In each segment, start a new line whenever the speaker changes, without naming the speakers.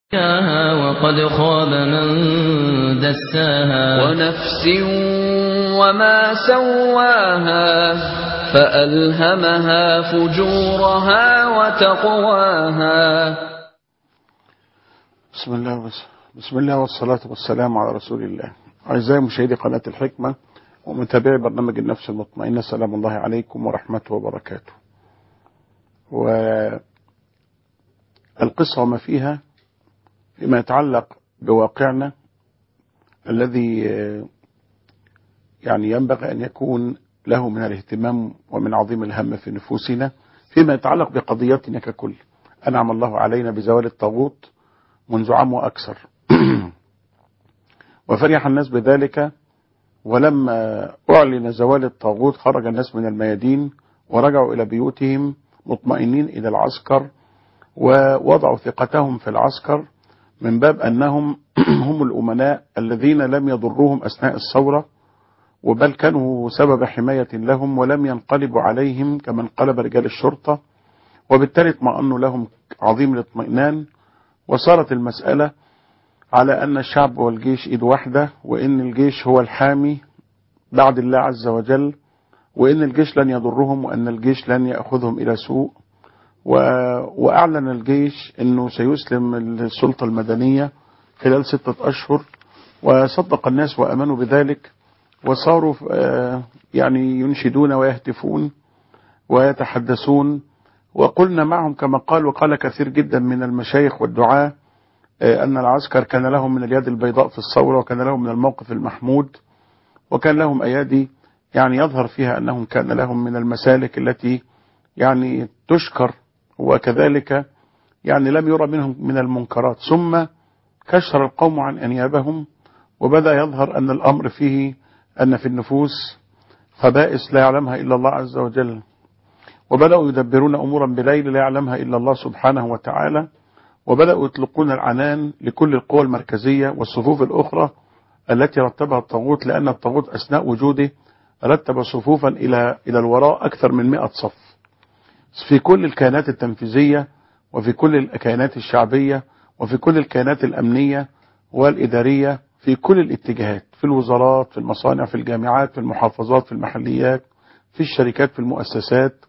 زكاها وقد خاب من دساها
ونفس وما سواها فألهمها فجورها وتقواها
بسم الله وس... بسم الله والصلاة والسلام على رسول الله أعزائي مشاهدي قناة الحكمة ومتابعي برنامج النفس المطمئنة سلام الله عليكم ورحمته وبركاته والقصة وما فيها فيما يتعلق بواقعنا الذي يعني ينبغي أن يكون له من الاهتمام ومن عظيم الهم في نفوسنا فيما يتعلق بقضيتنا ككل أنعم الله علينا بزوال الطاغوت منذ عام وأكثر وفرح الناس بذلك ولما أعلن زوال الطاغوت خرج الناس من الميادين ورجعوا إلى بيوتهم مطمئنين إلى العسكر ووضعوا ثقتهم في العسكر من باب أنهم هم الأمناء الذين لم يضروهم أثناء الثورة وبل كانوا سبب حماية لهم ولم ينقلبوا عليهم كما انقلب رجال الشرطة وبالتالي اطمأنوا لهم عظيم الاطمئنان وصارت المسألة على أن الشعب والجيش إيد واحدة وإن الجيش هو الحامي بعد الله عز وجل وإن الجيش لن يضرهم وأن الجيش لن يأخذهم إلى سوء و... وأعلن الجيش أنه سيسلم السلطة المدنية خلال ستة أشهر وصدق الناس وأمنوا بذلك وصاروا يعني ينشدون ويهتفون ويتحدثون وقلنا معهم كما قال وقال كثير جدا من المشايخ والدعاة أن العسكر كان لهم من اليد البيضاء في الثورة وكان لهم من الموقف المحمود وكان لهم أيادي يعني يظهر فيها أنهم كان لهم من المسالك التي يعني تشكر وكذلك يعني لم يرى منهم من المنكرات ثم كشر القوم عن أنيابهم وبدأ يظهر أن الأمر فيه أن في النفوس خبائث لا يعلمها إلا الله عز وجل وبدأوا يدبرون أمورا بليل لا يعلمها إلا الله سبحانه وتعالى وبدأوا يطلقون العنان لكل القوى المركزية والصفوف الأخرى التي رتبها الطاغوت لأن الطاغوت أثناء وجوده رتب صفوفا إلى إلى الوراء أكثر من 100 صف في كل الكيانات التنفيذية وفي كل الكيانات الشعبية وفي كل الكيانات الأمنية والإدارية في كل الاتجاهات في الوزارات في المصانع في الجامعات في المحافظات في المحليات في الشركات في المؤسسات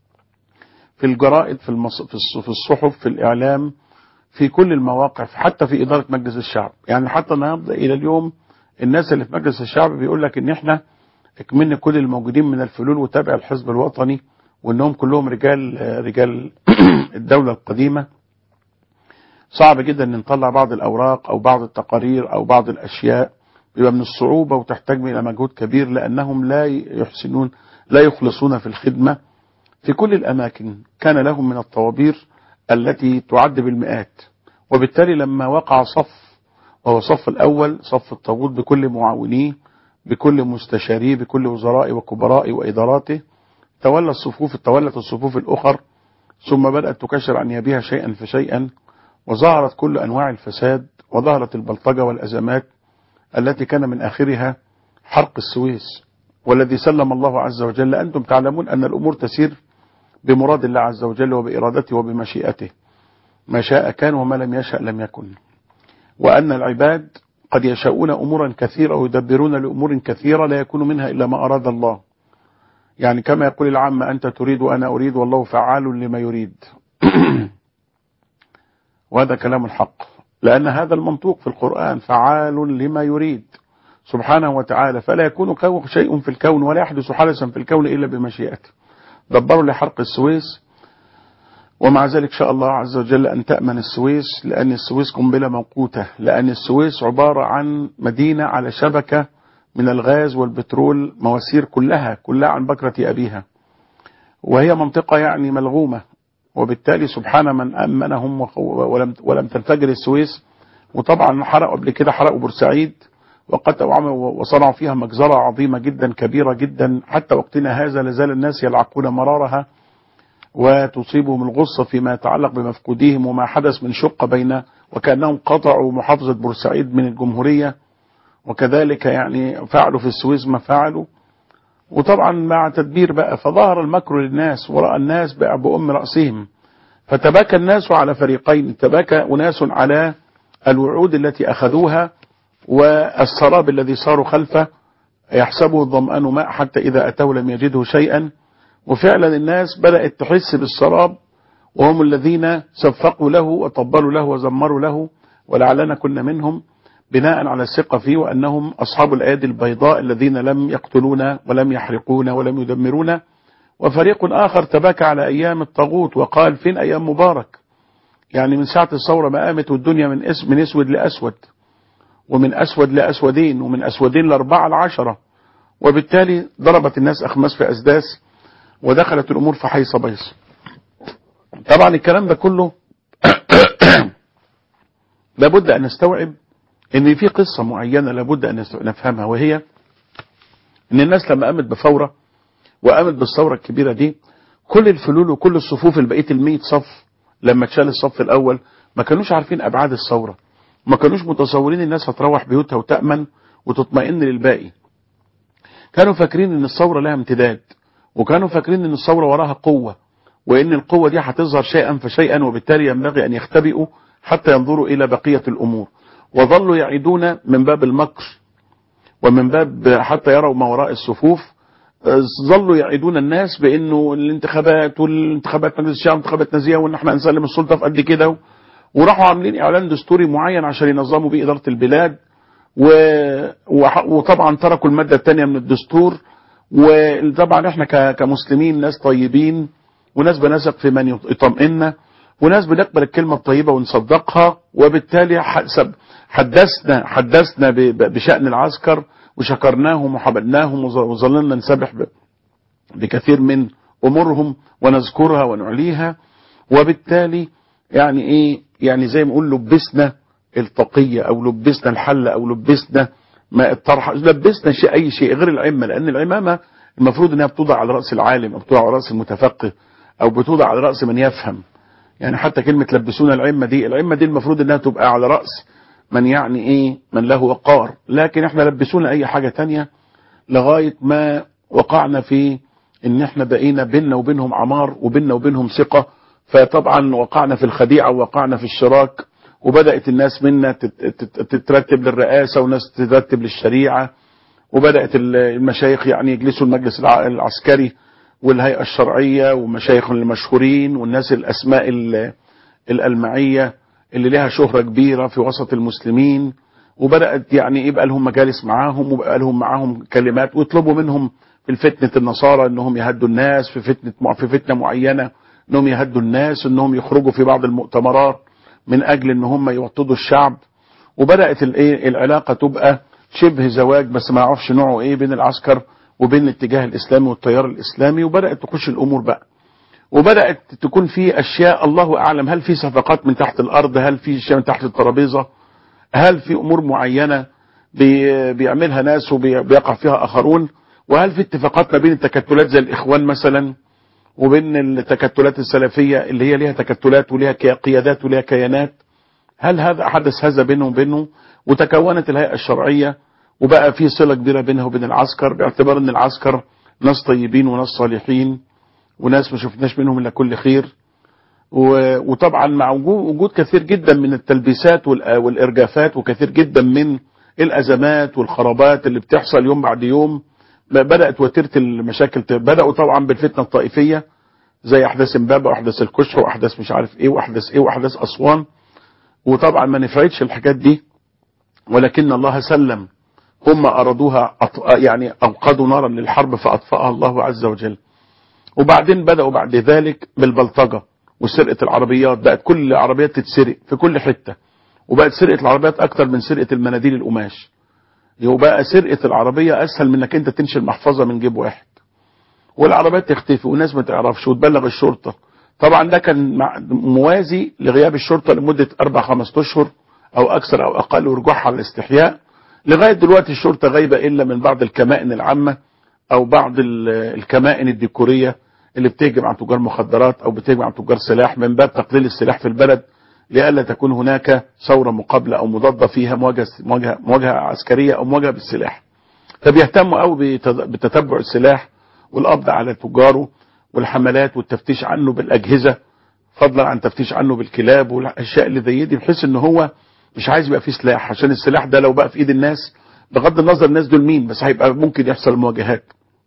في الجرائد في, المص... في الصحف في الإعلام في كل المواقع حتى في إدارة مجلس الشعب يعني حتى النهارده إلى اليوم الناس اللي في مجلس الشعب بيقول لك إن إحنا اكملنا كل الموجودين من الفلول وتابع الحزب الوطني وإنهم كلهم رجال رجال الدولة القديمة صعب جدا ان نطلع بعض الاوراق او بعض التقارير او بعض الاشياء بيبقى من الصعوبة وتحتاج الى مجهود كبير لانهم لا يحسنون لا يخلصون في الخدمة في كل الاماكن كان لهم من الطوابير التي تعد بالمئات وبالتالي لما وقع صف وهو صف الاول صف الطاغوت بكل معاونيه بكل مستشاريه بكل وزرائه وكبرائه واداراته تولى الصفوف تولت الصفوف الاخر ثم بدأت تكشر عن يبيها شيئا فشيئا وظهرت كل أنواع الفساد وظهرت البلطجة والأزمات التي كان من آخرها حرق السويس والذي سلم الله عز وجل أنتم تعلمون أن الأمور تسير بمراد الله عز وجل وبإرادته وبمشيئته ما شاء كان وما لم يشأ لم يكن وأن العباد قد يشاءون أمورا كثيرة ويدبرون لأمور كثيرة لا يكون منها إلا ما أراد الله يعني كما يقول العامة أنت تريد وأنا أريد والله فعال لما يريد وهذا كلام الحق لأن هذا المنطوق في القرآن فعال لما يريد سبحانه وتعالى فلا يكون شيء في الكون ولا يحدث حدثا في الكون إلا بمشيئته دبروا لحرق السويس ومع ذلك شاء الله عز وجل أن تأمن السويس لأن السويس قنبلة موقوتة لأن السويس عبارة عن مدينة على شبكة من الغاز والبترول مواسير كلها كلها عن بكرة أبيها وهي منطقة يعني ملغومة وبالتالي سبحان من أمنهم ولم, ولم تنفجر السويس وطبعا حرقوا قبل كده حرقوا بورسعيد وقتلوا وعملوا وصنعوا فيها مجزرة عظيمة جدا كبيرة جدا حتى وقتنا هذا لازال الناس يلعقون مرارها وتصيبهم الغصة فيما يتعلق بمفقوديهم وما حدث من شقة بين وكأنهم قطعوا محافظة بورسعيد من الجمهورية وكذلك يعني فعلوا في السويس ما فعلوا وطبعا مع تدبير بقى فظهر المكر للناس ورأى الناس بقى بأم رأسهم فتباكى الناس على فريقين تباكى أناس على الوعود التي أخذوها والسراب الذي صاروا خلفه يحسبه الظمآن ماء حتى إذا أتوا لم يجده شيئا وفعلا الناس بدأت تحس بالسراب وهم الذين صفقوا له وطبلوا له وزمروا له ولعلنا كنا منهم بناء على الثقة فيه وأنهم أصحاب الأيادي البيضاء الذين لم يقتلونا ولم يحرقونا ولم يدمرونا وفريق آخر تباكى على أيام الطاغوت وقال فين أيام مبارك يعني من ساعة الثورة ما قامت والدنيا من اسم من اسود لأسود ومن أسود لأسودين ومن أسودين لأربعة لعشرة وبالتالي ضربت الناس أخماس في أسداس ودخلت الأمور في حيص بيص طبعا الكلام ده كله لابد أن نستوعب ان في قصة معينة لابد ان نفهمها وهي ان الناس لما قامت بثورة وقامت بالثورة الكبيرة دي كل الفلول وكل الصفوف اللي بقيت الميت صف لما اتشال الصف الاول ما كانوش عارفين ابعاد الثورة ما كانوش متصورين الناس هتروح بيوتها وتأمن وتطمئن للباقي كانوا فاكرين ان الثورة لها امتداد وكانوا فاكرين ان الثورة وراها قوة وان القوة دي هتظهر شيئا فشيئا وبالتالي ينبغي ان يختبئوا حتى ينظروا الى بقية الامور وظلوا يعيدون من باب المكر ومن باب حتى يروا ما وراء الصفوف ظلوا يعيدون الناس بانه الانتخابات والانتخابات مجلس الشعب انتخابات نزيه وان احنا هنسلم السلطه في قد كده وراحوا عاملين اعلان دستوري معين عشان ينظموا بيه اداره البلاد و... وطبعا تركوا الماده الثانيه من الدستور وطبعا احنا ك... كمسلمين ناس طيبين وناس بنثق في من يطمئننا وناس بنقبل الكلمه الطيبه ونصدقها وبالتالي حسب حدثنا حدثنا بشأن العسكر وشكرناهم وحمدناهم وظللنا نسبح بكثير من أمورهم ونذكرها ونعليها وبالتالي يعني ايه يعني زي ما نقول لبسنا التقية او لبسنا الحلة او لبسنا ما الطرح لبسنا شيء اي شيء غير العمة لان العمامة المفروض انها بتوضع على رأس العالم او بتوضع على رأس المتفقه او بتوضع على رأس من يفهم يعني حتى كلمة لبسونا العمة دي العمة دي المفروض انها تبقى على رأس من يعني ايه من له وقار لكن احنا لبسونا اي حاجة تانية لغاية ما وقعنا في ان احنا بقينا بيننا وبينهم عمار وبيننا وبينهم ثقة فطبعا وقعنا في الخديعة ووقعنا في الشراك وبدأت الناس منا تترتب للرئاسة وناس تترتب للشريعة وبدأت المشايخ يعني يجلسوا المجلس العسكري والهيئة الشرعية ومشايخ المشهورين والناس الأسماء الألمعية اللي لها شهرة كبيرة في وسط المسلمين وبدأت يعني يبقى لهم مجالس معاهم وبقى لهم معاهم كلمات ويطلبوا منهم في فتنة النصارى انهم يهدوا الناس في فتنة في فتنة معينة انهم يهدوا الناس انهم يخرجوا في بعض المؤتمرات من اجل ان هم يوطدوا الشعب وبدأت الايه العلاقة تبقى شبه زواج بس ما اعرفش نوعه ايه بين العسكر وبين الاتجاه الاسلامي والتيار الاسلامي وبدأت تخش الامور بقى وبدأت تكون في أشياء الله أعلم هل في صفقات من تحت الأرض هل في أشياء من تحت الترابيزة هل في أمور معينة بي بيعملها ناس وبيقع فيها آخرون وهل في اتفاقات ما بين التكتلات زي الإخوان مثلا وبين التكتلات السلفية اللي هي ليها تكتلات وليها قيادات وليها كيانات هل هذا حدث هذا بينهم وبينه وتكونت الهيئة الشرعية وبقى في صلة كبيرة بينها وبين العسكر باعتبار ان العسكر ناس طيبين وناس صالحين وناس ما شفناش منهم الا كل خير وطبعا مع وجود كثير جدا من التلبيسات والارجافات وكثير جدا من الازمات والخرابات اللي بتحصل يوم بعد يوم بدات وتيره المشاكل بداوا طبعا بالفتنه الطائفيه زي احداث امبابه واحداث الكشح واحداث مش عارف ايه واحداث ايه واحداث اسوان وطبعا ما نفعتش الحاجات دي ولكن الله سلم هم ارادوها يعني اوقدوا نارا للحرب فاطفاها الله عز وجل وبعدين بدأوا بعد ذلك بالبلطجة وسرقة العربيات بقت كل العربيات تتسرق في كل حتة وبقت سرقة العربيات أكتر من سرقة المناديل القماش وبقى سرقة العربية أسهل من انك أنت تنشي المحفظة من جيب واحد والعربيات تختفي والناس ما تعرفش وتبلغ الشرطة طبعا ده كان موازي لغياب الشرطة لمدة أربع خمس أشهر أو أكثر أو أقل ورجوعها على الاستحياء لغاية دلوقتي الشرطة غايبة إلا من بعض الكمائن العامة أو بعض الكمائن الديكورية اللي بتهجم على تجار مخدرات او بتهجم على تجار سلاح من باب تقليل السلاح في البلد لئلا تكون هناك ثوره مقابله او مضاده فيها مواجهه مواجهه مواجهه عسكريه او مواجهه بالسلاح. فبيهتموا قوي بتتبع السلاح والقبض على تجاره والحملات والتفتيش عنه بالاجهزه فضلا عن تفتيش عنه بالكلاب والاشياء اللي زي دي بحيث ان هو مش عايز يبقى فيه سلاح عشان السلاح ده لو بقى في ايد الناس بغض النظر الناس دول مين بس هيبقى ممكن يحصل مواجهات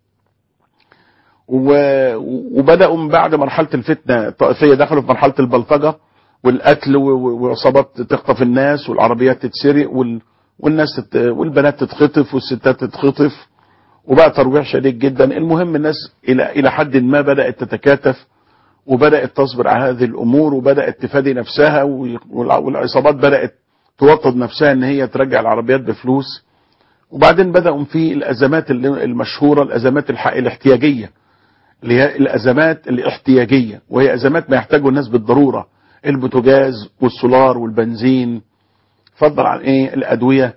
و- وبداوا من بعد مرحله الفتنه الطائفيه دخلوا في مرحله البلطجه والقتل و- و- وعصابات تخطف الناس والعربيات تتسرق وال... والناس تت... والبنات تتخطف والستات تتخطف وبقى ترويع شديد جدا المهم الناس الى الى حد ما بدات تتكاتف وبدات تصبر على هذه الامور وبدات تفادي نفسها وال- والعصابات بدات توطد نفسها ان هي ترجع العربيات بفلوس وبعدين بداوا في الازمات اللي- المشهوره الازمات الح- الاحتياجيه اللي هي الازمات الاحتياجيه وهي ازمات ما يحتاجه الناس بالضروره البوتاجاز والسولار والبنزين فضل عن ايه الادويه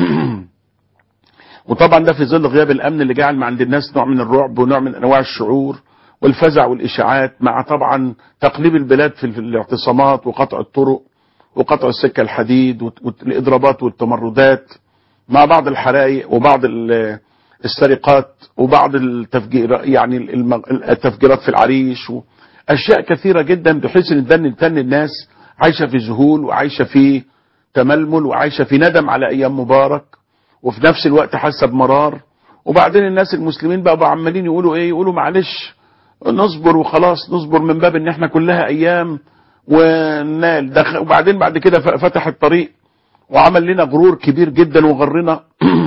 وطبعا ده في ظل غياب الامن اللي جعل عند الناس نوع من الرعب ونوع من انواع الشعور والفزع والاشاعات مع طبعا تقليب البلاد في في الاعتصامات وقطع الطرق وقطع السكه الحديد وت- والاضرابات والتمردات مع بعض الحرائق وبعض ال- السرقات وبعض التفجير يعني الم- التفجيرات في العريش اشياء كثيره جدا بحيث ان تدن تن الناس عايشه في ذهول وعايشه في تململ وعايشه في ندم على ايام مبارك وفي نفس الوقت حاسه بمرار وبعدين الناس المسلمين بقوا بقوا عمالين يقولوا ايه يقولوا معلش نصبر وخلاص نصبر من باب ان احنا كلها ايام ونال دخ- وبعدين بعد كده ف- فتح الطريق وعمل لنا غرور كبير جدا وغرنا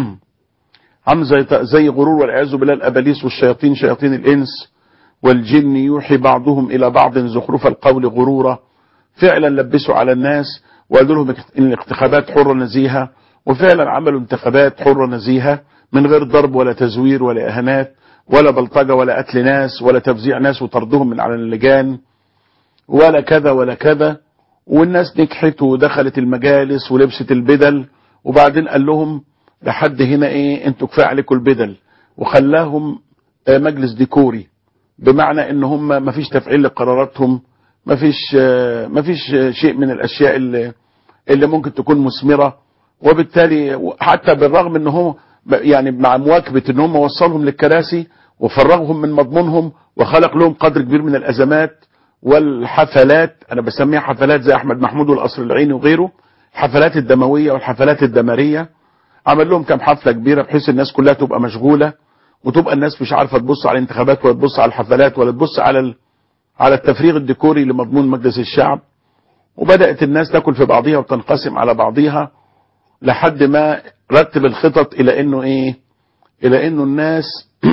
عم زي زي غرور والعياذ بالله الاباليس والشياطين شياطين الانس والجن يوحي بعضهم الى بعض زخرف القول غرورا فعلا لبسوا على الناس وقالوا لهم ان الانتخابات حره نزيهه وفعلا عملوا انتخابات حره نزيهه من غير ضرب ولا تزوير ولا اهانات ولا بلطجه ولا قتل ناس ولا تفزيع ناس وطردهم من على اللجان ولا كذا ولا كذا والناس نجحت ودخلت المجالس ولبست البدل وبعدين قال لهم لحد هنا ايه انتوا كفايه عليكم البدل وخلاهم آه، مجلس ديكوري بمعنى ان هم ما فيش تفعيل لقراراتهم ما فيش آه، ما فيش آه، شيء من الاشياء اللي اللي ممكن تكون مثمره وبالتالي حتى بالرغم ان هو يعني مع مواكبه ان هم وصلهم للكراسي وفرغهم من مضمونهم وخلق لهم قدر كبير من الازمات والحفلات انا بسميها حفلات زي احمد محمود والقصر العيني وغيره الحفلات الدمويه والحفلات الدماريه عمل لهم كام حفله كبيره بحيث الناس كلها تبقى مشغوله وتبقى الناس مش عارفه تبص على الانتخابات ولا تبص على الحفلات ولا تبص على ال... على التفريغ الديكوري لمضمون مجلس الشعب وبدات الناس تاكل في بعضها وتنقسم على بعضها لحد ما رتب الخطط الى انه ايه الى انه الناس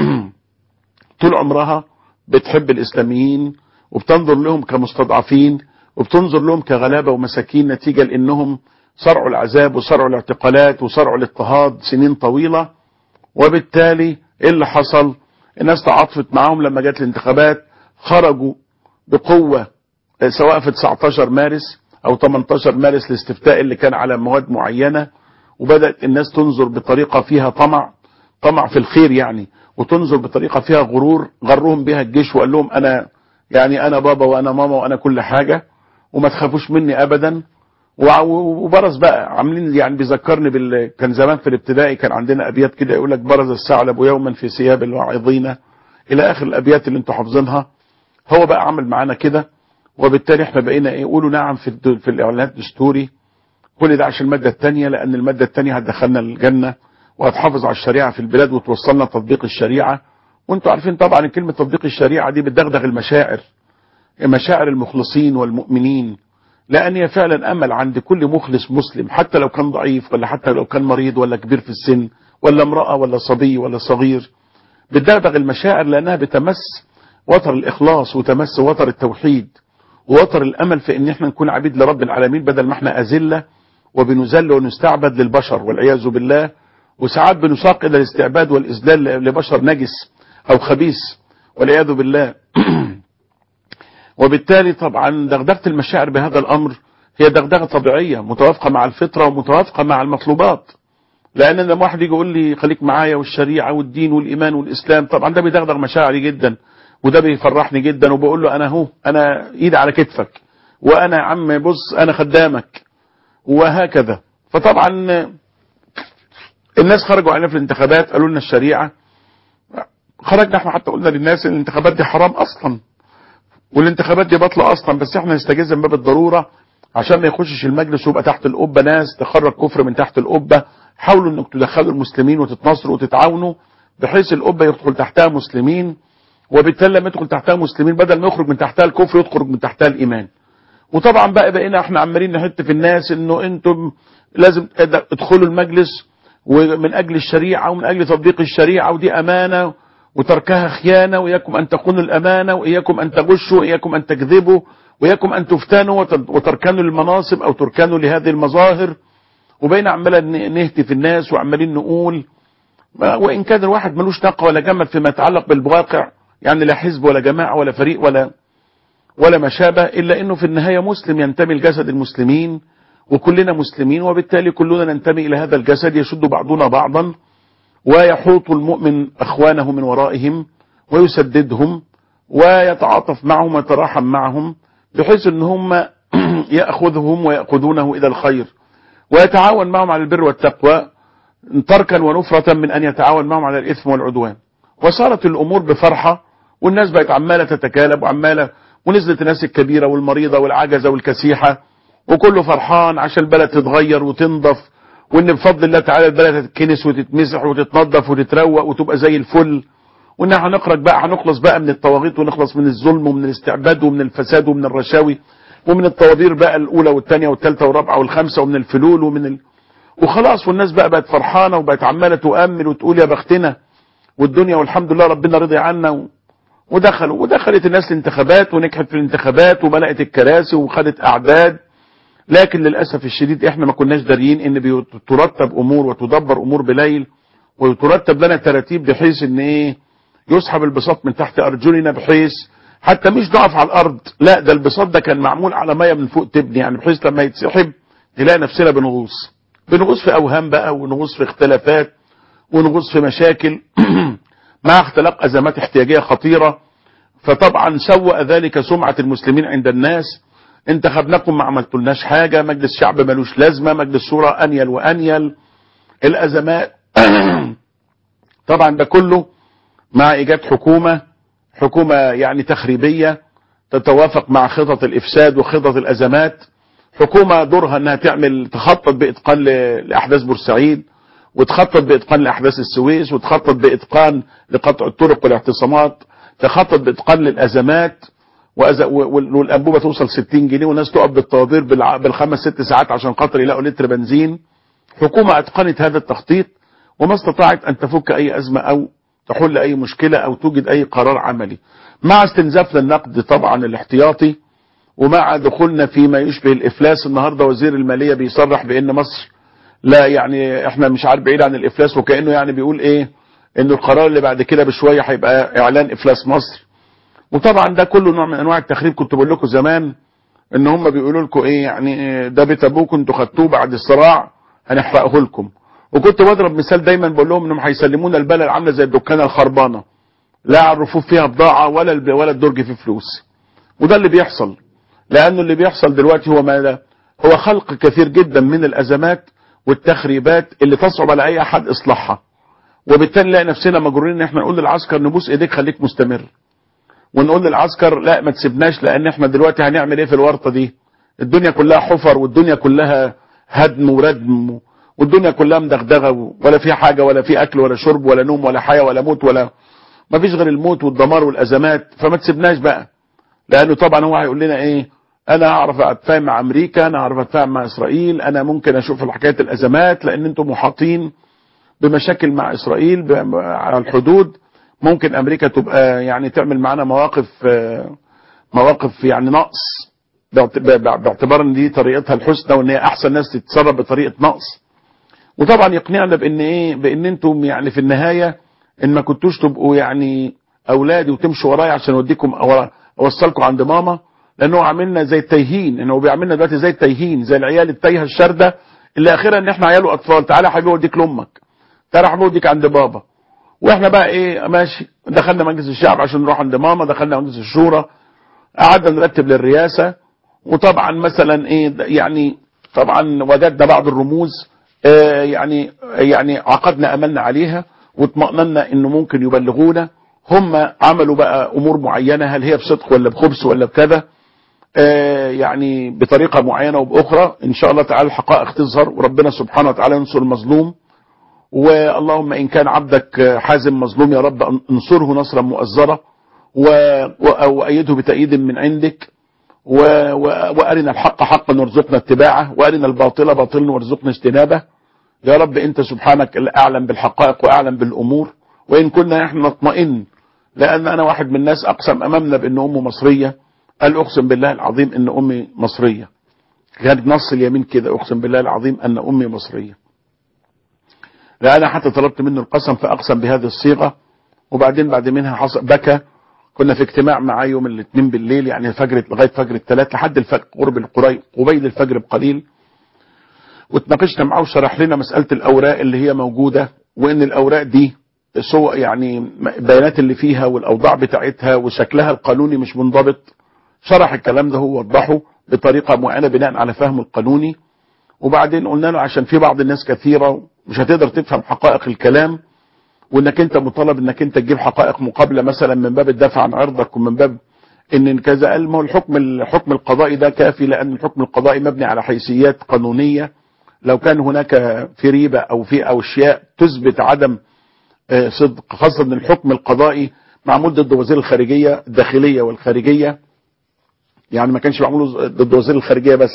طول عمرها بتحب الاسلاميين وبتنظر لهم كمستضعفين وبتنظر لهم كغلابه ومساكين نتيجه لانهم صرعوا العذاب وصرعوا الاعتقالات وصرعوا الاضطهاد سنين طويله وبالتالي ايه اللي حصل؟ الناس تعاطفت معاهم لما جت الانتخابات خرجوا بقوه آه، سواء في 19 مارس او 18 مارس الاستفتاء اللي كان على مواد معينه وبدات الناس تنظر بطريقه فيها طمع طمع في الخير يعني وتنظر بطريقه فيها غرور غرهم بها الجيش وقال لهم انا يعني انا بابا وانا ماما وانا كل حاجه وما تخافوش مني ابدا وع- وبرز بقى عاملين يعني بيذكرني بال كان زمان في الابتدائي كان عندنا ابيات كده يقول لك برز الثعلب يوما في ثياب الواعظين الى اخر الابيات اللي انتوا حافظينها هو بقى عمل معانا كده وبالتالي احنا بقينا ايه قولوا نعم في الد- في الاعلانات دستوري كل ده عشان الماده الثانيه لان الماده الثانيه هتدخلنا الجنه وهتحافظ على الشريعه في البلاد وتوصلنا تطبيق الشريعه وانتوا عارفين طبعا ان كلمه تطبيق الشريعه دي بتدغدغ المشاعر مشاعر المخلصين والمؤمنين لان هي فعلا امل عند كل مخلص مسلم حتى لو كان ضعيف ولا حتى لو كان مريض ولا كبير في السن ولا امراه ولا صبي ولا صغير بتدغدغ المشاعر لانها بتمس وتر الاخلاص وتمس وتر التوحيد ووتر الامل في ان احنا نكون عبيد لرب العالمين بدل ما احنا اذله وبنذل ونستعبد للبشر والعياذ بالله وساعات بنساق الى الاستعباد والاذلال لبشر نجس او خبيث والعياذ بالله وبالتالي طبعا دغدغه المشاعر بهذا الامر هي دغدغه طبيعيه متوافقه مع الفطره ومتوافقه مع المطلوبات لان لما واحد يجي يقول لي خليك معايا والشريعه والدين والايمان والاسلام طبعا ده بيدغدغ مشاعري جدا وده بيفرحني جدا وبقول له انا اهو انا ايدي على كتفك وانا يا عم بص انا خدامك وهكذا فطبعا الناس خرجوا علينا في الانتخابات قالوا لنا الشريعه خرجنا احنا حتى قلنا للناس ان الانتخابات دي حرام اصلا والانتخابات دي باطله اصلا بس احنا نستجيز من باب الضروره عشان ما يخشش المجلس ويبقى تحت القبه ناس تخرج كفر من تحت القبه حاولوا انك تدخلوا المسلمين وتتناصروا وتتعاونوا بحيث القبه يدخل تحتها مسلمين وبالتالي لما يدخل تحتها مسلمين بدل ما يخرج من تحتها الكفر يخرج من تحتها الايمان وطبعا بقى بقينا احنا عمالين نحط في الناس انه انتم لازم ادخلوا المجلس ومن اجل الشريعه ومن اجل تطبيق الشريعه ودي امانه وتركها خيانه واياكم ان تخونوا الامانه واياكم ان تغشوا واياكم ان تكذبوا واياكم ان تفتنوا وت- وتركنوا للمناصب او تركنوا لهذه المظاهر وبقينا عمالا نهتف في الناس وعمالين نقول ما- وان كان الواحد ملوش نقه ولا جمل فيما يتعلق بالواقع يعني لا حزب ولا جماعه ولا فريق ولا ولا ما شابه الا انه في النهايه مسلم ينتمي لجسد المسلمين وكلنا مسلمين وبالتالي كلنا ننتمي الى هذا الجسد يشد بعضنا بعضا ويحوط المؤمن اخوانه من ورائهم ويسددهم ويتعاطف معهم ويتراحم معهم بحيث ان هم ياخذهم وياخذونه الى الخير ويتعاون معهم على البر والتقوى تركا ونفرة من أن يتعاون معهم على الإثم والعدوان وصارت الأمور بفرحة والناس بقت عمالة تتكالب وعمالة ونزلت الناس الكبيرة والمريضة والعجزة والكسيحة وكله فرحان عشان البلد تتغير وتنضف وان بفضل الله تعالى البلد تتكنس وتتمسح وتتنضف وتتروق وتبقى زي الفل وان هنخرج بقى هنخلص بقى من الطواغيت ونخلص من الظلم ومن الاستعباد ومن الفساد ومن الرشاوي ومن الطوابير بقى الاولى والثانيه والثالثه والرابعه والخامسه ومن الفلول ومن ال... وخلاص والناس بقى بقت فرحانه وبقت عماله تؤمل وتقول يا بختنا والدنيا والحمد لله ربنا رضي عنا و... ودخلوا ودخلت الناس الانتخابات ونجحت في الانتخابات وملأت الكراسي وخدت اعداد لكن للاسف الشديد احنا ما كناش داريين ان بترتب امور وتدبر امور بليل وترتب لنا تراتيب بحيث ان ايه يسحب البساط من تحت ارجلنا بحيث حتى مش ضعف على الارض لا ده البساط ده كان معمول على ميه من فوق تبني يعني بحيث لما يتسحب نلاقي نفسنا بنغوص بنغوص في اوهام بقى ونغوص في اختلافات ونغوص في مشاكل مع اختلاق ازمات احتياجيه خطيره فطبعا سوء ذلك سمعه المسلمين عند الناس انتخبناكم ما عملتولناش حاجه مجلس شعب ملوش لازمه مجلس شورى انيل وانيل الازمات طبعا ده كله مع ايجاد حكومه حكومه يعني تخريبيه تتوافق مع خطط الافساد وخطط الازمات حكومه دورها انها تعمل تخطط باتقان ل- لاحداث بورسعيد وتخطط باتقان لاحداث السويس وتخطط باتقان لقطع الطرق والاعتصامات تخطط باتقان للازمات وأز- و- وال- والانبوبه توصل 60 جنيه والناس تقف بالطوابير بالع- بالخمس ست ساعات عشان خاطر يلاقوا لتر بنزين حكومه اتقنت هذا التخطيط وما استطاعت ان تفك اي ازمه او تحل اي مشكله او توجد اي قرار عملي مع استنزاف للنقد طبعا الاحتياطي ومع دخولنا فيما يشبه الافلاس النهارده وزير الماليه بيصرح بان مصر لا يعني احنا مش عارف بعيد عن الافلاس وكانه يعني بيقول ايه انه القرار اللي بعد كده بشويه هيبقى اعلان افلاس مصر وطبعا ده كله نوع من انواع التخريب كنت بقول لكم زمان ان هم بيقولوا لكم ايه يعني ده بيت ابوكم انتوا خدتوه بعد الصراع هنحرقه لكم وكنت بضرب مثال دايما بقول لهم انهم هيسلمونا البلد عامله زي الدكانه الخربانه لا على الرفوف فيها بضاعه ولا الب- ولا الدرج فيه فلوس وده اللي بيحصل لانه اللي بيحصل دلوقتي هو ماذا هو خلق كثير جدا من الازمات والتخريبات اللي تصعب على اي احد اصلاحها وبالتالي نلاقي نفسنا مجرورين ان احنا نقول للعسكر نبوس ايديك خليك مستمر ونقول للعسكر لا ما تسيبناش لان احنا دلوقتي هنعمل ايه في الورطه دي الدنيا كلها حفر والدنيا كلها هدم وردم والدنيا كلها مدغدغه ولا في حاجه ولا في اكل ولا شرب ولا نوم ولا حياه ولا موت ولا ما فيش غير الموت والدمار والازمات فما تسيبناش بقى لانه طبعا هو هيقول لنا ايه انا اعرف اتفاهم مع امريكا انا اعرف اتفاهم مع اسرائيل انا ممكن اشوف حكايه الازمات لان انتم محاطين بمشاكل مع اسرائيل ب- على الحدود ممكن امريكا تبقى يعني تعمل معانا مواقف آه، مواقف يعني نقص باعت- ب- باعتبار ان دي طريقتها الحسنى وان هي احسن ناس تتصرف بطريقه نقص وطبعا يقنعنا بان ايه بان انتم يعني في النهايه ان ما كنتوش تبقوا يعني اولادي وتمشوا ورايا عشان اوديكم أو اوصلكم عند ماما لانه عاملنا زي التايهين انه بيعملنا دلوقتي زي التايهين زي العيال التايهه الشارده اللي اخرها ان احنا عيال واطفال تعالى يا حبيبي اوديك لامك تعالى يا حبيبي اوديك عند بابا واحنا بقى ايه ماشي دخلنا مجلس الشعب عشان نروح عند ماما دخلنا مجلس الشورى قعدنا نرتب للرئاسه وطبعا مثلا ايه يعني طبعا وجدنا بعض الرموز آه يعني يعني عقدنا املنا عليها واطمأننا انه ممكن يبلغونا هم عملوا بقى امور معينه هل هي بصدق ولا بخبث ولا بكذا آه، يعني بطريقة معينة وبأخرى إن شاء الله تعالى الحقائق تظهر وربنا سبحانه وتعالى ينصر المظلوم واللهم إن كان عبدك آه، حازم مظلوم يا رب انصره نصرا مؤزرا و- و- وأيده بتأييد من عندك و- و- وأرنا الحق حقا وارزقنا اتباعه وأرنا الباطل باطلا وارزقنا اجتنابه يا رب أنت سبحانك الأعلم بالحقائق وأعلم بالأمور وإن كنا نحن نطمئن لأن أنا واحد من الناس أقسم أمامنا بأن أمه مصرية قال أقسم بالله العظيم أن أمي مصرية كان نص اليمين كده أقسم بالله العظيم أن أمي مصرية لا أنا حتى طلبت منه القسم فأقسم بهذه الصيغة وبعدين بعد منها حصل بكى كنا في اجتماع معاه يوم الاثنين بالليل يعني فجر لغايه فجر الثلاث لحد الفجر قرب القري قبيل الفجر بقليل واتناقشنا معاه وشرح لنا مساله الاوراق اللي هي موجوده وان الاوراق دي سوء يعني البيانات اللي فيها والاوضاع بتاعتها وشكلها القانوني مش منضبط شرح الكلام ده هو وضحه بطريقه معينه بناء على فهمه القانوني وبعدين قلنا له عشان في بعض الناس كثيره مش هتقدر تفهم حقائق الكلام وانك انت مطالب انك انت تجيب حقائق مقابله مثلا من باب الدفع عن عرضك ومن باب ان كذا قال ما هو الحكم الحكم القضائي ده كافي لان الحكم القضائي مبني على حيثيات قانونيه لو كان هناك في ريبه او في او اشياء تثبت عدم آه، صدق خاصه ان الحكم القضائي معمول ضد وزير الخارجيه الداخليه والخارجيه يعني ما كانش معمول ضد وزير الخارجيه بس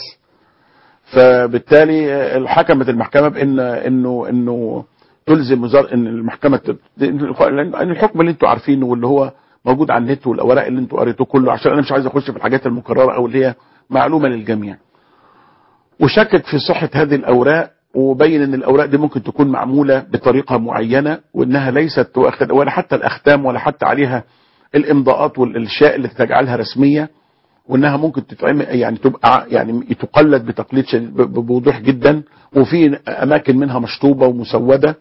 فبالتالي آه، حكمت المحكمه بان انه انه تلزم وزاره ان المحكمه تب- لان الحكم اللي انتوا عارفينه واللي هو موجود على النت والاوراق اللي انتوا قريتوه كله عشان انا مش عايز اخش في الحاجات المكرره او اللي هي معلومه للجميع. وشكك في صحه هذه الاوراق وبين ان الاوراق دي ممكن تكون معموله بطريقه معينه وانها ليست واخد- ولا حتى الاختام ولا حتى عليها الامضاءات والاشياء اللي تجعلها رسميه وانها ممكن تتعمل يعني تبقى يعني تقلد بتقليد شديد- ب- بوضوح جدا وفي اماكن منها مشطوبه ومسوده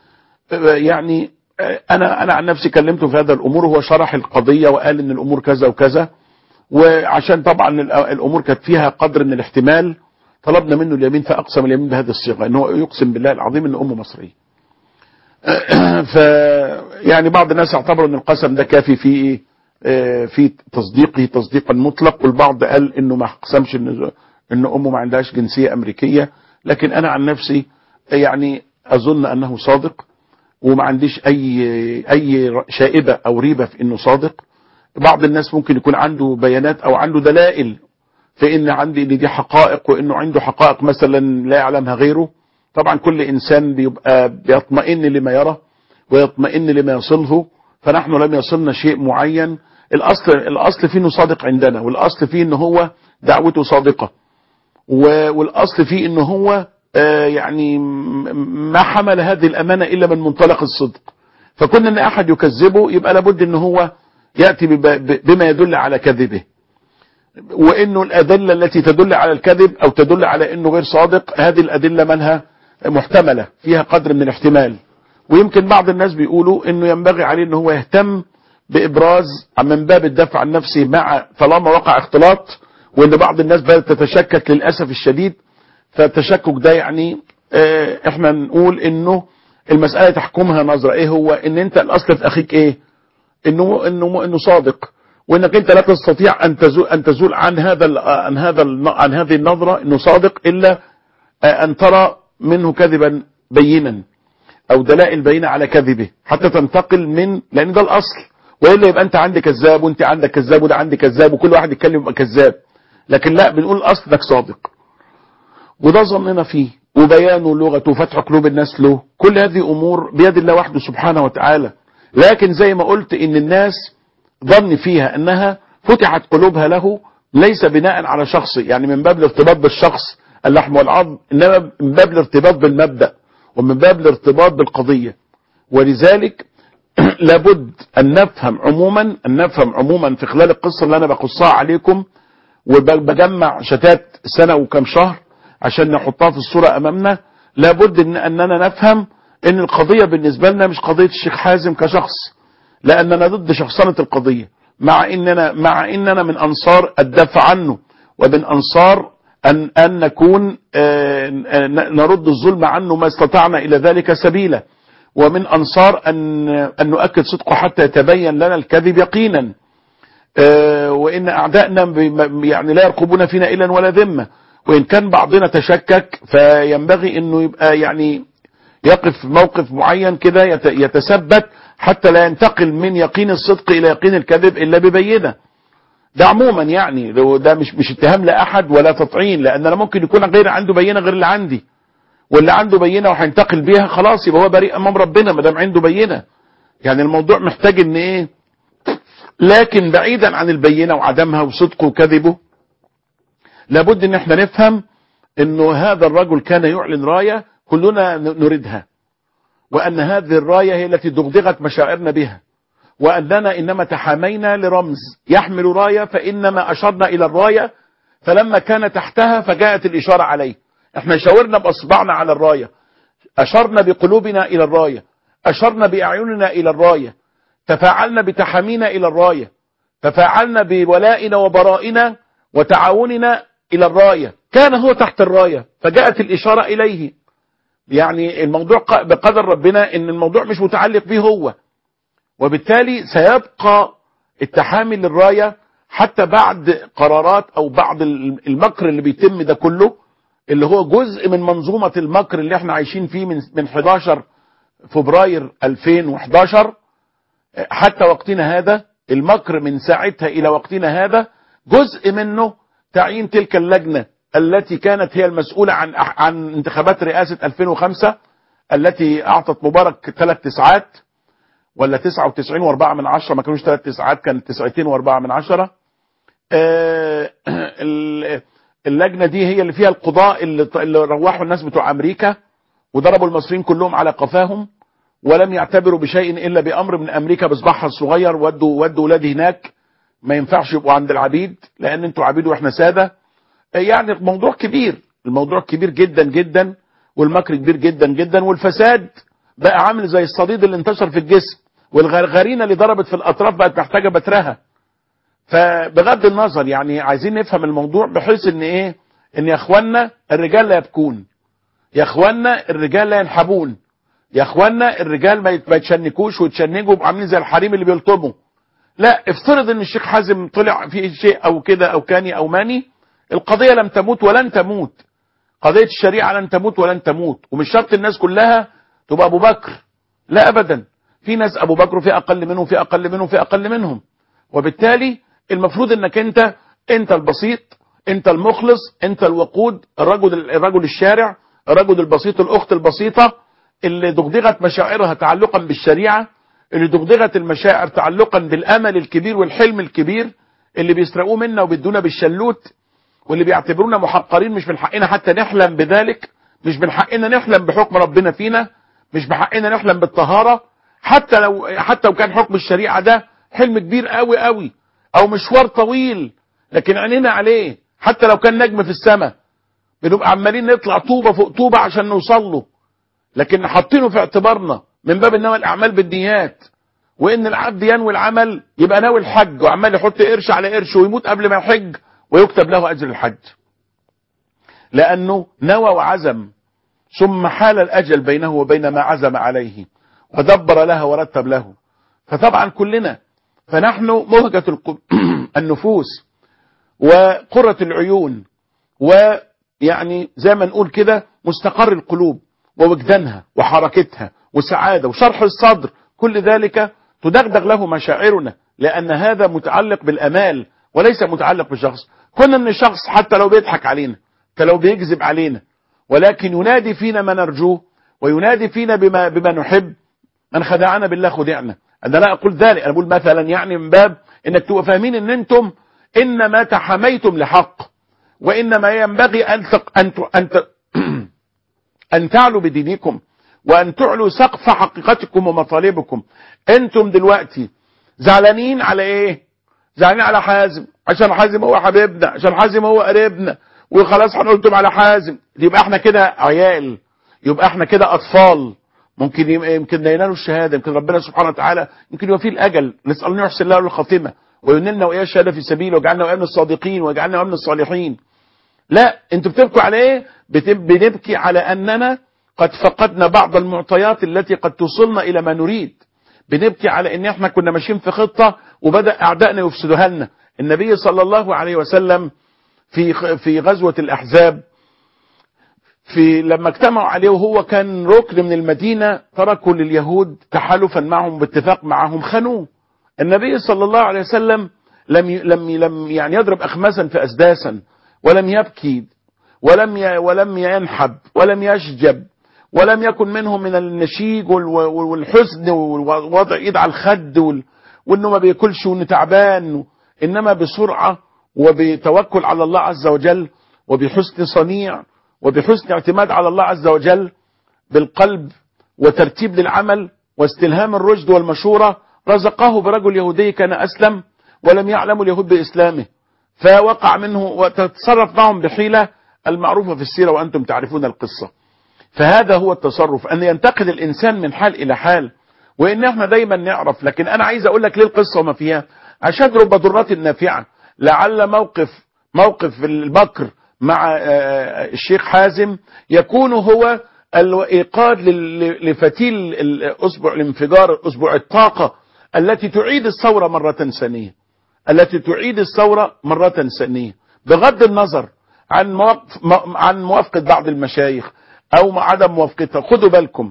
يعني انا انا عن نفسي كلمته في هذا الامور وهو شرح القضيه وقال ان الامور كذا وكذا وعشان طبعا الأ- الامور كانت فيها قدر من الاحتمال طلبنا منه اليمين فاقسم اليمين بهذه الصيغه ان هو يقسم بالله العظيم ان امه مصريه. ف يعني بعض الناس اعتبروا ان القسم ده كافي في ايه؟ آه، في تصديقه تصديقا مطلق والبعض قال انه ما اقسمش ان ان امه ما عندهاش جنسيه امريكيه لكن انا عن نفسي يعني اظن انه صادق وما عنديش اي اي شائبه او ريبه في انه صادق بعض الناس ممكن يكون عنده بيانات او عنده دلائل في ان عندي ان دي حقائق وانه عنده حقائق مثلا لا يعلمها غيره طبعا كل انسان بيبقى بيطمئن لما يرى ويطمئن لما يصله فنحن لم يصلنا شيء معين الاصل الاصل فيه انه صادق عندنا والاصل فيه ان هو دعوته صادقه و- والاصل فيه ان هو آه، يعني م- ما حمل هذه الامانه الا من منطلق الصدق فكون ان احد يكذبه يبقى لابد ان هو ياتي بب- بما يدل على كذبه وانه الادله التي تدل على الكذب او تدل على انه غير صادق هذه الادله منها محتمله فيها قدر من الاحتمال ويمكن بعض الناس بيقولوا انه ينبغي عليه ان هو يهتم بابراز من باب الدفع عن نفسه مع طالما وقع اختلاط وان بعض الناس بدات تتشكك للاسف الشديد فالتشكك ده يعني اه احنا نقول انه المساله تحكمها نظره ايه هو ان انت الاصل في اخيك ايه انه انه انه صادق وانك انت لا تستطيع ان تزول ان تزول عن هذا ال- عن هذا ال- عن هذه النظره انه صادق الا ان ترى منه كذبا بينا او دلائل بينه على كذبه حتى تنتقل من لان ده الاصل والا يبقى انت عندك كذاب وانت عندك كذاب وده عندي كذاب وكل واحد يتكلم يبقى كذاب لكن لا بنقول الاصل انك صادق وده ظننا فيه وبيانه لغته وفتح قلوب الناس له كل هذه امور بيد الله وحده سبحانه وتعالى لكن زي ما قلت ان الناس ظن فيها انها فتحت قلوبها له ليس بناء على شخص يعني من باب الارتباط بالشخص اللحم والعظم انما من باب الارتباط بالمبدا ومن باب الارتباط بالقضيه ولذلك لابد ان نفهم عموما ان نفهم عموما في خلال القصه اللي انا بقصها عليكم وبجمع شتات سنه وكم شهر عشان نحطها في الصوره امامنا لابد ان اننا نفهم ان القضيه بالنسبه لنا مش قضيه الشيخ حازم كشخص لاننا ضد شخصنه القضيه مع اننا مع اننا من انصار الدفع عنه ومن انصار ان ان نكون آه، آه، نرد الظلم عنه ما استطعنا الى ذلك سبيلا ومن انصار ان ان نؤكد صدقه حتى يتبين لنا الكذب يقينا آه، وإن أعدائنا بم- يعني لا يرقبون فينا إلا ولا ذمة وإن كان بعضنا تشكك فينبغي أنه يبقى يعني يقف في موقف معين كده يت- يتثبت حتى لا ينتقل من يقين الصدق إلى يقين الكذب إلا ببينة ده عموما يعني لو ده مش مش اتهام لاحد ولا تطعين لان انا ممكن يكون غير عنده بينه غير اللي عندي واللي عنده بينه وهينتقل بيها خلاص يبقى هو بريء امام ربنا ما دام عنده بينه يعني الموضوع محتاج ان ايه لكن بعيدا عن البينه وعدمها وصدقه وكذبه لابد ان احنا نفهم انه هذا الرجل كان يعلن رايه كلنا ن- نريدها وان هذه الرايه هي التي دغدغت مشاعرنا بها وأننا إنما تحامينا لرمز يحمل راية فإنما أشرنا إلى الراية فلما كان تحتها فجاءت الإشارة عليه احنا شاورنا بأصبعنا على الراية أشرنا بقلوبنا إلى الراية أشرنا بأعيننا إلى الراية تفاعلنا بتحامينا إلى الراية تفاعلنا بولائنا وبرائنا وتعاوننا إلى الراية كان هو تحت الراية فجاءت الإشارة إليه يعني الموضوع ق- بقدر ربنا ان الموضوع مش متعلق به هو وبالتالي سيبقى التحامي للراية حتى بعد قرارات او بعد المكر اللي بيتم ده كله اللي هو جزء من منظومة المكر اللي احنا عايشين فيه من من 11 فبراير 2011 حتى وقتنا هذا المكر من ساعتها الى وقتنا هذا جزء منه تعيين تلك اللجنة التي كانت هي المسؤولة عن عن انتخابات رئاسة 2005 التي اعطت مبارك ثلاث تسعات ولا 99 واربعة من عشرة ما كانوش ثلاث تسعات كان تسعتين واربعة من عشرة آه، ال- اللجنة دي هي اللي فيها القضاء اللي اللي روحوا الناس بتوع امريكا وضربوا المصريين كلهم على قفاهم ولم يعتبروا بشيء الا بامر من امريكا بصباحها الصغير ودوا ودوا ولادي هناك ما ينفعش يبقوا عند العبيد لان انتوا عبيد واحنا ساده يعني الموضوع كبير الموضوع كبير جدا جدا والمكر كبير جدا جدا والفساد بقى عامل زي الصديد اللي انتشر في الجسم والغرغرينه اللي ضربت في الاطراف بقت محتاجه بترها فبغض النظر يعني عايزين نفهم الموضوع بحيث ان ايه ان يا اخوانا الرجال لا يبكون يا اخوانا الرجال لا ينحبون يا اخوانا الرجال ما يت- ما يتشنكوش ويتشنجوا يبقوا عاملين زي الحريم اللي بيلطموا لا افترض ان الشيخ حازم طلع فيه شيء او كده او كاني او ماني القضيه لم تموت ولن تموت قضيه الشريعه لن تموت ولن تموت ومش شرط الناس كلها تبقى ابو بكر لا ابدا في ناس ابو بكر وفي اقل منهم في اقل منهم في اقل منهم وبالتالي المفروض انك انت انت البسيط انت المخلص انت الوقود الرجل الرجل الشارع الرجل البسيط الاخت البسيطه اللي دغدغت مشاعرها تعلقا بالشريعه اللي دغدغت المشاعر تعلقا بالامل الكبير والحلم الكبير اللي بيسرقوه منا وبيدونا بالشلوت واللي بيعتبرونا محقرين مش من حقنا حتى نحلم بذلك مش من حقنا نحلم بحكم ربنا فينا مش من حقنا نحلم بالطهارة حتى لو حتى لو كان حكم الشريعة ده حلم كبير قوي قوي او مشوار طويل لكن عينينا عليه حتى لو كان نجم في السماء بنبقى عمالين نطلع طوبة فوق طوبة عشان نوصل له لكن حاطينه في اعتبارنا من باب انما الاعمال بالنيات وان العبد ينوي العمل يبقى ناوي الحج وعمال يحط قرش على قرش ويموت قبل ما يحج ويكتب له اجر الحج لانه نوى وعزم ثم حال الاجل بينه وبين ما عزم عليه ودبر لها ورتب له فطبعا كلنا فنحن مهجة الق- النفوس وقرة العيون ويعني زي ما نقول كده مستقر القلوب ووجدانها وحركتها وسعادة وشرح الصدر كل ذلك تدغدغ له مشاعرنا لأن هذا متعلق بالأمال وليس متعلق بالشخص كنا ان الشخص حتى لو بيضحك علينا حتى لو بيكذب علينا ولكن ينادي فينا ما نرجوه وينادي فينا بما, بما نحب من خدعنا بالله خدعنا انا لا اقول ذلك انا بقول مثلا يعني من باب انك تبقوا فاهمين ان انتم انما تحميتم لحق وانما ينبغي ان تق... ان ت... ان, ت... أن تعلوا بدينكم وأن تعلوا سقف حقيقتكم ومطالبكم أنتم دلوقتي زعلانين على إيه زعلانين على حازم عشان حازم هو حبيبنا عشان حازم هو قريبنا وخلاص هنقولتم على حازم يبقى احنا كده عيال يبقى احنا كده أطفال ممكن يمكن ينالوا الشهادة يمكن ربنا سبحانه وتعالى يمكن يوفيه الأجل نسأل الله يحسن له الخاتمة وينلنا وإياه الشهادة في سبيله ويجعلنا وإياه من الصادقين ويجعلنا وإياه من الصالحين لا انتوا بتبكوا على ايه بتب- بنبكي على اننا قد فقدنا بعض المعطيات التي قد توصلنا الى ما نريد بنبكي على ان احنا كنا ماشيين في خطة وبدأ أعدائنا يفسدوها لنا النبي صلى الله عليه وسلم في في غزوة الأحزاب في لما اجتمعوا عليه وهو كان ركن من المدينة تركوا لليهود تحالفا معهم باتفاق معهم خانوه النبي صلى الله عليه وسلم لم ي- لم ي- لم يعني يضرب أخماسا في أسداسا ولم يبكي ولم ي- ولم ينحب ولم يشجب ولم يكن منهم من النشيج وال- وال- والحزن ووضع ايد على الخد وال- وانه ما بياكلش وانه تعبان انما بسرعه وبتوكل على الله عز وجل وبحسن صنيع وبحسن اعتماد على الله عز وجل بالقلب وترتيب للعمل واستلهام الرشد والمشورة رزقه برجل يهودي كان أسلم ولم يعلم اليهود بإسلامه فوقع منه وتتصرف معهم بحيلة المعروفة في السيرة وأنتم تعرفون القصة فهذا هو التصرف أن ينتقل الإنسان من حال إلى حال وإن احنا دايما نعرف لكن أنا عايز أقول لك ليه القصة وما فيها عشان رب ضرات نافعة لعل موقف موقف البكر مع آه، الشيخ حازم يكون هو الإيقاد لل- لفتيل الأسبوع الانفجار أسبوع الطاقة التي تعيد الثورة مرة ثانية التي تعيد الثورة مرة ثانية بغض النظر عن موقف م- عن موافقة بعض المشايخ أو عدم موافقتها خدوا بالكم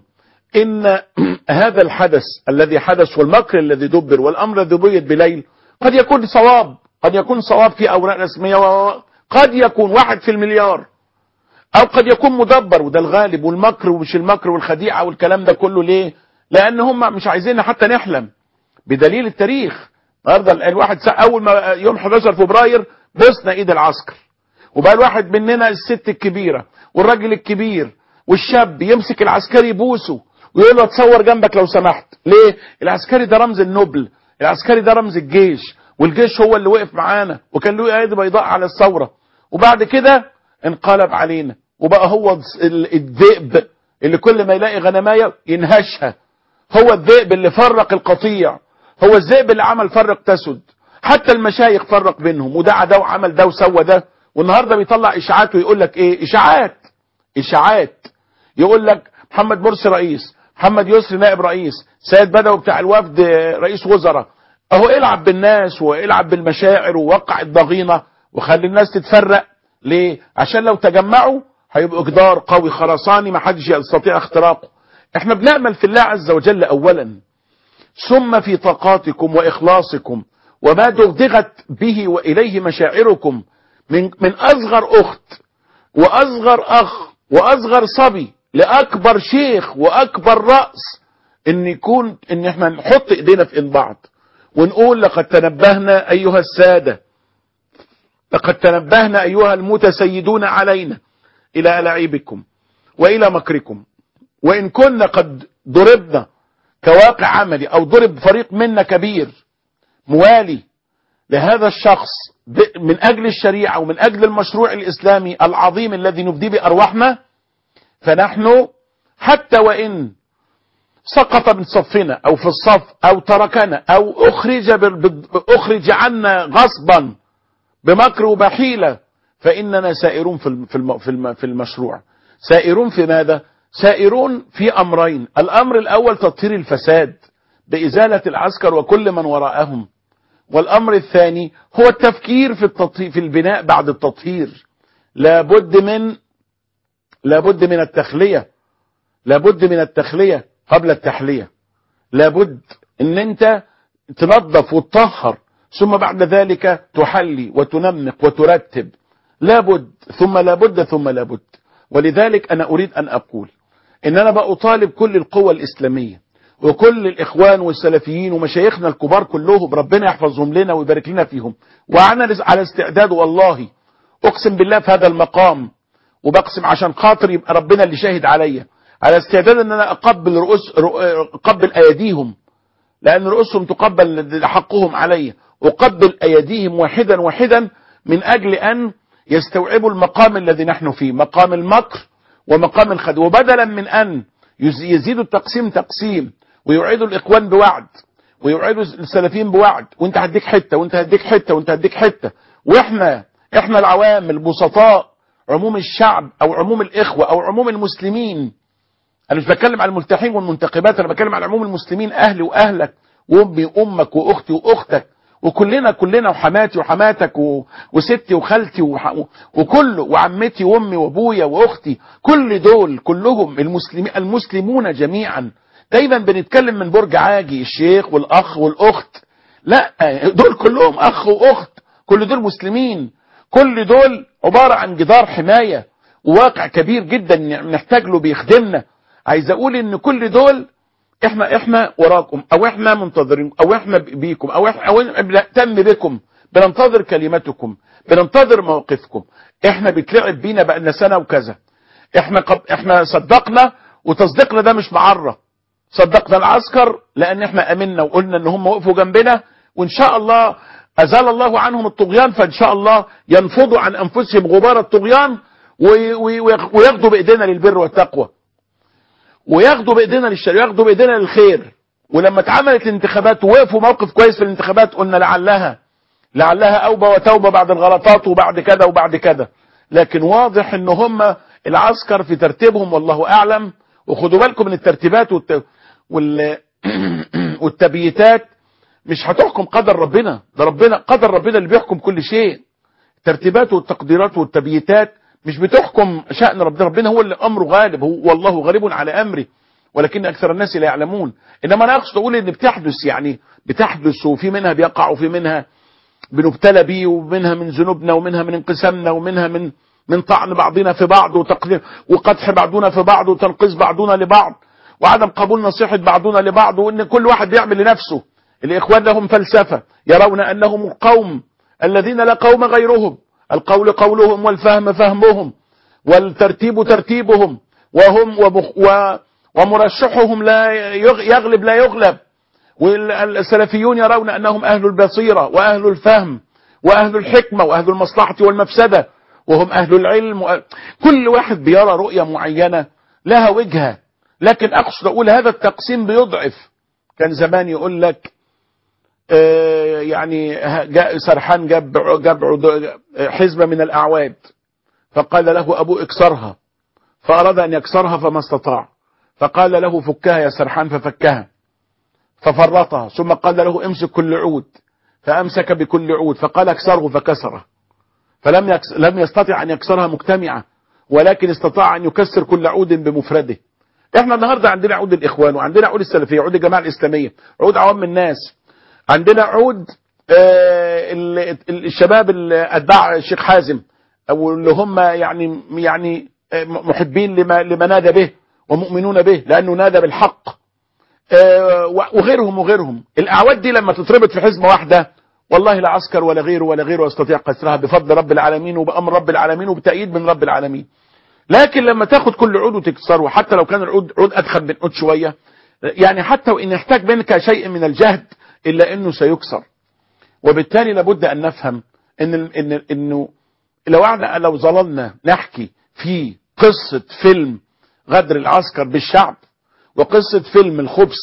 إن هذا الحدث الذي حدث والمكر الذي دبر والأمر الذي بيد بليل قد يكون صواب قد يكون صواب في أوراق رسمية وقد يكون واحد في المليار أو قد يكون مدبر وده الغالب والمكر ومش المكر والخديعة والكلام ده كله ليه لأن هم مش عايزين حتى نحلم بدليل التاريخ النهارده الواحد سا- اول ما يوم 11 فبراير بوسنا ايد العسكر وبقى الواحد مننا الست الكبيره والراجل الكبير والشاب يمسك العسكري يبوسه ويقول له اتصور جنبك لو سمحت ليه العسكري ده رمز النبل العسكري ده رمز الجيش والجيش هو اللي وقف معانا وكان له ايدي بيضاء على الثوره وبعد كده انقلب علينا وبقى هو ال- الذئب اللي كل ما يلاقي غنمايه ينهشها هو الذئب اللي فرق القطيع هو الذئب اللي عمل فرق تسد حتى المشايخ فرق بينهم ودعا ده وعمل ده وسوى ده والنهارده بيطلع اشاعات ويقول لك ايه اشاعات اشاعات يقول لك محمد مرسي رئيس محمد يسري نائب رئيس سيد بدوي بتاع الوفد رئيس وزراء اهو العب بالناس والعب بالمشاعر ووقع الضغينه وخلي الناس تتفرق ليه عشان لو تجمعوا هيبقوا جدار قوي خرساني ما حدش يستطيع اختراقه احنا بنعمل في الله عز وجل اولا ثم في طاقاتكم واخلاصكم وما دغدغت به واليه مشاعركم من من اصغر اخت واصغر اخ واصغر صبي لاكبر شيخ واكبر راس ان يكون ان احنا نحط ايدينا في ايد بعض ونقول لقد تنبهنا ايها الساده لقد تنبهنا ايها المتسيدون علينا الى ألاعيبكم والى مكركم وان كنا قد ضربنا كواقع عملي او ضرب فريق منا كبير موالي لهذا الشخص ب- من اجل الشريعه ومن اجل المشروع الاسلامي العظيم الذي نفدي بارواحنا فنحن حتى وان سقط من صفنا او في الصف او تركنا او اخرج بال- بال- اخرج عنا غصبا بمكر وبحيله فاننا سائرون في الم- في الم- في الم- في المشروع سائرون في ماذا سائرون في امرين الامر الاول تطهير الفساد بازاله العسكر وكل من وراءهم والامر الثاني هو التفكير في التطهير في البناء بعد التطهير لابد من لابد من التخليه لابد من التخليه قبل التحليه لابد ان انت تنظف وتطهر ثم بعد ذلك تحلي وتنمق وترتب لابد ثم لابد ثم لابد ولذلك انا اريد ان اقول ان انا بأطالب كل القوى الاسلاميه وكل الاخوان والسلفيين ومشايخنا الكبار كلهم ربنا يحفظهم لنا ويبارك لنا فيهم وانا على استعداد والله اقسم بالله في هذا المقام وبقسم عشان خاطر يبقى ربنا اللي شاهد عليا على استعداد ان انا اقبل رؤوس رؤ- اقبل ايديهم لان رؤوسهم تقبل حقهم علي اقبل ايديهم واحدا واحدا من اجل ان يستوعبوا المقام الذي نحن فيه مقام المكر ومقام الخد وبدلا من ان يز- يزيدوا التقسيم تقسيم ويوعدوا الاخوان بوعد ويوعدوا السلفيين بوعد وانت هديك حته وانت هديك حته وانت هديك حته واحنا احنا العوام البسطاء عموم الشعب او عموم الاخوه او عموم المسلمين انا مش بتكلم على الملتحين والمنتقبات انا بتكلم على عموم المسلمين اهلي واهلك وامي وامك واختي واختك وكلنا كلنا وحماتي وحماتك و... وستي وخالتي وح... وكله وعمتي وامي وابويا واختي كل دول كلهم المسلمين المسلمون جميعا دايما بنتكلم من برج عاجي الشيخ والاخ والاخت لا دول كلهم اخ واخت كل دول مسلمين كل دول عبارة عن جدار حماية وواقع كبير جدا نحتاج له بيخدمنا عايز اقول ان كل دول احنا احنا وراكم او احنا منتظرين او احنا بيكم او احنا او بنهتم بكم بننتظر كلمتكم بننتظر موقفكم احنا بيتلعب بينا بقالنا سنه وكذا احنا قب احنا صدقنا وتصديقنا ده مش معره صدقنا العسكر لان احنا امنا وقلنا ان هم وقفوا جنبنا وان شاء الله ازال الله عنهم الطغيان فان شاء الله ينفضوا عن انفسهم غبار الطغيان وياخدوا بايدينا للبر والتقوى وياخدوا بايدينا للشر ياخدوا بايدينا للخير ولما اتعملت الانتخابات ووقفوا موقف كويس في الانتخابات قلنا لعلها لعلها اوبه وتوبه بعد الغلطات وبعد كده وبعد كده لكن واضح ان هم العسكر في ترتيبهم والله اعلم وخدوا بالكم من الترتيبات والت... وال... والتبييتات مش هتحكم قدر ربنا ده ربنا قدر ربنا اللي بيحكم كل شيء الترتيبات والتقديرات والتبييتات مش بتحكم شأن ربنا ربنا هو اللي أمره غالب هو والله غالب على أمره ولكن أكثر الناس لا يعلمون إنما أنا أقصد أقول إن بتحدث يعني بتحدث وفي منها بيقع وفي منها بنبتلى بيه ومنها من ذنوبنا ومنها من انقسامنا ومنها من من طعن بعضنا في بعض وتقدير وقدح بعضنا في بعض وتنقيص بعضنا لبعض وعدم قبول نصيحة بعضنا لبعض وإن كل واحد بيعمل لنفسه الإخوان لهم فلسفة يرون أنهم القوم الذين لا قوم غيرهم القول قولهم والفهم فهمهم والترتيب ترتيبهم وهم وبخ و ومرشحهم لا يغلب لا يغلب والسلفيون يرون أنهم أهل البصيرة وأهل الفهم وأهل الحكمة وأهل المصلحة والمفسدة وهم أهل العلم و... كل واحد بيرى رؤية معينة لها وجهة لكن أقصد أقول هذا التقسيم بيضعف كان زمان يقول لك آه يعني جاء سرحان جاب جاب حزمة من الأعواد فقال له أبو اكسرها فأراد أن يكسرها فما استطاع فقال له فكها يا سرحان ففكها ففرطها ثم قال له امسك كل عود فأمسك بكل عود فقال اكسره فكسره فلم يكس لم يستطع أن يكسرها مجتمعة ولكن استطاع أن يكسر كل عود بمفرده احنا النهاردة عندنا عود الإخوان وعندنا عود السلفية عود الجماعة الإسلامية عود عوام الناس عندنا عود آه الشباب اللي أتباع الشيخ حازم أو اللي هم يعني يعني محبين لما, لما نادى به ومؤمنون به لأنه نادى بالحق آه وغيرهم وغيرهم الأعواد دي لما تتربط في حزمة واحدة والله لا عسكر ولا غيره ولا غيره يستطيع كسرها بفضل رب العالمين وبأمر رب العالمين وبتأييد من رب العالمين لكن لما تاخد كل عود وتكسره حتى لو كان العود عود أدخل من عود شوية يعني حتى وإن يحتاج منك شيء من الجهد إلا أنه سيكسر وبالتالي لابد أن نفهم إن إن إنه لو لو ظللنا نحكي في قصة فيلم غدر العسكر بالشعب وقصة فيلم الخبث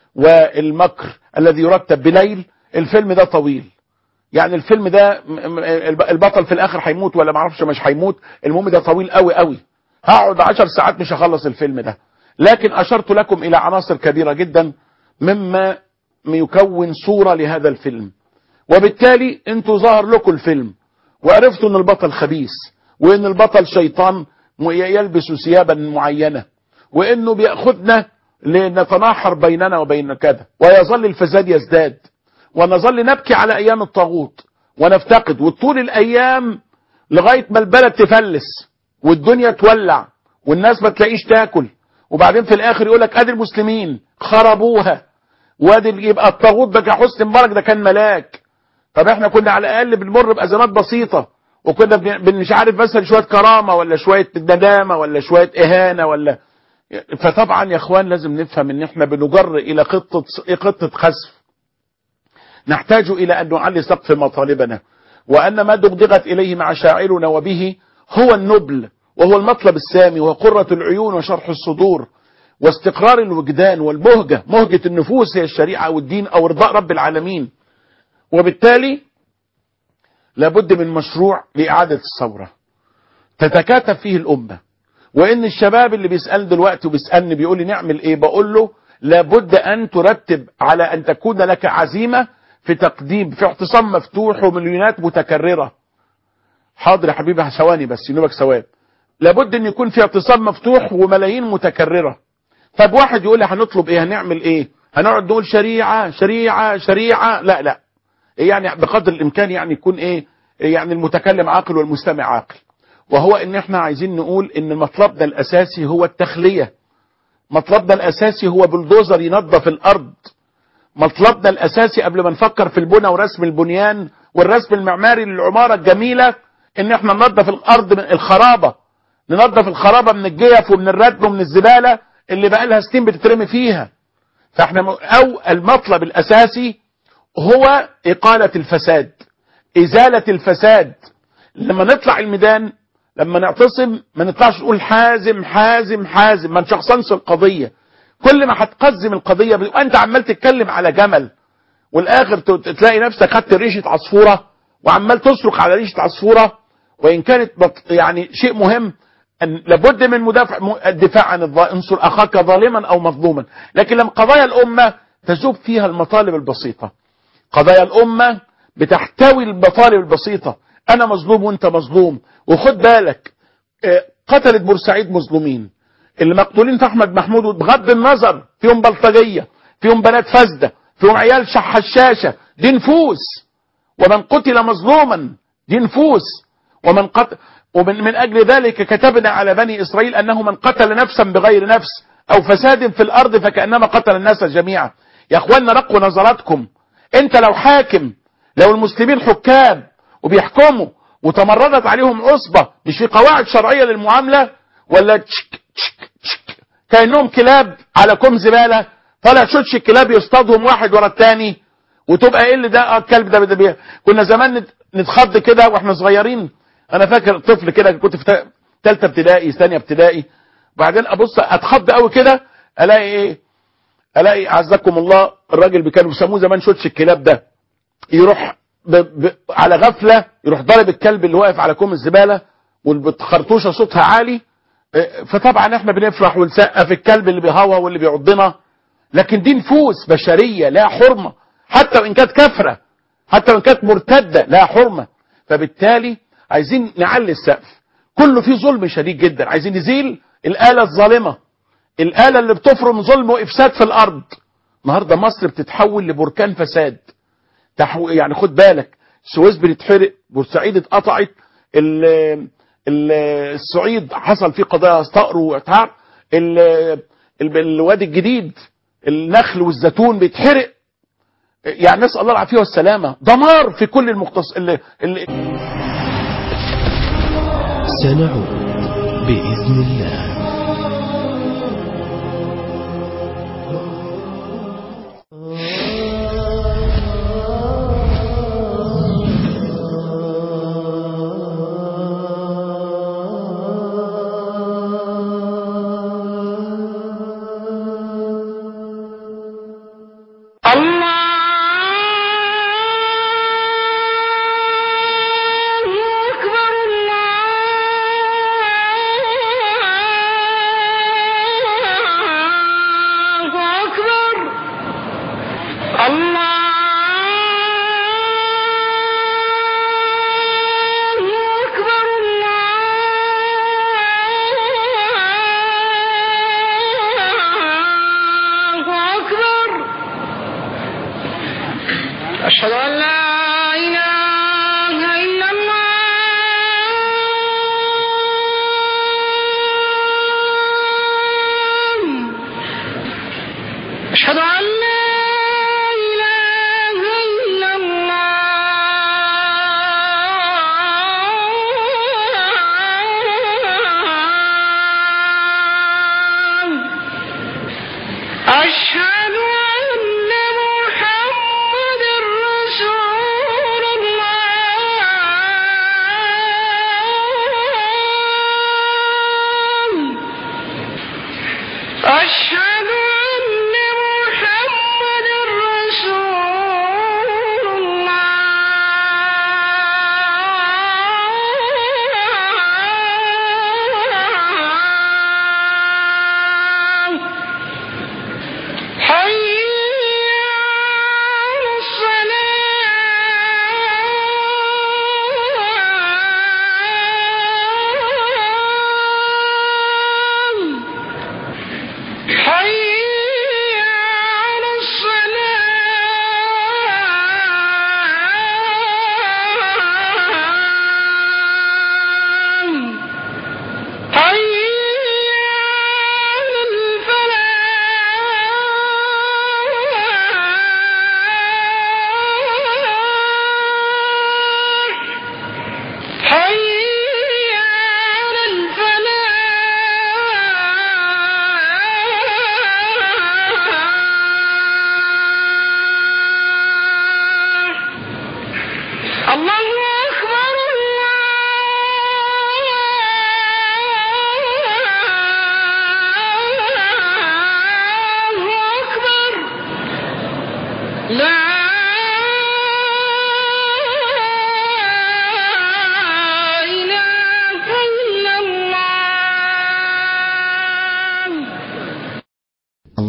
والمكر الذي يرتب بليل الفيلم ده طويل يعني الفيلم ده البطل في الاخر هيموت ولا معرفش مش هيموت المهم ده طويل قوي قوي هقعد عشر ساعات مش هخلص الفيلم ده لكن اشرت لكم الى عناصر كبيرة جدا مما يكون صورة لهذا الفيلم وبالتالي انتوا ظهر لكم الفيلم وعرفتوا ان البطل خبيث وان البطل شيطان يلبس ثيابا معينة وانه بياخذنا لنتناحر بيننا وبين كذا ويظل الفساد يزداد ونظل نبكي على ايام الطاغوت ونفتقد وطول الايام لغايه ما البلد تفلس والدنيا تولع والناس ما تلاقيش تاكل وبعدين في الاخر يقول لك ادي المسلمين خربوها وادي يبقى الطاغوت ده حسني مبارك ده كان ملاك طب احنا كنا على الاقل بنمر بازمات بسيطه وكنا مش عارف مثلا شويه كرامه ولا شويه ندامه ولا شويه اهانه ولا فطبعا يا اخوان لازم نفهم ان احنا بنجر الى خطه خطه خسف نحتاج إلى أن نعلي سقف مطالبنا وأن ما دغدغت إليه مشاعرنا وبه هو النبل وهو المطلب السامي وهو قرة العيون وشرح الصدور واستقرار الوجدان والمهجة مهجة النفوس هي الشريعة والدين أو رضاء رب العالمين وبالتالي لابد من مشروع لإعادة الثورة تتكاتف فيه الأمة وإن الشباب اللي بيسأل دلوقتي وبيسألني بيقول لي نعمل إيه بقول له لابد أن ترتب على أن تكون لك عزيمة في تقديم في اعتصام مفتوح ومليونات متكررة حاضر يا حبيبي ثواني بس ينوبك ثواب لابد ان يكون في اعتصام مفتوح وملايين متكررة طب واحد يقول لي هنطلب ايه هنعمل ايه هنقعد نقول شريعة شريعة شريعة لا لا يعني بقدر الامكان يعني يكون ايه يعني المتكلم عاقل والمستمع عاقل وهو ان احنا عايزين نقول ان مطلبنا الاساسي هو التخلية مطلبنا الاساسي هو بلدوزر ينظف الارض مطلبنا الاساسي قبل ما نفكر في البنى ورسم البنيان والرسم المعماري للعمارة الجميلة ان احنا ننظف الارض من الخرابة ننظف الخرابة من الجيف ومن الردم ومن الزبالة اللي بقى لها سنين بتترمي فيها فاحنا م- او المطلب الاساسي هو اقالة الفساد ازالة الفساد لما نطلع الميدان لما نعتصم ما نطلعش نقول حازم حازم حازم ما نشخصنش القضية كل ما هتقزم القضية بتبقى انت عمال تتكلم على جمل والاخر ت- تلاقي نفسك خدت ريشة عصفورة وعمال تصرخ على ريشة عصفورة وان كانت بط- يعني شيء مهم أن لابد من مدافع م- الدفاع عن الظالم انصر اخاك ظالما او مظلوما لكن لما قضايا الامة تذوب فيها المطالب البسيطة قضايا الأمة بتحتوي المطالب البسيطة أنا مظلوم وأنت مظلوم وخد بالك آه، قتلت بورسعيد مظلومين اللي مقتولين في أحمد محمود بغض النظر فيهم بلطجية فيهم بنات فاسدة فيهم عيال شح الشاشة دي نفوس ومن قتل مظلوما دي نفوس ومن قتل ومن من أجل ذلك كتبنا على بني إسرائيل أنه من قتل نفسا بغير نفس أو فساد في الأرض فكأنما قتل الناس جميعا يا أخوانا رقوا نظراتكم انت لو حاكم لو المسلمين حكام وبيحكموا وتمردت عليهم عصبة مش في قواعد شرعية للمعاملة ولا تشك تشك تشك كأنهم كلاب على كوم زبالة طالع شوتش الكلاب يصطادهم واحد ورا التاني وتبقى ايه اللي ده آه الكلب ده, ده بيه. كنا زمان نت- نتخض كده واحنا صغيرين انا فاكر طفل كده كنت في تا- تالتة ابتدائي ثانية ابتدائي وبعدين ابص اتخض قوي كده الاقي ايه الاقي اعزكم الله الراجل اللي كانوا بيسموه زمان شوتش الكلاب ده يروح ب... ب... على غفله يروح ضارب الكلب اللي واقف على كوم الزباله والخرطوشه صوتها عالي اه، فطبعا احنا بنفرح ونسقف الكلب اللي بيهوى واللي بيعضنا لكن دي نفوس بشريه لها حرمه حتى وان كانت كافره حتى وان كانت مرتده لها حرمه فبالتالي عايزين نعلي السقف كله فيه ظلم شديد جدا عايزين نزيل الاله الظالمه الآلة اللي بتفرم ظلم وإفساد في الأرض النهاردة مصر بتتحول لبركان فساد تحو... يعني خد بالك السويس بتتحرق بورسعيد اتقطعت ال... ال... الصعيد حصل فيه قضايا فقر واتعاب ال... ال... الوادي الجديد النخل والزيتون بيتحرق يعني نسأل الله العافية والسلامة دمار في كل المختص اللي... اللي...
سنعود بإذن الله
أشهد أن لا إله إلا الله أشهد أن لا إله إلا الله أشهد أن محمد رسول الله أشهد أن محمد رسول الله حي على الصلاة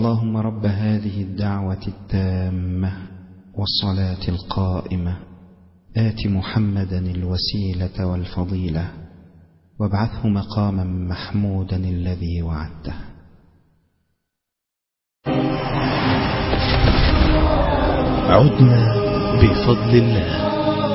اللهم رب هذه الدعوة التامة والصلاة القائمة آت محمدا الوسيلة والفضيلة وابعثه مقاما محمودا الذي وعدته
عدنا بفضل الله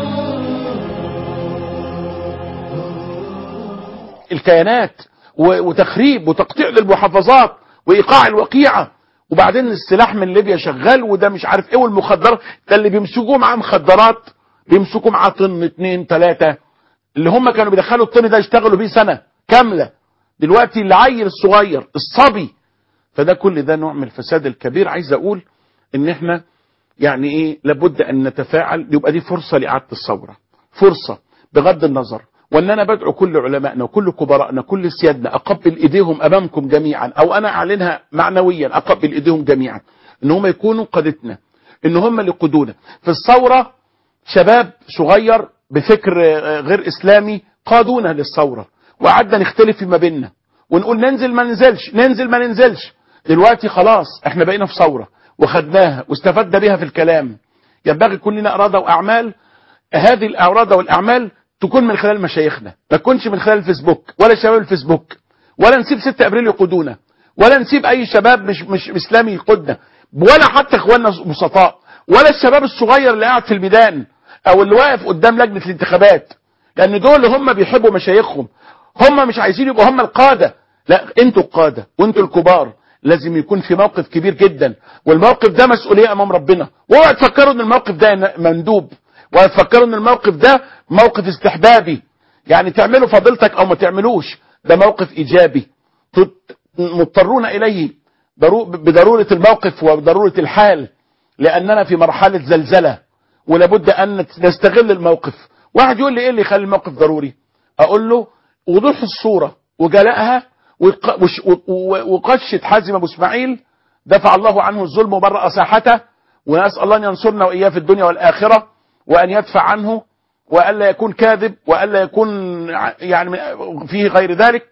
الكيانات و- وتخريب وتقطيع للمحافظات وايقاع الوقيعه وبعدين السلاح من ليبيا شغال وده مش عارف ايه والمخدرات ده اللي بيمسكوه معاه مخدرات بيمسكوا معاه طن اتنين تلاته اللي هم كانوا بيدخلوا الطن ده يشتغلوا بيه سنه كامله دلوقتي العيل الصغير الصبي فده كل ده نوع من الفساد الكبير عايز اقول ان احنا يعني ايه لابد ان نتفاعل يبقى دي فرصه لاعاده الثوره فرصه بغض النظر وان انا بدعو كل علمائنا وكل كبرائنا كل سيادنا اقبل ايديهم امامكم جميعا او انا اعلنها معنويا اقبل ايديهم جميعا ان هم يكونوا قادتنا ان هم اللي يقودونا في الثوره شباب صغير بفكر آه، غير اسلامي قادونا للثوره وقعدنا نختلف فيما بيننا ونقول ننزل ما ننزلش ننزل ما ننزلش دلوقتي خلاص احنا بقينا في ثوره وخدناها واستفدنا بها في الكلام ينبغي يكون لنا اراده واعمال هذه الاراده والاعمال تكون من خلال مشايخنا ما تكونش من خلال الفيسبوك ولا شباب الفيسبوك ولا نسيب 6 ابريل يقودونا ولا نسيب اي شباب مش مش اسلامي يقودنا ولا حتى اخواننا بسطاء ولا الشباب الصغير اللي قاعد في الميدان او اللي واقف قدام لجنه الانتخابات لان دول هم بيحبوا مشايخهم هم مش عايزين يبقوا هم القاده لا انتوا القاده وانتوا الكبار لازم يكون في موقف كبير جدا والموقف ده مسؤوليه امام ربنا واوعوا تفكروا ان الموقف ده مندوب ولا تفكروا ان الموقف ده موقف استحبابي يعني تعملوا فضيلتك او ما تعملوش ده موقف ايجابي تت- مضطرون اليه ضرو- بضروره الموقف وضروره الحال لاننا في مرحله زلزله ولابد ان نستغل الموقف واحد يقول لي ايه اللي يخلي الموقف ضروري اقول له وضوح الصوره وجلائها وق- وش- و- و- وقشه حازم ابو اسماعيل دفع الله عنه الظلم وبرأ ساحته ونسال الله ان ينصرنا واياه في الدنيا والاخره وان يدفع عنه والا يكون كاذب والا يكون ع- يعني فيه غير ذلك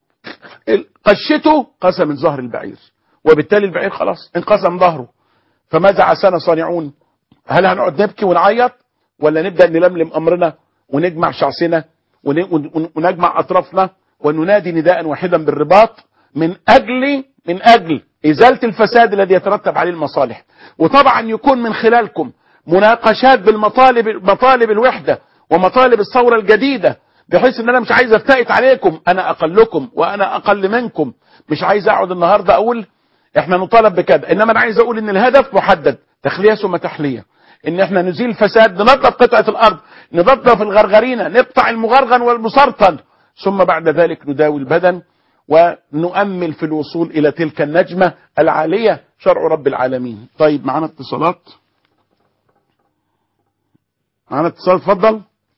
قشته قسم من ظهر البعير وبالتالي البعير خلاص انقسم ظهره فماذا عسانا صانعون هل هنقعد نبكي ونعيط ولا نبدا نلملم امرنا ونجمع شعثنا ون- ون- ونجمع اطرافنا وننادي نداء واحدا بالرباط من اجل من اجل ازاله الفساد الذي يترتب عليه المصالح وطبعا يكون من خلالكم مناقشات بالمطالب مطالب الوحده ومطالب الثوره الجديده بحيث ان انا مش عايز افتئت عليكم انا اقلكم وانا اقل منكم مش عايز اقعد النهارده اقول احنا نطالب بكذا انما انا عايز اقول ان الهدف محدد تخليه ثم تحليه ان احنا نزيل الفساد ننظف قطعه الارض ننظف الغرغرينه نقطع المغرغن والمسرطن ثم بعد ذلك نداوي البدن ونؤمل في الوصول الى تلك النجمه العاليه شرع رب العالمين طيب معانا اتصالات معانا اتصال اتفضل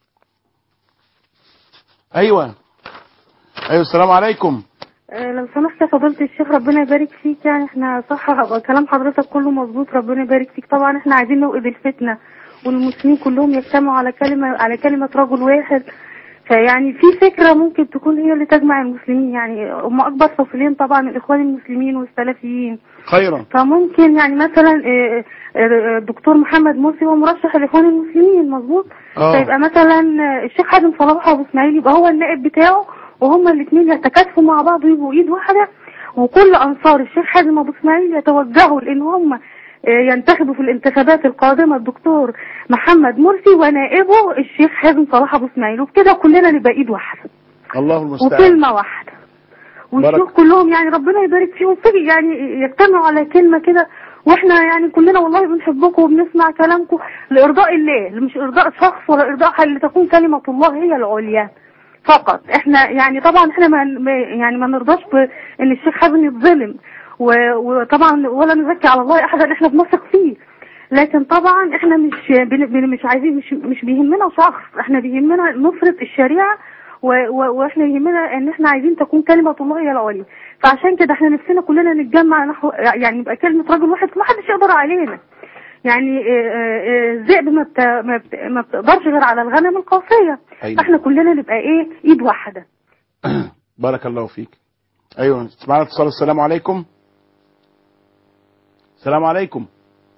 ايوه ايوه السلام عليكم
آه، لو سمحت يا فضيلة الشيخ ربنا يبارك فيك يعني احنا صح كلام حضرتك كله مظبوط ربنا يبارك فيك طبعا احنا عايزين نوقف الفتنة والمسلمين كلهم يجتمعوا على كلمة على كلمة رجل واحد فيعني في فكرة ممكن تكون هي اللي تجمع المسلمين يعني هم أكبر فصيلين طبعا الإخوان المسلمين والسلفيين
خيرا
فممكن يعني مثلا آه، آه، الدكتور محمد مرسي هو مرشح الإخوان المسلمين مظبوط
اه
فيبقى مثلا الشيخ حازم صلاح ابو اسماعيل يبقى هو النائب بتاعه وهما الاثنين يتكاتفوا مع بعض ويبقوا ايد واحده وكل انصار الشيخ حازم ابو اسماعيل يتوجهوا لان هم ينتخبوا في الانتخابات القادمه الدكتور محمد مرسي ونائبه الشيخ حازم صلاح ابو اسماعيل وبكده كلنا نبقى ايد واحده
الله المستعان
وكلمه واحده والشيوخ
بارك.
كلهم يعني ربنا يبارك فيهم فجأة يعني يجتمعوا على كلمة كده واحنا يعني كلنا والله بنحبكم وبنسمع كلامكم لإرضاء الله مش إرضاء شخص ولا إرضاء حل لتكون كلمة الله هي العليا فقط احنا يعني طبعا احنا ما ما- يعني ما نرضاش بان الشيخ حازم يتظلم و- وطبعا ولا نزكي على الله احدا احنا بنثق فيه لكن طبعا احنا مش بن- بن- مش عايزين مش مش بيهمنا شخص احنا بيهمنا نصرة الشريعة و- و- واحنا يهمنا ان احنا عايزين تكون كلمة الله هي العليا فعشان كده احنا نفسنا كلنا نتجمع نحو يعني يبقى كلمة رجل واحد ما حدش يقدر علينا يعني آه، آه، آه، الذئب ما بت- ما بت- ما بتقدرش غير على الغنم القاسية
أيوة.
فاحنا كلنا نبقى ايه ايد واحدة
بارك الله فيك ايوه اسمعنا اتصال السلام عليكم السلام عليكم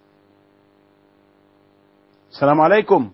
السلام عليكم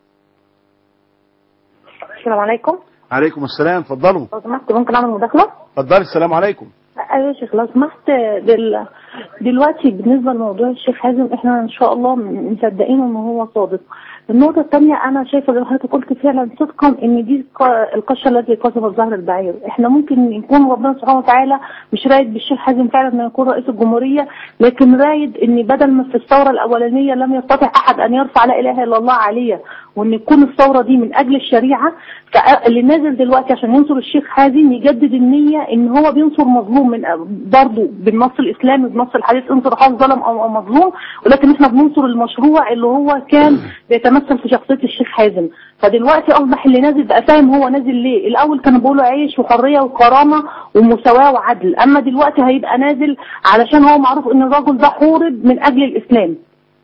السلام عليكم
عليكم السلام اتفضلوا
لو سمحت ممكن اعمل مداخله
اتفضلي السلام عليكم
ايوه يا شيخ لو سمحت دل... دلوقتي بالنسبه لموضوع الشيخ حازم احنا ان شاء الله مصدقينه ان هو صادق النقطة الثانية أنا شايفة زي ما حضرتك قلت فعلا صدقا إن دي الق- القشة التي قصفت ظهر البعير، إحنا ممكن يكون ربنا سبحانه وتعالى مش رايد بالشيخ حازم فعلا إنه يكون رئيس الجمهورية، لكن رايد إن بدل ما في الثورة الأولانية لم يستطع أحد أن يرفع لا إله إلا الله عليه، وإن تكون الثورة دي من أجل الشريعة، فاللي نازل دلوقتي عشان ينصر الشيخ حازم يجدد النية إن هو بينصر مظلوم من برضه بالنص الإسلامي بنص الحديث انصر أخاك ظلم أو أو مظلوم، ولكن إحنا بننصر المشروع اللي هو كان بيتمثل في شخصية الشيخ حازم فدلوقتي أصبح اللي نازل بقى فاهم هو نازل ليه الأول كانوا بيقولوا عيش وحرية وكرامة ومساواة وعدل أما دلوقتي هيبقى نازل علشان هو معروف إن الراجل ده حورب من أجل الإسلام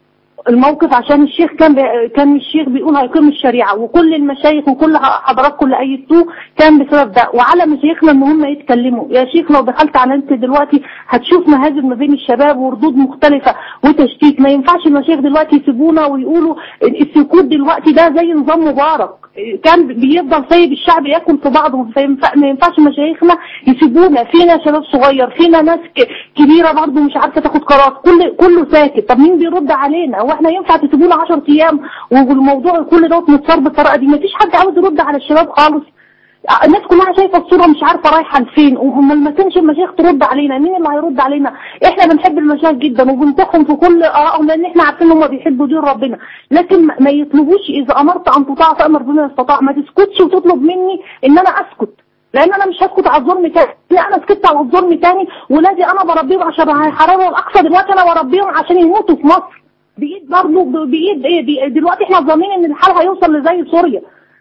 الموقف عشان الشيخ كان بي... كان الشيخ بيقول هيقيم الشريعه وكل المشايخ وكل حضراتكم اللي ايدتوه كان بسبب ده وعلى مشايخنا ان هم يتكلموا يا شيخ لو دخلت على انت دلوقتي هتشوف مهازل ما بين الشباب وردود مختلفه وتشتيت ما ينفعش المشايخ دلوقتي يسيبونا ويقولوا السكوت دلوقتي ده زي نظام مبارك كان بيفضل سايب الشعب ياكل في بعضه فينفع ما ينفعش مشايخنا يسيبونا فينا شباب صغير فينا ناس ك- كبيره برضه مش عارفه تاخد قرار كل كله ساكت طب مين بيرد علينا هو احنا ينفع تسيبونا 10 ايام والموضوع كل دوت متصار بالطريقه دي مفيش حد عاوز يرد على الشباب خالص الناس كلها شايفه الصوره مش عارفه رايحه لفين وامال ما كانش المشايخ ترد علينا مين اللي هيرد علينا احنا بنحب المشايخ جدا وبنطيعهم في كل ارائهم لان احنا عارفين ان هم بيحبوا دين ربنا لكن ما- ما يطلبوش اذا امرت ان تطاع فامر بما استطاع ما تسكتش وتطلب مني ان انا اسكت لان انا مش هسكت على الظلم تاني لا انا سكت على الظلم تاني ولادي انا بربيهم عشان هيحرروا الاقصى دلوقتي انا بربيهم عشان يموتوا في مصر بايد برضه بايد ايه بي- دلوقتي احنا ظالمين ان الحال هيوصل لزي سوريا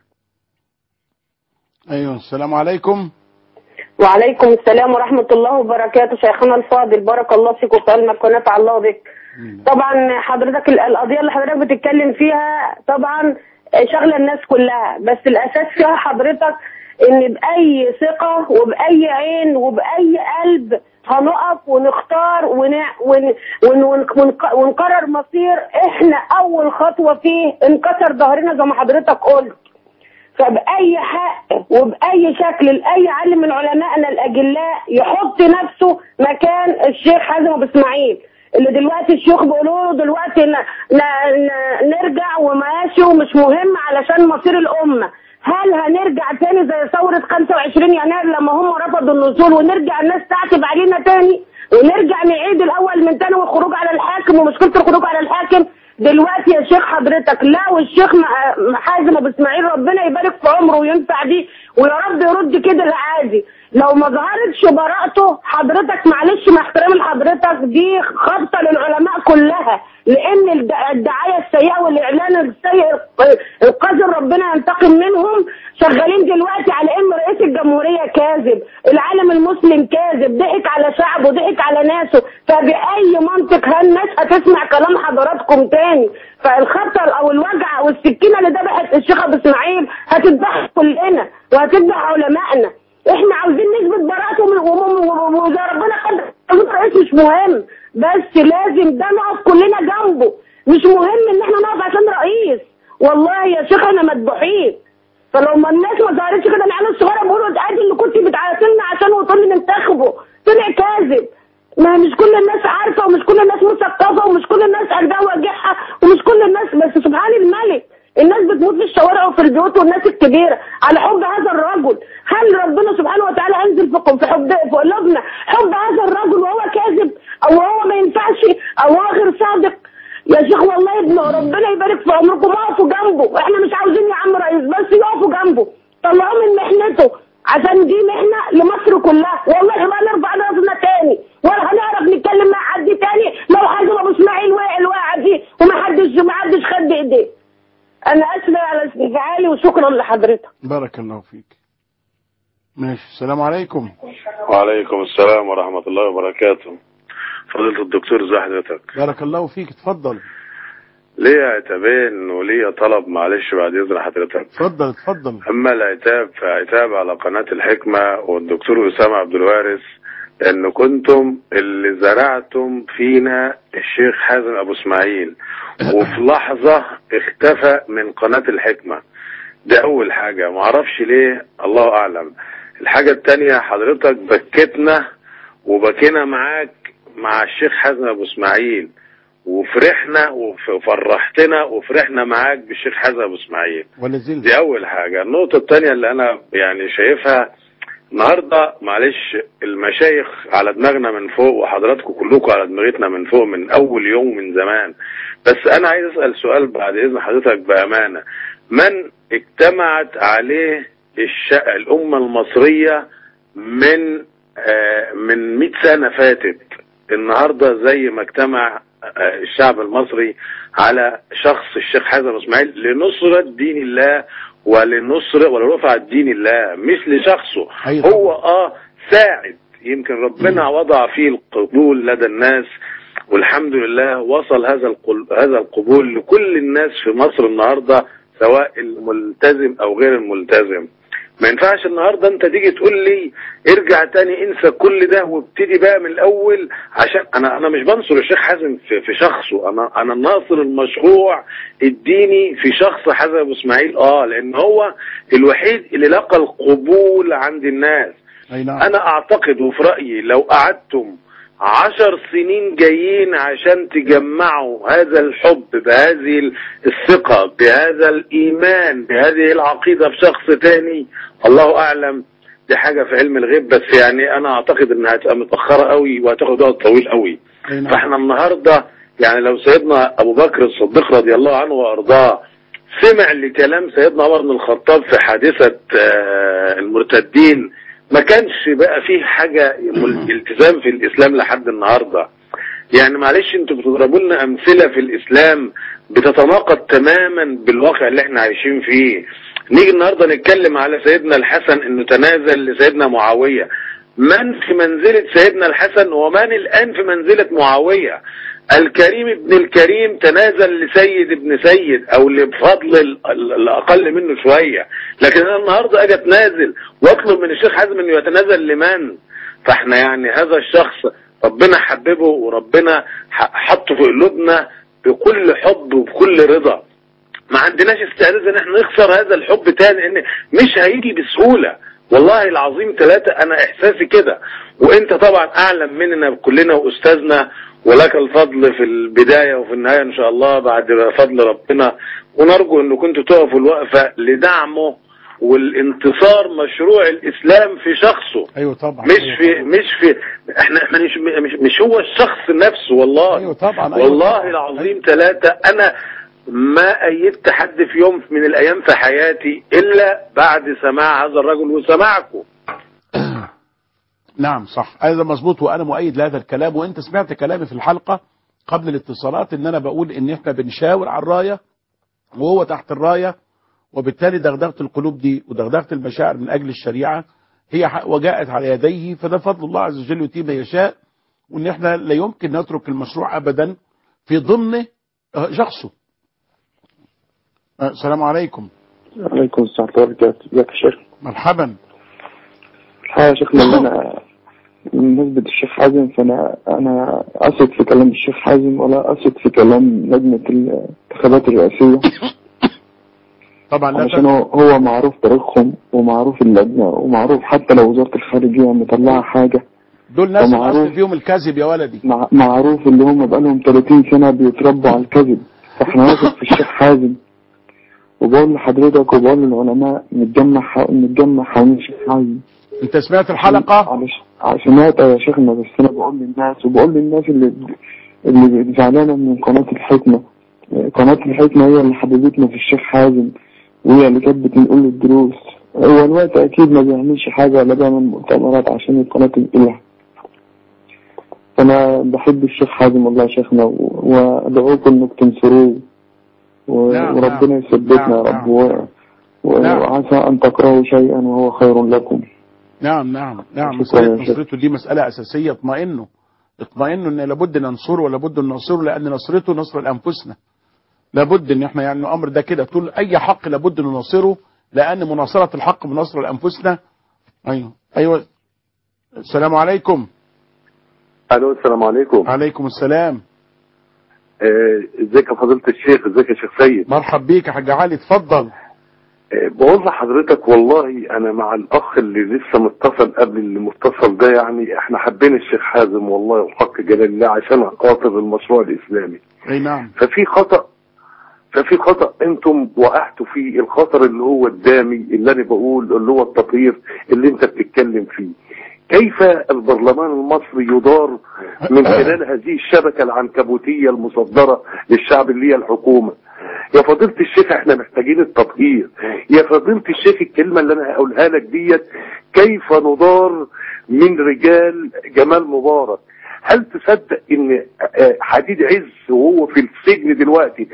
ايوه السلام عليكم
وعليكم السلام ورحمة الله وبركاته شيخنا الفاضل بارك الله فيك وفي علمك ونفع الله بك طبعا حضرتك ال- القضية اللي حضرتك بتتكلم فيها طبعا شغلة الناس كلها بس الأساس فيها حضرتك إن بأي ثقة وبأي عين وبأي قلب هنقف ونختار ون... ون... ون... ون... ونق- ونقرر مصير احنا أول خطوة فيه انكسر ظهرنا زي ما حضرتك قلت فبأي حق وبأي شكل لأي علم من علمائنا الأجلاء يحط نفسه مكان الشيخ حازم أبو إسماعيل اللي دلوقتي الشيوخ بيقولوا له دلوقتي ن... ن... ن... نرجع وماشي ومش مهم علشان مصير الأمة هل هنرجع تاني زي ثورة 25 يناير لما هم رفضوا النزول ونرجع الناس تعتب علينا تاني ونرجع نعيد الأول من تاني والخروج على الحاكم ومشكلة الخروج على الحاكم دلوقتي يا شيخ حضرتك لا والشيخ م- حازم ابو اسماعيل ربنا يبارك في عمره وينفع دي ويا رب يرد كده العادي لو ما ظهرتش براءته حضرتك معلش مع احترامي لحضرتك دي خبطه للعلماء كلها لان الد- الدعايه السيئه والاعلان السيء القذر ربنا ينتقم منهم شغالين دلوقتي على ان رئيس الجمهوريه كاذب العالم المسلم كاذب ضحك على شعبه ضحك على ناسه فباي منطق هالناس هتسمع كلام حضراتكم تاني فالخطر او الوجع او السكينه اللي ذبحت الشيخ ابو اسماعيل هتذبح كلنا وهتذبح علمائنا احنا عاوزين نثبت براءته من- وم- وم- واذا ربنا قدر يكون رئيس مش مهم بس لازم ده نقف كلنا جنبه مش مهم ان احنا نقف عشان رئيس والله يا شيخ انا مذبوحين فلو ما الناس ما ظهرتش كده العيال الصغيره بيقولوا ده ادي اللي كنت بتعاصرنا عشان وتقول ننتخبه طلع كاذب ما مش كل الناس عارفه ومش كل الناس مثقفه ومش كل الناس قلبها واجعها ومش كل الناس بس سبحان الملك الناس بتموت في الشوارع وفي البيوت والناس الكبيره على حب هذا الرجل هل ربنا سبحانه وتعالى انزل في في حب في قلوبنا حب هذا الرجل وهو كاذب او هو ما ينفعش او هو غير صادق يا شيخ والله ابن ربنا يبارك في عمركم اقفوا جنبه احنا مش عاوزين يا عم رئيس بس يقفوا جنبه طلعوه من محنته عشان دي محنه لمصر كلها والله ما نرفع راسنا تاني ولا هنعرف نتكلم مع حد تاني لو حازم ابو اسماعيل وقع الوقعه دي ومحدش محدش خد بايديه انا اسفه على استفعالي وشكرا لحضرتك
بارك الله فيك ماشي السلام عليكم
وعليكم السلام ورحمة الله وبركاته فضيلة الدكتور ازي حضرتك
بارك الله فيك اتفضل
ليا عتابين وليا طلب معلش بعد اذن حضرتك
اتفضل اتفضل
اما العتاب فعتاب على قناة الحكمة والدكتور اسامة عبد الوارث ان كنتم اللي زرعتم فينا الشيخ حازم ابو اسماعيل وفي لحظة اختفى من قناة الحكمة ده اول حاجة معرفش ليه الله اعلم الحاجة التانية حضرتك بكتنا وبكينا معاك مع الشيخ حازم ابو اسماعيل وفرحنا وفرحتنا وفرحنا معاك بالشيخ حازم ابو اسماعيل
ولا زلت
دي اول حاجة النقطة التانية اللي انا يعني شايفها النهاردة معلش المشايخ على دماغنا من فوق وحضراتكم كلكم على دماغتنا من فوق من اول يوم من زمان بس انا عايز اسأل سؤال بعد اذن حضرتك بامانة من اجتمعت عليه الش... الامة المصرية من آه من 100 سنة فاتت النهاردة زي ما اجتمع آه الشعب المصري على شخص الشيخ حازم اسماعيل لنصرة دين الله وللنصر ولرفعة دين الله مش لشخصه
أيوة.
هو اه ساعد يمكن ربنا وضع فيه القبول لدى الناس والحمد لله وصل هذا القل... هذا القبول لكل الناس في مصر النهارده سواء الملتزم او غير الملتزم ما ينفعش النهارده انت تيجي تقول لي ارجع تاني انسى كل ده وابتدي بقى من الاول عشان انا انا مش بنصر الشيخ حازم في, في شخصه انا انا ناصر المشروع الديني في شخص حازم ابو اسماعيل اه لان هو الوحيد اللي لقى القبول عند الناس
أي نعم
انا اعتقد وفي رايي لو قعدتم عشر سنين جايين عشان تجمعوا هذا الحب بهذه الثقة بهذا الإيمان بهذه العقيدة في شخص تاني الله أعلم دي حاجة في علم الغيب بس يعني أنا أعتقد إنها هتبقى متأخرة قوي وهتاخد وقت طويل قوي
أي نعم.
فإحنا النهاردة يعني لو سيدنا أبو بكر الصديق رضي الله عنه وأرضاه سمع لكلام سيدنا عمر بن الخطاب في حادثة آه، المرتدين ما كانش بقى فيه حاجة مل- التزام في الإسلام لحد النهاردة يعني معلش انتوا بتضربوا لنا أمثلة في الإسلام بتتناقض تماما بالواقع اللي احنا عايشين فيه نيجي النهاردة نتكلم على سيدنا الحسن انه تنازل لسيدنا معاوية من في منزلة سيدنا الحسن ومن الآن في منزلة معاوية الكريم ابن الكريم تنازل لسيد ابن سيد او لبفضل ال- ال- الاقل منه شوية لكن انا النهاردة اجي اتنازل واطلب من الشيخ حازم انه يتنازل لمن فاحنا يعني هذا الشخص ربنا حببه وربنا ح- حطه في قلوبنا بكل حب وبكل رضا ما عندناش استعداد ان احنا نخسر هذا الحب تاني ان مش هيجي بسهولة والله العظيم ثلاثة انا احساسي كده وانت طبعا اعلم مننا كلنا واستاذنا ولك الفضل في البداية وفي النهاية ان شاء الله بعد فضل ربنا ونرجو ان كنتوا تقفوا الوقفة لدعمه والانتصار مشروع الاسلام في شخص
ايوه طبعا
مش
أيوة
في
طبعاً.
مش في احنا احنا مش مش, مش هو الشخص نفسه والله
ايوه طبعا أيوة
والله
طبعاً.
العظيم ثلاثة أنا ما أيدت حد في يوم من الأيام في حياتي إلا بعد سماع هذا الرجل وسماعكم
نعم صح هذا مظبوط وانا مؤيد لهذا الكلام وانت سمعت كلامي في الحلقه قبل الاتصالات ان انا بقول ان احنا بنشاور على الرايه وهو تحت الرايه وبالتالي دغدغه القلوب دي ودغدغه المشاعر من اجل الشريعه هي حق وجاءت على يديه فده فضل الله عز وجل يؤتيه من يشاء وان احنا لا يمكن نترك المشروع ابدا في ضمن آه، شخصه آه، السلام عليكم
عليكم السلام ورحمة الله وبركاته ازيك يا شيخ
مرحبا
الحقيقة يا شيخنا ان انا بالنسبة للشيخ حازم فانا انا اثق في كلام الشيخ حازم ولا اثق في كلام لجنة الانتخابات الرئاسية
طبعا لا
علشان هو هو معروف تاريخهم ومعروف اللجنة ومعروف حتى لو وزارة الخارجية مطلعة حاجة
دول ناس
ومعروف-
الاصل فيهم الكذب يا ولدي
مع معروف اللي هم بقالهم 30 سنة بيتربوا على الكذب فاحنا واثق في الشيخ حازم وبقول لحضرتك وبقول للعلماء نتجمع ح- نتجمع حوالين الشيخ حازم
انت سمعت الحلقه
علش- عشان يا شيخنا بس انا بقول للناس وبقول للناس اللي اللي زعلانه من قناه الحكمه قناه الحكمه هي اللي حببتنا في الشيخ حازم وهي اللي كانت بتنقل له الدروس هو الوقت اكيد ما بيعملش حاجه ولا بيعمل مؤتمرات عشان القناه تنقلها انا بحب الشيخ حازم والله يا شيخنا و- وادعوكم انك تنصروه و-
نعم،
وربنا
نعم.
يثبتنا يا
نعم،
رب و- و-
نعم.
وعسى ان تكرهوا شيئا وهو خير لكم
نعم نعم نعم
شكرا
مسألة
يا شيخ.
نصرته دي مسألة أساسية اطمئنوا اطمئنوا ان لابد ننصره ولابد ننصره لأن نصرته نصر لأنفسنا لابد ان احنا يعني الأمر ده كده طول أي حق لابد ننصره لأن مناصرة الحق بنصر لأنفسنا أيوه أيوه السلام عليكم
الو السلام عليكم
عليكم السلام
آه، ازيك يا فضيله الشيخ ازيك يا شيخ سيد
مرحب بيك يا حاج علي اتفضل
آه، بقول لحضرتك والله انا مع الاخ اللي لسه متصل قبل اللي متصل ده يعني احنا حابين الشيخ حازم والله وحق جلال الله عشان خاطر المشروع الاسلامي
اي نعم
ففي خطأ ففي خطأ انتم وقعتوا فيه الخطر اللي هو الدامي اللي انا بقول اللي هو التطهير اللي انت بتتكلم فيه كيف البرلمان المصري يدار من خلال هذه الشبكة العنكبوتية المصدرة للشعب اللي هي الحكومة يا فضيلة الشيخ احنا محتاجين التطهير يا فضيلة الشيخ الكلمة اللي انا هقولها لك ديت كيف ندار من رجال جمال مبارك هل تصدق ان آه، حديد عز وهو في السجن دلوقتي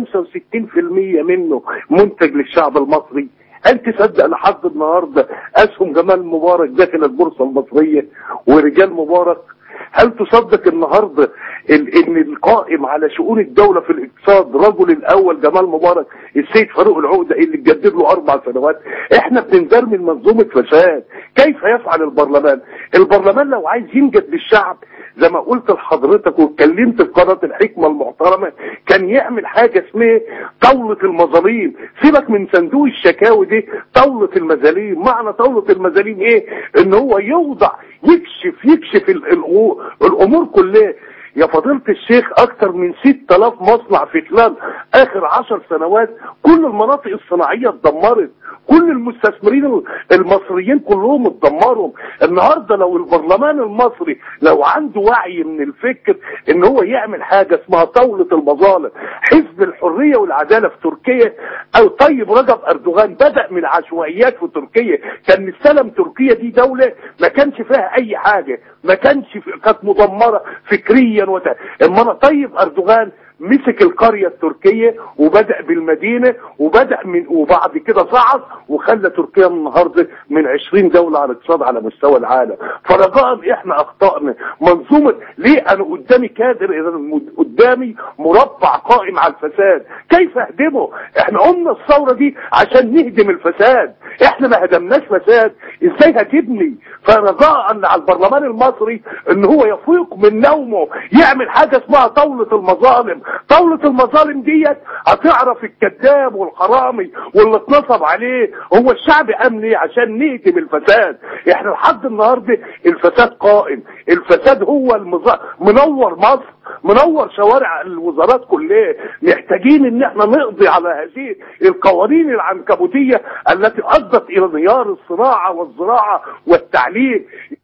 65% منه منتج للشعب المصري هل تصدق لحد النهارده اسهم جمال مبارك داخل البورصه المصريه ورجال مبارك هل تصدق النهارده ال- ان القائم على شؤون الدوله في الاقتصاد رجل الاول جمال مبارك السيد فاروق العقده اللي اتجدد له اربع سنوات احنا بنندر من منظومه فساد كيف يفعل البرلمان البرلمان لو عايز ينجد للشعب زي ما قلت لحضرتك واتكلمت في قناه الحكمه المحترمه كان يعمل حاجه اسمها طاوله المظاليم سيبك من صندوق الشكاوي دي طاوله المظاليم معنى طاوله المظاليم ايه ان هو يوضع يكشف يكشف ال- الأمور- الامور كلها يا فضيلة الشيخ اكتر من 6000 مصنع في خلال اخر عشر سنوات كل المناطق الصناعية اتدمرت كل المستثمرين المصريين كلهم اتدمروا النهارده لو البرلمان المصري لو عنده وعي من الفكر ان هو يعمل حاجه اسمها طاوله المظالم حزب الحريه والعداله في تركيا او طيب رجب اردوغان بدا من العشوائيات في تركيا كان استلم تركيا دي دوله ما كانش فيها اي حاجه ما كانش في... كانت مدمره فكريا وت... اما طيب اردوغان مسك القرية التركية وبدأ بالمدينة وبدأ من وبعد كده صعد وخلى تركيا النهاردة من 20 دولة على الاقتصاد على مستوى العالم فرجاء احنا اخطأنا منظومة ليه انا قدامي كادر اذا الم- قدامي مربع قائم على الفساد كيف اهدمه احنا قلنا الثورة دي عشان نهدم الفساد احنا ما هدمناش فساد ازاي هتبني فرجاء على البرلمان المصري ان هو يفيق من نومه يعمل حاجة اسمها طاولة المظالم طاولة المظالم ديت هتعرف الكذاب والحرامي واللي اتنصب عليه هو الشعب قام ليه عشان نهدم الفساد احنا لحد النهارده الفساد قائم الفساد هو المز... منور مصر منور شوارع الوزارات كلها محتاجين ان احنا نقضي على هذه القوانين العنكبوتية التي ادت الى انهيار الصناعة والزراعة والتعليم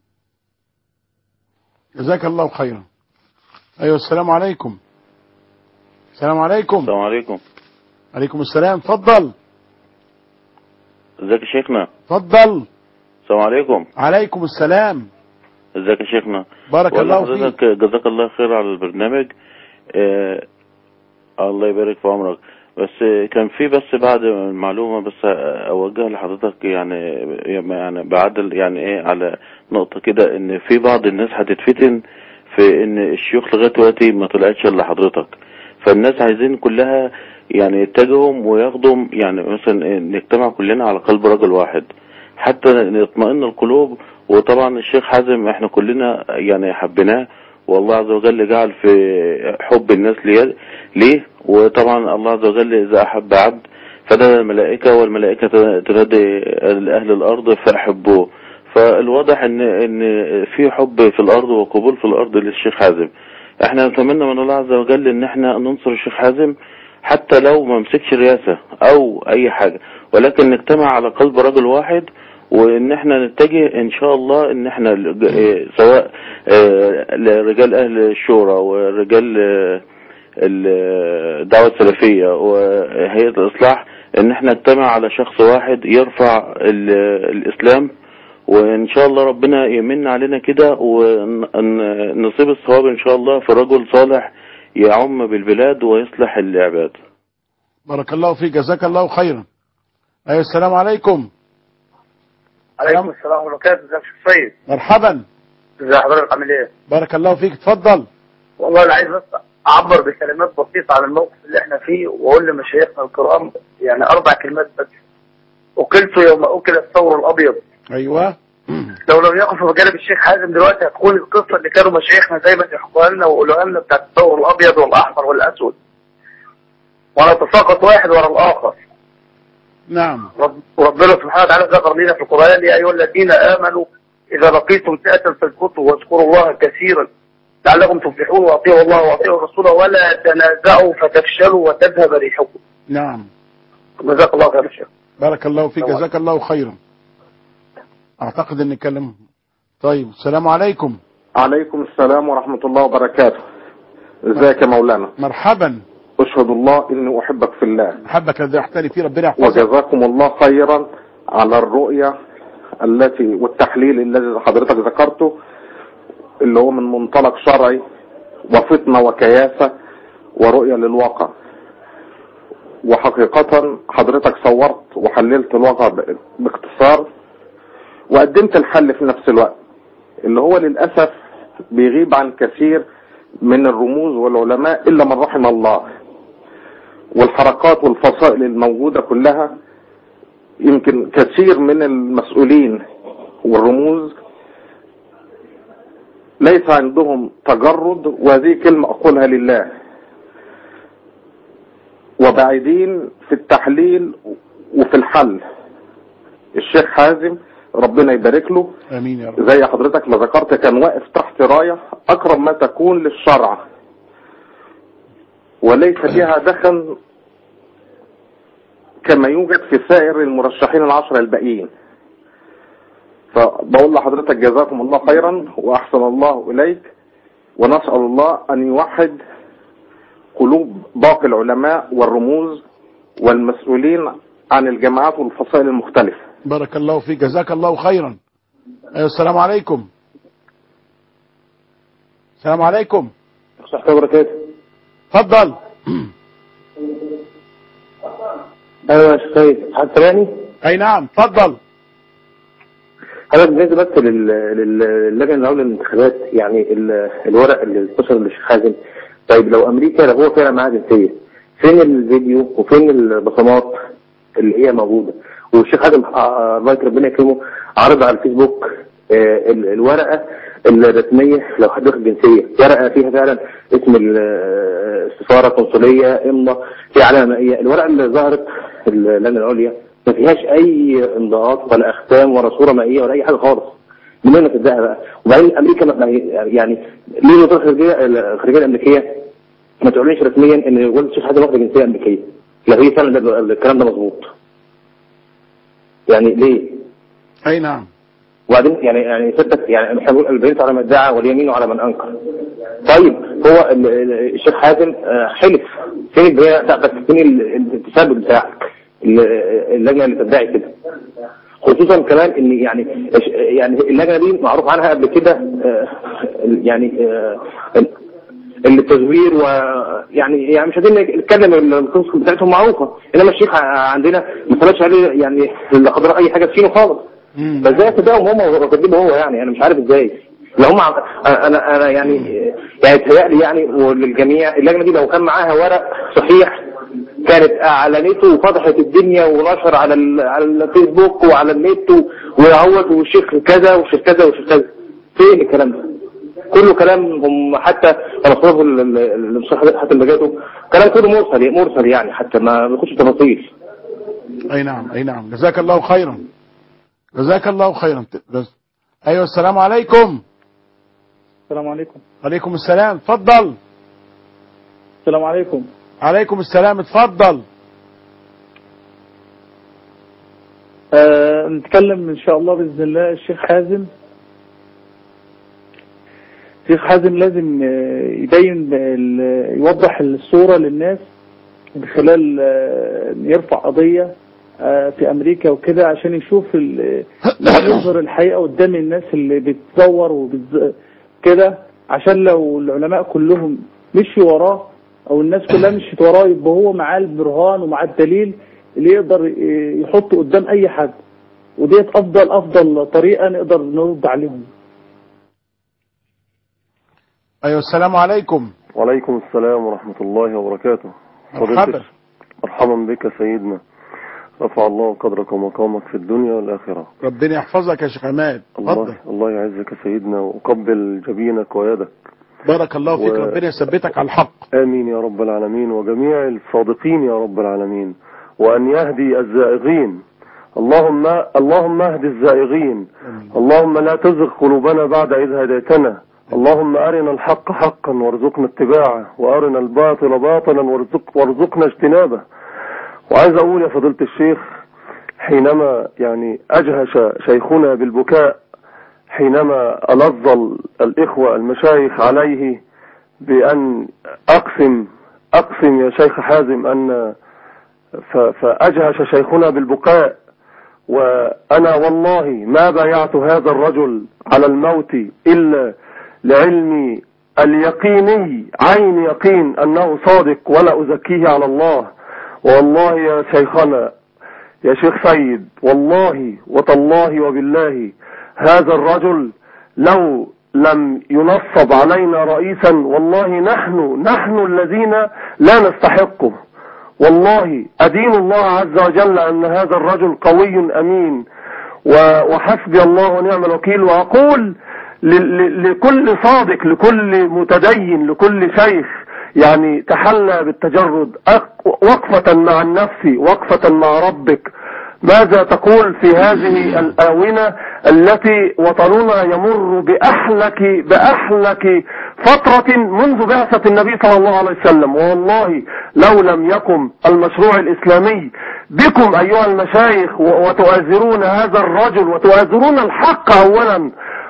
جزاك الله خيرا ايوه السلام عليكم السلام عليكم
السلام عليكم
عليكم السلام اتفضل
ازيك يا شيخنا
اتفضل
السلام عليكم
عليكم السلام
ازيك يا شيخنا
بارك
والله
الله
حضرتك جزاك الله خير على البرنامج آه الله يبارك في عمرك بس آه، كان في بس بعد المعلومة بس آه، اوجهها لحضرتك يعني يعني بعدل يعني ايه على نقطة كده ان في بعض الناس هتتفتن في ان الشيوخ لغاية دلوقتي ما طلعتش الا حضرتك فالناس عايزين كلها يعني يتجهوا وياخدوا يعني مثلا إيه، نجتمع كلنا على قلب رجل واحد حتى نطمئن القلوب وطبعا الشيخ حازم احنا كلنا يعني حبيناه والله عز وجل جعل في حب الناس ليه, ليه وطبعا الله عز وجل اذا احب عبد فده الملائكة والملائكة تنادي اهل الارض فاحبوه فالواضح ان ان في حب في الارض وقبول في الارض للشيخ حازم احنا نتمنى من الله عز وجل ان احنا ننصر الشيخ حازم حتى لو ما مسكش رئاسة او اي حاجة ولكن نجتمع على قلب رجل واحد وان احنا نتجه ان شاء الله ان احنا ل- اه سواء اه لرجال اهل الشورى ورجال اه ال- الدعوة السلفية وهيئة الاصلاح ان احنا نجتمع على شخص واحد يرفع ال- الاسلام وان شاء الله ربنا يمن علينا كده ونصيب الصواب ان شاء الله في رجل صالح يعم بالبلاد ويصلح العباد
بارك الله فيك جزاك الله خيرا ايوه السلام عليكم
عليكم السلام ورحمة الله وبركاته ازيك يا شيخ سيد
مرحبا
ازي حضرتك عامل ايه
بارك الله فيك اتفضل
والله انا عايز بس اعبر بكلمات بسيطة عن الموقف اللي احنا فيه واقول لمشايخنا الكرام يعني اربع كلمات بس اكلت يوم اكل الثور الابيض
ايوه
لو لم يقف بجانب الشيخ حازم دلوقتي هتكون القصه اللي كانوا مشايخنا دايما يحكوها لنا ويقولوها لنا بتاعت الثور الابيض والاحمر والاسود ونتساقط واحد ورا الاخر
نعم
رب وربنا سبحانه وتعالى ذكر لنا في القران يا ايها الذين امنوا اذا لقيتم فئه فاثبتوا واذكروا الله كثيرا لعلكم تفلحون واطيعوا الله واطيعوا الرسول ولا تنازعوا فتفشلوا وتذهب ريحكم
نعم
جزاك الله خير يا شيخ
بارك الله فيك جزاك الله خيرا اعتقد ان نتكلم طيب السلام عليكم
عليكم السلام ورحمة الله وبركاته ازيك يا مولانا
مرحبا
اشهد الله اني احبك في الله
حبك الذي احتني فيه ربنا يحفظك
وجزاكم الله خيرا على الرؤية التي والتحليل الذي حضرتك ذكرته اللي هو من منطلق شرعي وفطنة وكياسة ورؤية للواقع وحقيقة حضرتك صورت وحللت الواقع ب- باختصار وقدمت الحل في نفس الوقت اللي هو للأسف بيغيب عن كثير من الرموز والعلماء إلا من رحم الله والحركات والفصائل الموجودة كلها يمكن كثير من المسؤولين والرموز ليس عندهم تجرد وهذه كلمة أقولها لله وبعيدين في التحليل وفي الحل الشيخ حازم ربنا يبارك له
امين يا رب
زي حضرتك ما ذكرت كان واقف تحت راية أقرب ما تكون للشرع وليس فيها دخل كما يوجد في سائر المرشحين العشرة الباقيين فبقول لحضرتك جزاكم الله خيرا وأحسن الله إليك ونسأل الله أن يوحد قلوب باقي العلماء والرموز والمسؤولين عن الجماعات والفصائل المختلفة
بارك الله فيك جزاك الله خيرا ايوه السلام عليكم السلام عليكم
صحة وبركاته
اتفضل
ايوه يا شيخ سيد حد سامعني؟
اي نعم اتفضل
حضرتك بالنسبه بس لل- لل- للجنه العليا للانتخابات يعني ال- الورق اللي انتشر للشيخ حازم طيب لو امريكا لو هو فعلا معاه جنسيه فين الفيديو وفين البصمات اللي هي موجوده والشيخ حازم آه، الله يكرم ربنا يكرمه عرض على الفيسبوك آه، ال- الورقه الرسميه لو حد واخد جنسيه ورقه فيها فعلا اسم ال- آه، السفاره قنصليه امضه في علامه مائيه الورقه اللي ظهرت اللجنه العليا ما فيهاش اي امضاءات ولا اختام ولا صوره مائيه ولا اي حاجه خالص منين نصدقها بقى وبعدين امريكا ما- ما- يعني ليه الوزاره الخارجيه الخارجيه الامريكيه ما تعلنش رسميا ان والد الشيخ حازم واخد جنسيه امريكيه لو هي فعلا ده- الكلام ده مظبوط يعني ليه؟
اي نعم
وبعدين يعني يعني ستة يعني احنا بنقول البينة على من ادعى واليمين على من انكر. طيب هو ال- ال- الشيخ حازم آه، حلف فين البينة بتاعتك فين ال- ال- التثبت بتاعك ال- اللجنة اللي تدعي كده. خصوصا كمان ان يعني يعني اللجنة دي معروف عنها قبل كده آه، يعني آه، التزوير ويعني يعني مش عايزين نتكلم القصص بتاعتهم معروفه انما الشيخ عندنا ما طلعش عليه يعني لا قدر اي حاجه تشيله خالص فازاي تصدقهم هم وكاتبين هو يعني انا مش عارف ازاي لو هم عم- انا انا يعني يعني تهيألي يعني وللجميع اللجنه دي لو كان معاها ورق صحيح كانت اعلنته وفتحت الدنيا ونشر على ال- على الفيسبوك وعلى النت وهوت والشيخ كذا والشيخ كذا والشيخ كذا فين الكلام ده؟ كله كلام هم حتى المفروض المصطلح حتى اللي جاته كلام كله مرسل مرسل يعني حتى ما بيخش تفاصيل
اي نعم اي نعم جزاك الله خيرا جزاك الله خيرا جز... ايوه السلام عليكم
السلام عليكم
عليكم السلام اتفضل
السلام عليكم
عليكم السلام اتفضل
آه نتكلم ان شاء الله باذن الله الشيخ حازم الشيخ حازم لازم آه، يبين ال- يوضح الصورة للناس من خلال آه، يرفع قضية آه، في امريكا وكده عشان يشوف ال- يظهر الحقيقة قدام الناس اللي بتزور وكده عشان لو العلماء كلهم مشوا وراه او الناس كلها مشيت وراه يبقى هو معاه البرهان ومعاه الدليل اللي يقدر ي- يحطه قدام اي حد وديت افضل افضل طريقة نقدر نرد عليهم
ايوه السلام عليكم
وعليكم السلام ورحمة الله وبركاته
مرحبا
مرحبا بك سيدنا رفع الله قدرك ومقامك في الدنيا والآخرة
ربنا يحفظك يا شيخ عماد اتفضل
الله الله يعزك يا سيدنا وقبل جبينك ويدك
بارك الله فيك
و-
ربنا يثبتك على الحق
آمين يا رب العالمين وجميع الصادقين يا رب العالمين وأن يهدي الزائغين اللهم اللهم اهد الزائغين اللهم لا تزغ قلوبنا بعد إذ هديتنا اللهم أرنا الحق حقا وارزقنا اتباعه وأرنا الباطل باطلا وارزق وارزقنا اجتنابه وعايز أقول يا فضيلة الشيخ حينما يعني أجهش شيخنا بالبكاء حينما ألظ ال- الإخوة المشايخ عليه بأن أقسم أقسم يا شيخ حازم أن ف- فأجهش شيخنا بالبكاء وأنا والله ما بايعت هذا الرجل على الموت إلا لعلمي اليقيني عين يقين أنه صادق ولا أزكيه على الله والله يا شيخنا يا شيخ سيد والله وتالله وبالله هذا الرجل لو لم ينصب علينا رئيسا والله نحن نحن الذين لا نستحقه والله أدين الله عز وجل أن هذا الرجل قوي أمين و- وحسبي الله ونعم الوكيل وأقول ل- ل- لكل صادق لكل متدين لكل شيخ يعني تحلى بالتجرد أق- وقفة مع النفس وقفة مع ربك ماذا تقول في هذه الآونة التي وطننا يمر بأحلك بأحلك فترة منذ بعثة النبي صلى الله عليه وسلم والله لو لم يقم المشروع الإسلامي بكم أيها المشايخ و- وتؤازرون هذا الرجل وتؤازرون الحق أولا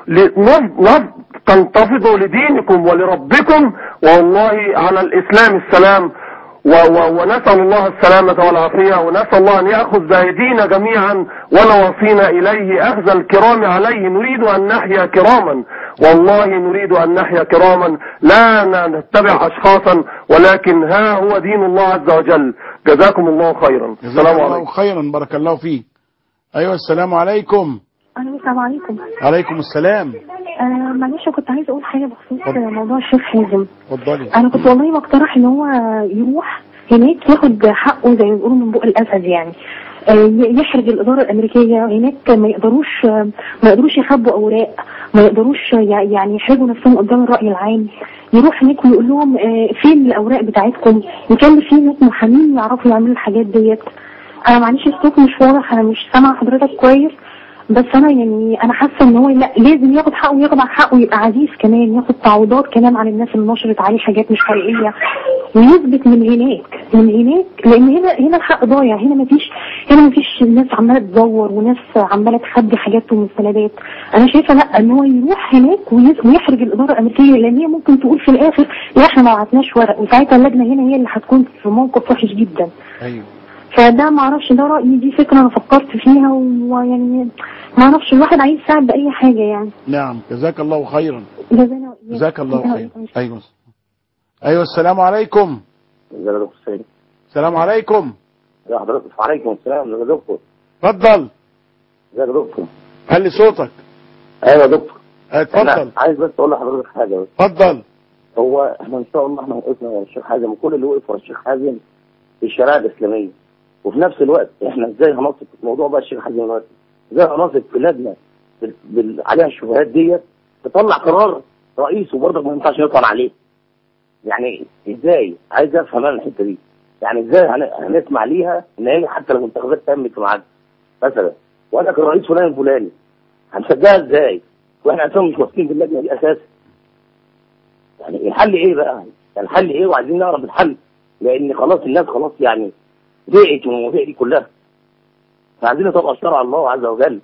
لنض- نض- تنتفضوا لدينكم ولربكم والله على الإسلام السلام و- و- ونسأل الله السلامة والعافية ونسأل الله أن يأخذ بأيدينا جميعا ونواصينا إليه أخذ الكرام عليه نريد أن نحيا كراما والله نريد أن نحيا كراما لا نتبع أشخاصا ولكن ها هو دين الله عز وجل جزاكم الله خيرا
جزاك
السلام
الله
عليكم
خيرا بارك الله فيك أيوة السلام عليكم
السلام عليكم
عليكم السلام
آه معلش كنت عايزه اقول حاجه بخصوص موضوع الشيخ حازم
اتفضلي
انا كنت والله بقترح ان هو يروح هناك ياخد حقه زي ما بيقولوا من بق الاسد يعني آه، ي- يحرج الاداره الامريكيه هناك ما يقدروش آه، ما يقدروش يخبوا اوراق ما يقدروش يع- يعني يحرجوا نفسهم قدام الراي العام يروح هناك ويقول لهم آه، فين الاوراق بتاعتكم يكلم في ناس محامين يعرفوا يعملوا الحاجات ديت انا معلش الصوت مش واضح انا مش سامعه حضرتك كويس بس انا يعني انا حاسه ان هو لا لازم ياخد حقه وياخد على حقه ويبقى عزيز كمان ياخد تعويضات كمان عن الناس اللي نشرت عليه حاجات مش حقيقيه ويثبت من هناك من هناك لان هنا هنا الحق ضايع هنا مفيش هنا مفيش ناس عماله تدور وناس عماله تخبي حاجات ومستندات انا شايفه لا ان هو يروح هناك ويس- ويحرج الاداره الامريكيه لان هي ممكن تقول في الاخر لا احنا ما بعتناش ورق وساعتها اللجنه هنا هي اللي هتكون في موقف وحش جدا
أيوة
فده ما اعرفش ده رايي دي فكره انا فكرت فيها ويعني ما اعرفش الواحد عايز يساعد باي حاجه يعني
نعم جزاك الله خيرا
جزانا وإياك.
جزاك الله
جزانا
خيرا
وإياك.
أيوة أيوة السلام عليكم
ازيك يا دكتور سيد
السلام عليكم
يا حضرتك وعليكم السلام ازيك يا دكتور
اتفضل
ازيك يا دكتور
خلي صوتك
ايوه يا دكتور
اتفضل
أنا عايز بس اقول لحضرتك حاجه بس
اتفضل
هو احنا ان شاء الله احنا وقفنا ورا الشيخ حازم وكل اللي وقف ورا الشيخ حازم في الشريعه الاسلاميه وفي نفس الوقت احنا ازاي هنثق في موضوع بقى الشيخ حازم دلوقتي ازاي هنثق في لجنه بال... بال... عليها الشبهات ديت تطلع قرار رئيس وبرضك ما ينفعش يطعن عليه يعني ازاي عايز افهم انا الحته دي يعني ازاي هن... هنسمع ليها ان هي حتى لو الانتخابات تمت في ميعادها مثلا وانا كرئيس فلان الفلاني هنصدقها ازاي واحنا اساسا مش واثقين في اللجنه دي اساسا يعني الحل ايه بقى يعني الحل ايه وعايزين نعرف الحل لان خلاص الناس خلاص يعني زهقت من المواضيع دي كلها فعايزين نطبق شرع الله عز وجل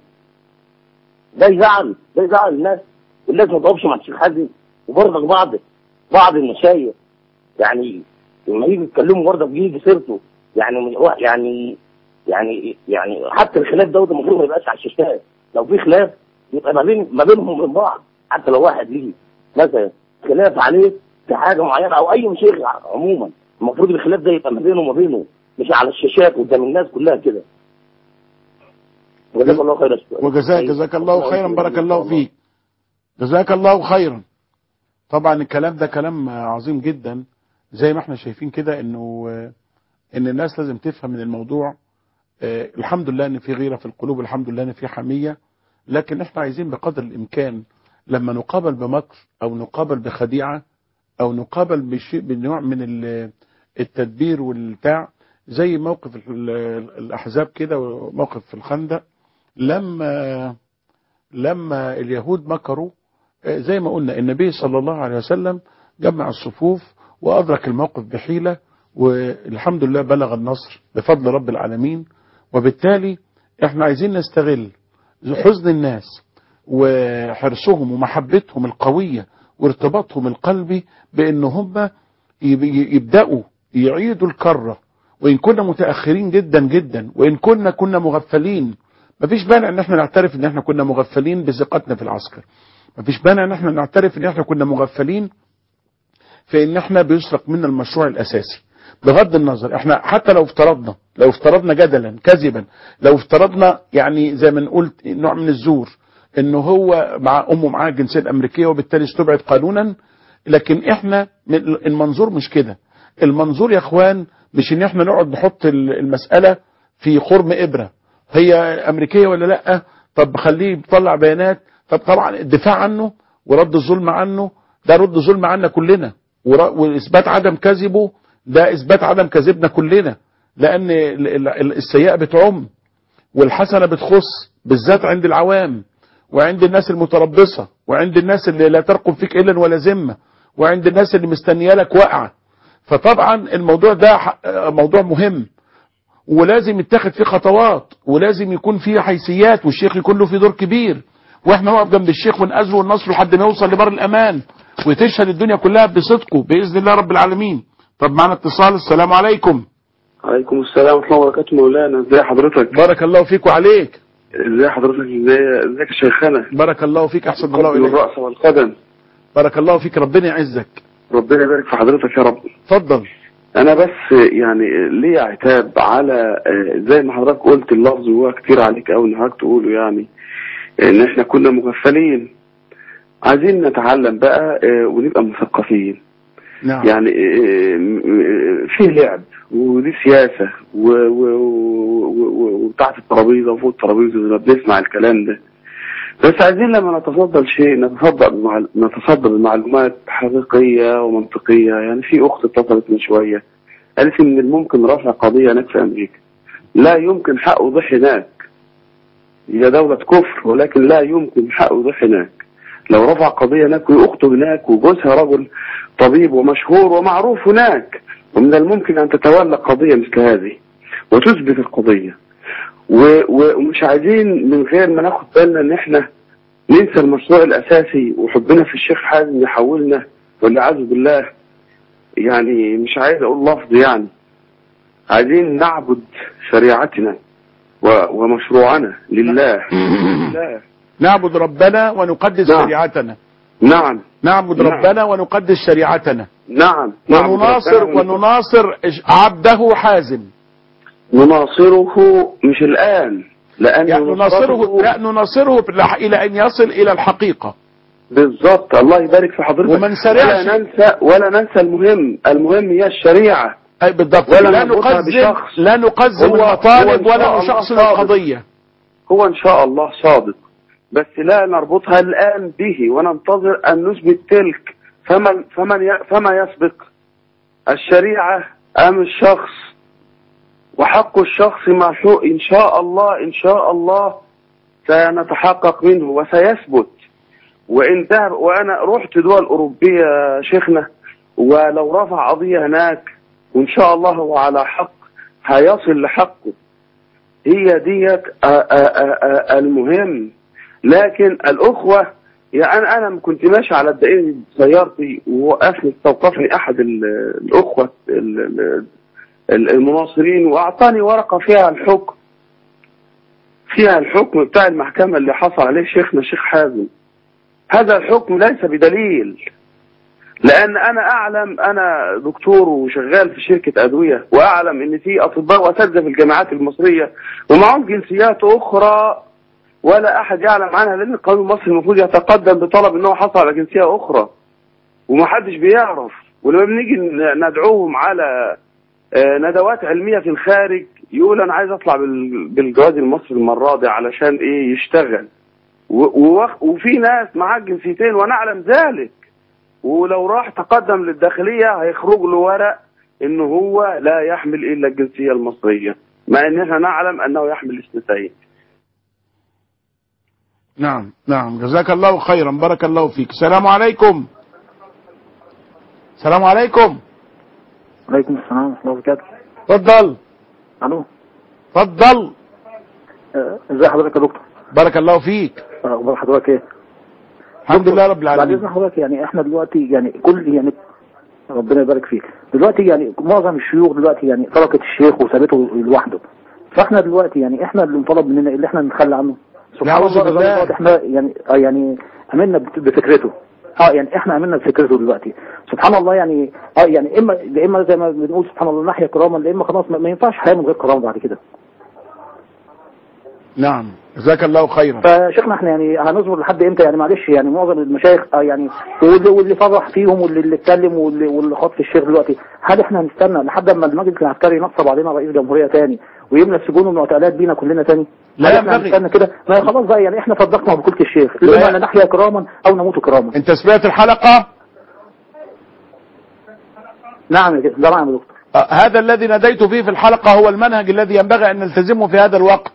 ده يزعل ده يزعل الناس والناس ما تقفش مع الشيخ حازم وبرضك بعض بعض المشايخ يعني لما يجي يتكلموا برضك بيجي سيرته يعني يعني يعني يعني حتى الخلاف دوت المفروض ما يبقاش على الشاشات لو في خلاف يبقى ما بين ما بينهم وبين بعض حتى لو واحد ليه مثلا خلاف عليه في حاجه معينه او اي شيخ عموما المفروض الخلاف ده يبقى ما بينه وما بينه مش على الشاشات قدام الناس كلها كده جزاك الله خيرا
وجزاك جزاك الله خيرا بارك الله فيك جزاك الله خيرا طبعا الكلام ده كلام عظيم جدا زي ما احنا شايفين كده انه ان الناس لازم تفهم من الموضوع آه، الحمد لله ان في غيره في القلوب الحمد لله ان في حميه لكن احنا عايزين بقدر الامكان لما نقابل بمكر او نقابل بخديعه او نقابل بشيء بنوع من ال- التدبير والبتاع زي موقف ال- الاحزاب كده وموقف في الخندق لما لما اليهود مكروا آه، زي ما قلنا النبي صلى الله عليه وسلم جمع الصفوف وادرك الموقف بحيله والحمد لله بلغ النصر بفضل رب العالمين وبالتالي احنا عايزين نستغل حزن الناس وحرصهم ومحبتهم القوية وارتباطهم القلبي بان هم يب- يبدأوا يعيدوا الكرة وان كنا متأخرين جدا جدا وان كنا كنا مغفلين مفيش مانع ان احنا نعترف ان احنا كنا مغفلين بثقتنا في العسكر مفيش مانع ان احنا نعترف ان احنا كنا مغفلين في ان احنا بيسرق منا المشروع الاساسي بغض النظر احنا حتى لو افترضنا لو افترضنا جدلا كذبا لو افترضنا يعني زي ما نقول نوع من الزور انه هو مع امه معاه الجنسيه الامريكيه وبالتالي استبعد قانونا لكن احنا من- المنظور مش كده المنظور يا اخوان مش ان احنا نقعد نحط ال- المساله في خرم ابره هي امريكيه ولا لا طب خليه يطلع بيانات طب طبعا الدفاع عنه ورد الظلم عنه ده رد ظلم عنا كلنا ور- واثبات عدم كذبه ده اثبات عدم كذبنا كلنا لان ال- ال- ال- السيئه بتعم والحسنه بتخص بالذات عند العوام وعند الناس المتربصه وعند الناس اللي لا ترقب فيك الا ولا ذمه وعند الناس اللي مستنيه لك وقعه فطبعا الموضوع ده ح- موضوع مهم ولازم يتخذ فيه خطوات ولازم يكون فيه حيثيات والشيخ يكون له فيه دور كبير واحنا نقف جنب الشيخ ونأزره وننصره لحد ما يوصل لبر الامان وتشهد الدنيا كلها بصدقه باذن الله رب العالمين طب معنا اتصال السلام عليكم
عليكم السلام ورحمة الله وبركاته مولانا ازي حضرتك
بارك الله فيك وعليك
ازي حضرتك ازي ازيك يا شيخنا
بارك الله فيك احسن الله اليك
الرأس والقدم
بارك الله فيك ربنا يعزك
ربنا يبارك في حضرتك يا رب
اتفضل
انا بس يعني ليه عتاب على آه، زي ما حضرتك قلت اللفظ وهو كتير عليك قوي ان حضرتك تقوله يعني ان احنا كنا مغفلين عايزين نتعلم بقى آه، ونبقى مثقفين
نعم
يعني آه، م- م- فيه لعب ودي سياسة و- و- و- و- وتحت الترابيزة وفوق الترابيزة لما بنسمع الكلام ده بس عايزين لما نتصدى لشيء نتصدى بمعل... نتصدى بمعلومات حقيقية ومنطقية يعني في أخت اتصلت من شوية قالت إن من الممكن رفع قضية هناك في أمريكا لا يمكن حق وضح هناك هي دولة كفر ولكن لا يمكن حق وضح هناك لو رفع قضية هناك وأخته هناك وجوزها رجل طبيب ومشهور ومعروف هناك ومن الممكن أن تتولى قضية مثل هذه وتثبت القضية و- و- ومش عايزين من غير ما ناخد بالنا ان احنا ننسى المشروع الاساسي وحبنا في الشيخ حازم يحولنا والعياذ بالله يعني مش عايز اقول لفظ يعني عايزين نعبد شريعتنا و- ومشروعنا لله لله
نعبد ربنا ونقدس
نعم.
شريعتنا
نعم
نعبد
نعم.
ربنا ونقدس شريعتنا
نعم نعبد
ونناصر
ربنا
ونناصر عبده حازم
نناصره مش الان لان
يعني نناصره لا نناصره بالح- الى ان يصل الى الحقيقه
بالظبط الله يبارك في حضرتك
وما نسرعش.
ولا ننسى ولا ننسى المهم المهم هي الشريعه
اي بالضبط
ولا
لا
نربطها
نقزم
بشخص.
لا نقزم
هو- هو
المطالب
إن شاء
ولا
الله
نشخصن
صادق.
القضيه
هو ان شاء الله صادق بس لا نربطها الان به وننتظر ان نثبت تلك فمن فمن ي- فما يسبق الشريعه ام الشخص وحق الشخص محقوق ان شاء الله ان شاء الله سنتحقق منه وسيثبت وان ذهب وانا رحت دول اوروبيه يا شيخنا ولو رفع قضيه هناك وان شاء الله هو على حق هيصل لحقه هي ديت آ- آ- آ- آ- المهم لكن الأخوة يعني أنا أنا كنت ماشي على الدائري بسيارتي ووقفني استوقفني أحد ال- الأخوة ال- ال- ال- المناصرين وأعطاني ورقة فيها الحكم فيها الحكم بتاع المحكمة اللي حصل عليه شيخنا الشيخ حازم هذا الحكم ليس بدليل لان انا اعلم انا دكتور وشغال في شركة ادوية واعلم ان في اطباء واساتذة في الجامعات المصرية ومعهم جنسيات اخرى ولا احد يعلم عنها لان القانون المصري المفروض يتقدم بطلب انه حصل على جنسية اخرى ومحدش بيعرف ولما بنيجي ن- ندعوهم على آه، ندوات علمية في الخارج يقول انا عايز اطلع بال- بالجواز المصري المره دي علشان ايه يشتغل و- ووخ- وفي ناس معاه جنسيتين وانا اعلم ذلك ولو راح تقدم للداخليه هيخرج له ورق ان هو لا يحمل الا الجنسيه المصريه مع ان احنا نعلم انه يحمل اثنتين
نعم نعم جزاك الله خيرا بارك الله فيك السلام عليكم السلام عليكم
عليكم السلام ورحمة الله وبركاته
اتفضل
الو
اتفضل
آه، ازي حضرتك يا دكتور
بارك الله فيك
آه، اخبار حضرتك ايه
الحمد لله رب
بعد
العالمين
اذن حضرتك يعني احنا دلوقتي يعني كل يعني ربنا يبارك فيك دلوقتي يعني معظم الشيوخ دلوقتي يعني تركت الشيخ وسابته لوحده فاحنا دلوقتي يعني احنا اللي مطالب مننا اللي احنا نتخلى عنه سبحان
نعوذ
الله
بالله.
دلوقتي احنا يعني آه يعني امنا بت- بفكرته اه يعني احنا امنا بفكرته دلوقتي سبحان الله يعني اه يعني اما يا اما زي ما بنقول سبحان الله نحيا كراما يا اما خلاص ما ما ينفعش حياه من غير كرامه بعد كده
نعم جزاك الله خيرا
فشيخنا احنا يعني هنصبر لحد امتى يعني معلش يعني معظم المشايخ اه يعني واللي, واللي فرح فيهم واللي اللي اتكلم واللي, واللي خاط في الشيخ دلوقتي هل احنا هنستنى لحد اما المجلس العسكري ينصب علينا رئيس جمهوريه تاني ويملى السجون والمعتقلات بينا كلنا تاني
لا
هل احنا
ينبغي.
هنستنى كده ما خلاص بقى يعني احنا صدقنا بقولة الشيخ
لا.
اما ان نحيا كراما او نموت كراما
انت سمعت الحلقة
نعم يا كده ده نعم يا دكتور
آه، هذا الذي ناديت فيه في الحلقة هو المنهج الذي ينبغي أن نلتزمه في هذا الوقت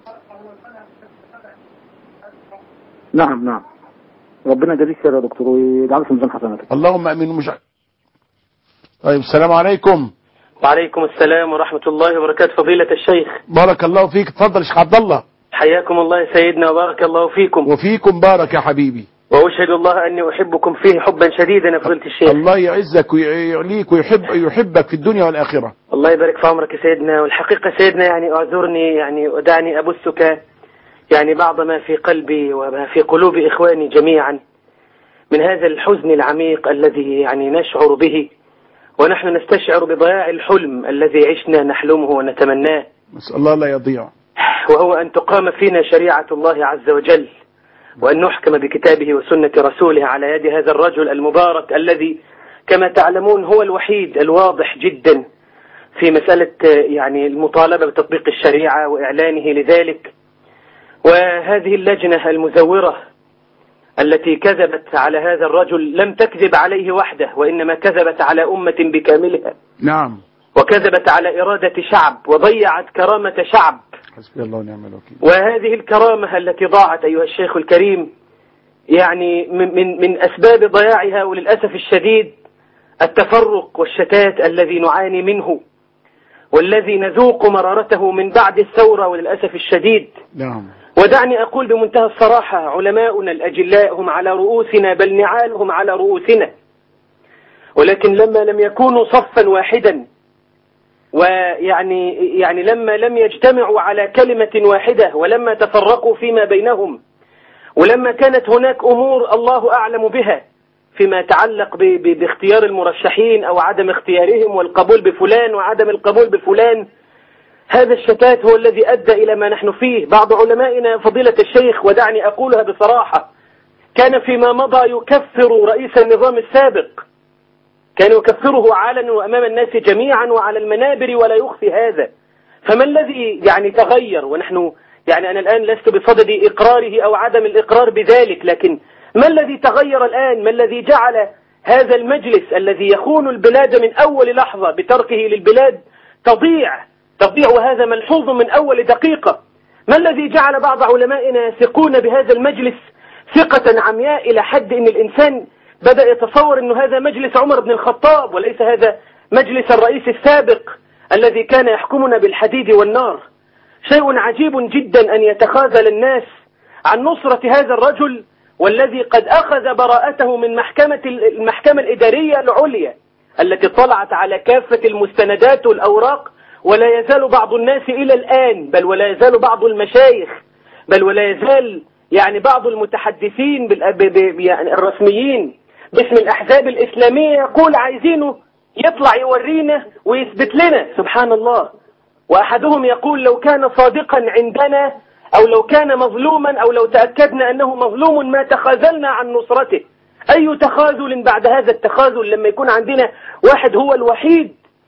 نعم نعم ربنا يجزيك خير يا دكتور ويجعله في ميزان حسناتك
اللهم امين مش طيب السلام عليكم
وعليكم السلام ورحمة الله وبركاته فضيلة الشيخ
بارك الله فيك اتفضل يا شيخ عبد الله
حياكم الله يا سيدنا وبارك الله فيكم
وفيكم بارك يا حبيبي
وأشهد الله أني أحبكم فيه حبا شديدا يا فضيلة الشيخ
الله يعزك ويعليك ويحب يحبك في الدنيا والآخرة
الله يبارك في عمرك يا سيدنا والحقيقة سيدنا يعني أعذرني يعني ودعني أبثك يعني بعض ما في قلبي وما في قلوب إخواني جميعا من هذا الحزن العميق الذي يعني نشعر به ونحن نستشعر بضياع الحلم الذي عشنا نحلمه ونتمناه
نسأل الله لا يضيع
وهو أن تقام فينا شريعة الله عز وجل وأن نحكم بكتابه وسنة رسوله على يد هذا الرجل المبارك الذي كما تعلمون هو الوحيد الواضح جدا في مسألة آه، يعني المطالبة بتطبيق الشريعة وإعلانه لذلك وهذه اللجنة المزورة التي كذبت على هذا الرجل لم تكذب عليه وحده وإنما كذبت على أمة بكاملها
نعم
وكذبت على إرادة شعب وضيعت كرامة شعب
حسبي الله ونعم الوكيل
وهذه الكرامة التي ضاعت أيها الشيخ الكريم يعني من, من, من أسباب ضياعها وللأسف الشديد التفرق والشتات الذي نعاني منه والذي نذوق مرارته من بعد الثورة وللأسف الشديد
نعم
ودعني أقول بمنتهى الصراحة علماؤنا الأجلاء هم على رؤوسنا بل نعالهم على رؤوسنا ولكن لما لم يكونوا صفا واحدا ويعني يعني لما لم يجتمعوا على كلمة واحدة ولما تفرقوا فيما بينهم ولما كانت هناك أمور الله أعلم بها فيما يتعلق ب- ب- باختيار المرشحين أو عدم اختيارهم والقبول بفلان وعدم القبول بفلان هذا الشتات هو الذي أدى إلى ما نحن فيه بعض علمائنا فضيلة الشيخ ودعني أقولها بصراحة كان فيما مضى يكفر رئيس النظام السابق كان يكفره علنا وأمام الناس جميعا وعلى المنابر ولا يخفي هذا فما الذي يعني تغير ونحن يعني أنا الآن لست بصدد إقراره أو عدم الإقرار بذلك لكن ما الذي تغير الآن ما الذي جعل هذا المجلس الذي يخون البلاد من أول لحظة بتركه للبلاد تضيع تضيع وهذا ملحوظ من أول دقيقة ما الذي جعل بعض علمائنا يثقون بهذا المجلس ثقة عمياء إلى حد أن الإنسان بدأ يتصور أن هذا مجلس عمر بن الخطاب وليس هذا مجلس الرئيس السابق الذي كان يحكمنا بالحديد والنار شيء عجيب جدا أن يتخاذل الناس عن نصرة هذا الرجل والذي قد أخذ براءته من محكمة المحكمة الإدارية العليا التي طلعت على كافة المستندات والأوراق ولا يزال بعض الناس إلى الآن بل ولا يزال بعض المشايخ بل ولا يزال يعني بعض المتحدثين بال- ب- ب- يعني الرسميين باسم الأحزاب الإسلامية يقول عايزينه يطلع يورينا ويثبت لنا سبحان الله وأحدهم يقول لو كان صادقا عندنا أو لو كان مظلوما أو لو تأكدنا أنه مظلوم ما تخاذلنا عن نصرته أي تخاذل بعد هذا التخاذل لما يكون عندنا واحد هو الوحيد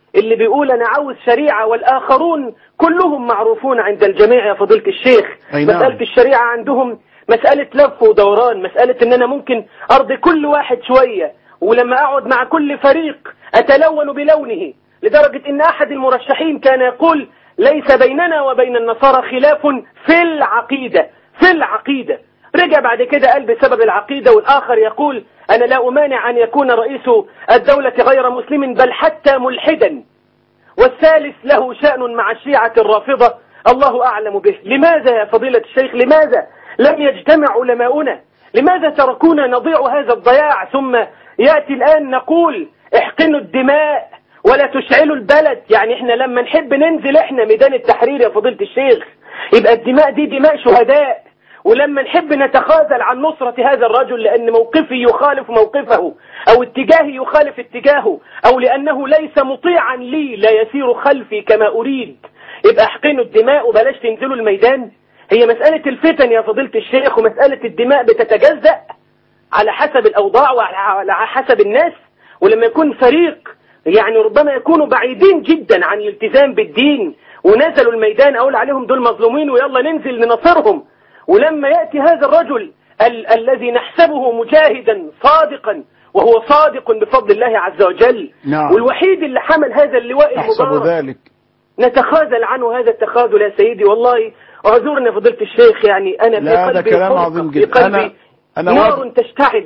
اللي بيقول أنا عاوز شريعة والآخرون كلهم معروفون عند الجميع يا فضيلة الشيخ
أي نعم.
مسألة الشريعة عندهم مسألة لف ودوران مسألة ان انا ممكن ارضي كل واحد شوية ولما اقعد مع كل فريق اتلون بلونه لدرجة ان احد المرشحين كان يقول ليس بيننا وبين النصارى خلاف في العقيدة في العقيدة رجع بعد كده قال بسبب العقيدة والآخر يقول أنا لا أمانع أن يكون رئيس الدولة غير مسلم بل حتى ملحدا والثالث له شأن مع الشيعة الرافضة الله أعلم به لماذا يا فضيلة الشيخ لماذا لم يجتمع علماؤنا لماذا تركونا نضيع هذا الضياع ثم يأتي الآن نقول احقنوا الدماء ولا تشعلوا البلد يعني احنا لما نحب ننزل احنا ميدان التحرير يا فضيلة الشيخ يبقى الدماء دي دماء شهداء ولما نحب نتخاذل عن نصرة هذا الرجل لأن موقفي يخالف موقفه أو اتجاهي يخالف اتجاهه أو لأنه ليس مطيعا لي لا يسير خلفي كما أريد يبقى احقنوا الدماء وبلاش تنزلوا الميدان هي مسألة الفتن يا فضيلة الشيخ ومسألة الدماء بتتجزأ على حسب الأوضاع وعلى حسب الناس ولما يكون فريق يعني ربما يكونوا بعيدين جدا عن الالتزام بالدين ونزلوا الميدان أقول عليهم دول مظلومين ويلا ننزل ننصرهم ولما يأتي هذا الرجل ال الذي نحسبه مجاهدا صادقا وهو صادق بفضل الله عز وجل
نعم.
والوحيد اللي حمل هذا اللواء
أحسب
المبارك
ذلك
نتخاذل عنه هذا التخاذل يا سيدي والله اعذرني فضيلة الشيخ يعني أنا في
لا ده
قلبي
كلام
فرقة،
عظيم
في
جدا
قلبي
أنا أنا
نار
وافق
تشتعل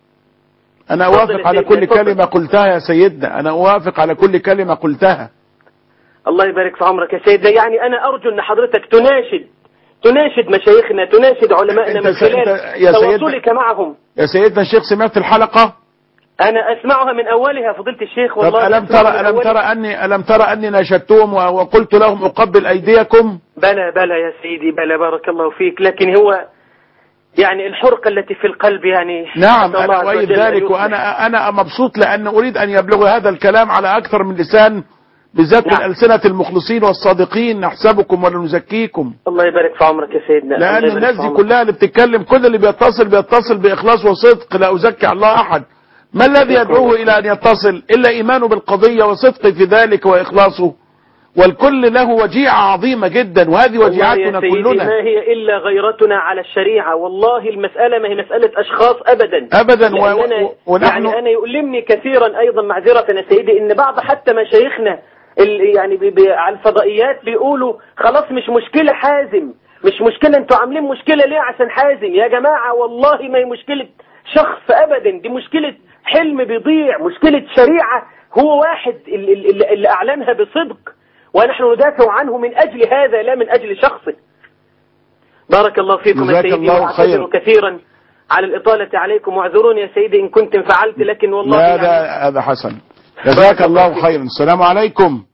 أنا
اتفضل
أوافق
يا
على
سيدنا،
كل
اتفضل.
كلمة قلتها يا سيدنا أنا أوافق على كل كلمة قلتها
الله يبارك في عمرك يا سيدنا يعني أنا أرجو أن حضرتك تناشد تناشد مشايخنا تناشد علمائنا
أنت
من
س-
خلال
أنت- يا سيدنا-
تواصلك معهم
يا سيدنا الشيخ سمعت الحلقة
أنا أسمعها من أولها فضيلة الشيخ
طب
والله
ألم
أسمعها
ترى
من
ألم
أولها.
ترى أني ألم ترى أني ناشدتهم و- وقلت لهم أقبل أيديكم
بلى بلى يا سيدي بلى بارك الله فيك لكن هو يعني الحرقة التي في القلب يعني
نعم
نسأل الله
أنا
عز
أؤيد
وجل أن
ذلك
يصلح.
وأنا أنا مبسوط لأن أريد أن يبلغ هذا الكلام على أكثر من لسان بالذات من ألسنة المخلصين والصادقين نحسبكم ولا نزكيكم
الله يبارك في عمرك يا سيدنا الله
لأن
يبارك
الناس
في
دي
عمرك.
كلها اللي بتتكلم كل اللي بيتصل بيتصل بإخلاص وصدق لا أزكي على الله أحد ما الذي يدعوه إلى أن يتصل إلا إيمانه بالقضية وصدقه في ذلك وإخلاصه والكل له وجيعة عظيمة جدا وهذه
والله
وجيعتنا
يا سيدي
كلنا
ما هي إلا غيرتنا على الشريعة والله المسألة ما هي مسألة أشخاص أبدا
أبدا و-
لأننا
و- ونحن-
يعني أنا يؤلمني كثيرا أيضا معذرة يا سيدي إن بعض حتى مشايخنا ال- يعني بي بي على الفضائيات بيقولوا خلاص مش مشكلة حازم مش مشكلة انتوا عاملين مشكلة ليه عشان حازم يا جماعة والله ما هي مشكلة شخص أبدا دي مشكلة حلم بيضيع مشكلة شريعة هو واحد ال- ال- ال- اللي أعلنها بصدق ونحن ندافع عنه من أجل هذا لا من أجل شخصه بارك الله فيكم يا
جزاك
سيدي
الله
وأعتذر
خير.
كثيرا على الإطالة عليكم واعذروني يا سيدي إن كنت انفعلت لكن والله
لا
يعني
لا هذا حسن جزاك الله خيرا السلام عليكم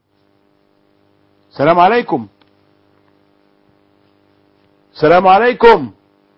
السلام عليكم السلام عليكم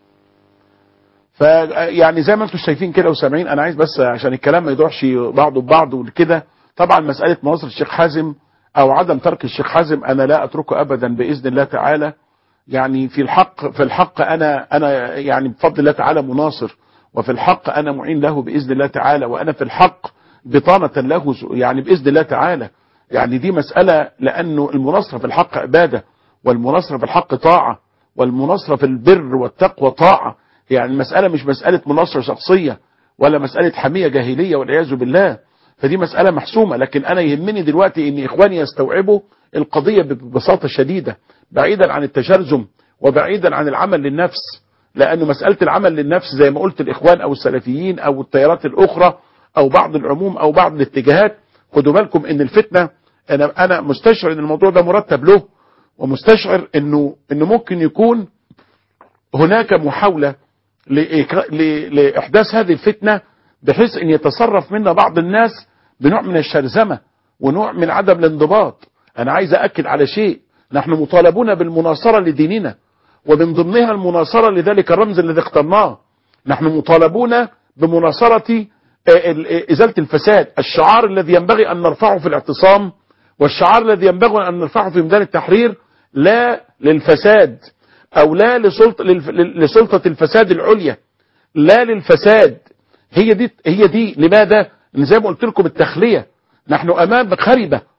ف يعني زي ما انتم شايفين كده وسامعين انا عايز بس عشان الكلام ما يضيعش بعضه ببعضه وكده طبعا مساله مناصر الشيخ حازم او عدم ترك الشيخ حازم انا لا اتركه ابدا باذن الله تعالى يعني في الحق في الحق انا انا يعني بفضل الله تعالى مناصر وفي الحق انا معين له باذن الله تعالى وانا في الحق بطانه له يعني باذن الله تعالى يعني دي مساله لانه المناصره في الحق عباده والمناصره في الحق طاعه والمناصره في البر والتقوى طاعه يعني المساله مش مساله مناصره شخصيه ولا مساله حميه جاهليه والعياذ بالله فدي مساله محسومه لكن انا يهمني دلوقتي ان اخواني يستوعبوا القضيه ببساطه شديده بعيدا عن التشرذم وبعيدا عن العمل للنفس لأنه مسألة العمل للنفس زي ما قلت الإخوان أو السلفيين أو التيارات الأخرى أو بعض العموم أو بعض الاتجاهات خدوا بالكم إن الفتنة أنا أنا مستشعر إن الموضوع ده مرتب له ومستشعر إنه إنه ممكن يكون هناك محاولة لإك- ل- لإحداث هذه الفتنة بحيث أن يتصرف منا بعض الناس بنوع من الشرذمة ونوع من عدم الانضباط أنا عايز أأكد على شيء نحن مطالبون بالمناصرة لديننا ومن ضمنها المناصرة لذلك الرمز الذي اخترناه نحن مطالبون بمناصرة آه، ال- آه، إزالة الفساد الشعار الذي ينبغي أن نرفعه في الاعتصام والشعار الذي ينبغي أن نرفعه في ميدان التحرير لا للفساد أو لا لسلطة, للف- لسلطة الفساد العليا لا للفساد هي دي هي دي لماذا؟ لأن زي ما قلت لكم التخلية نحن أمام خربة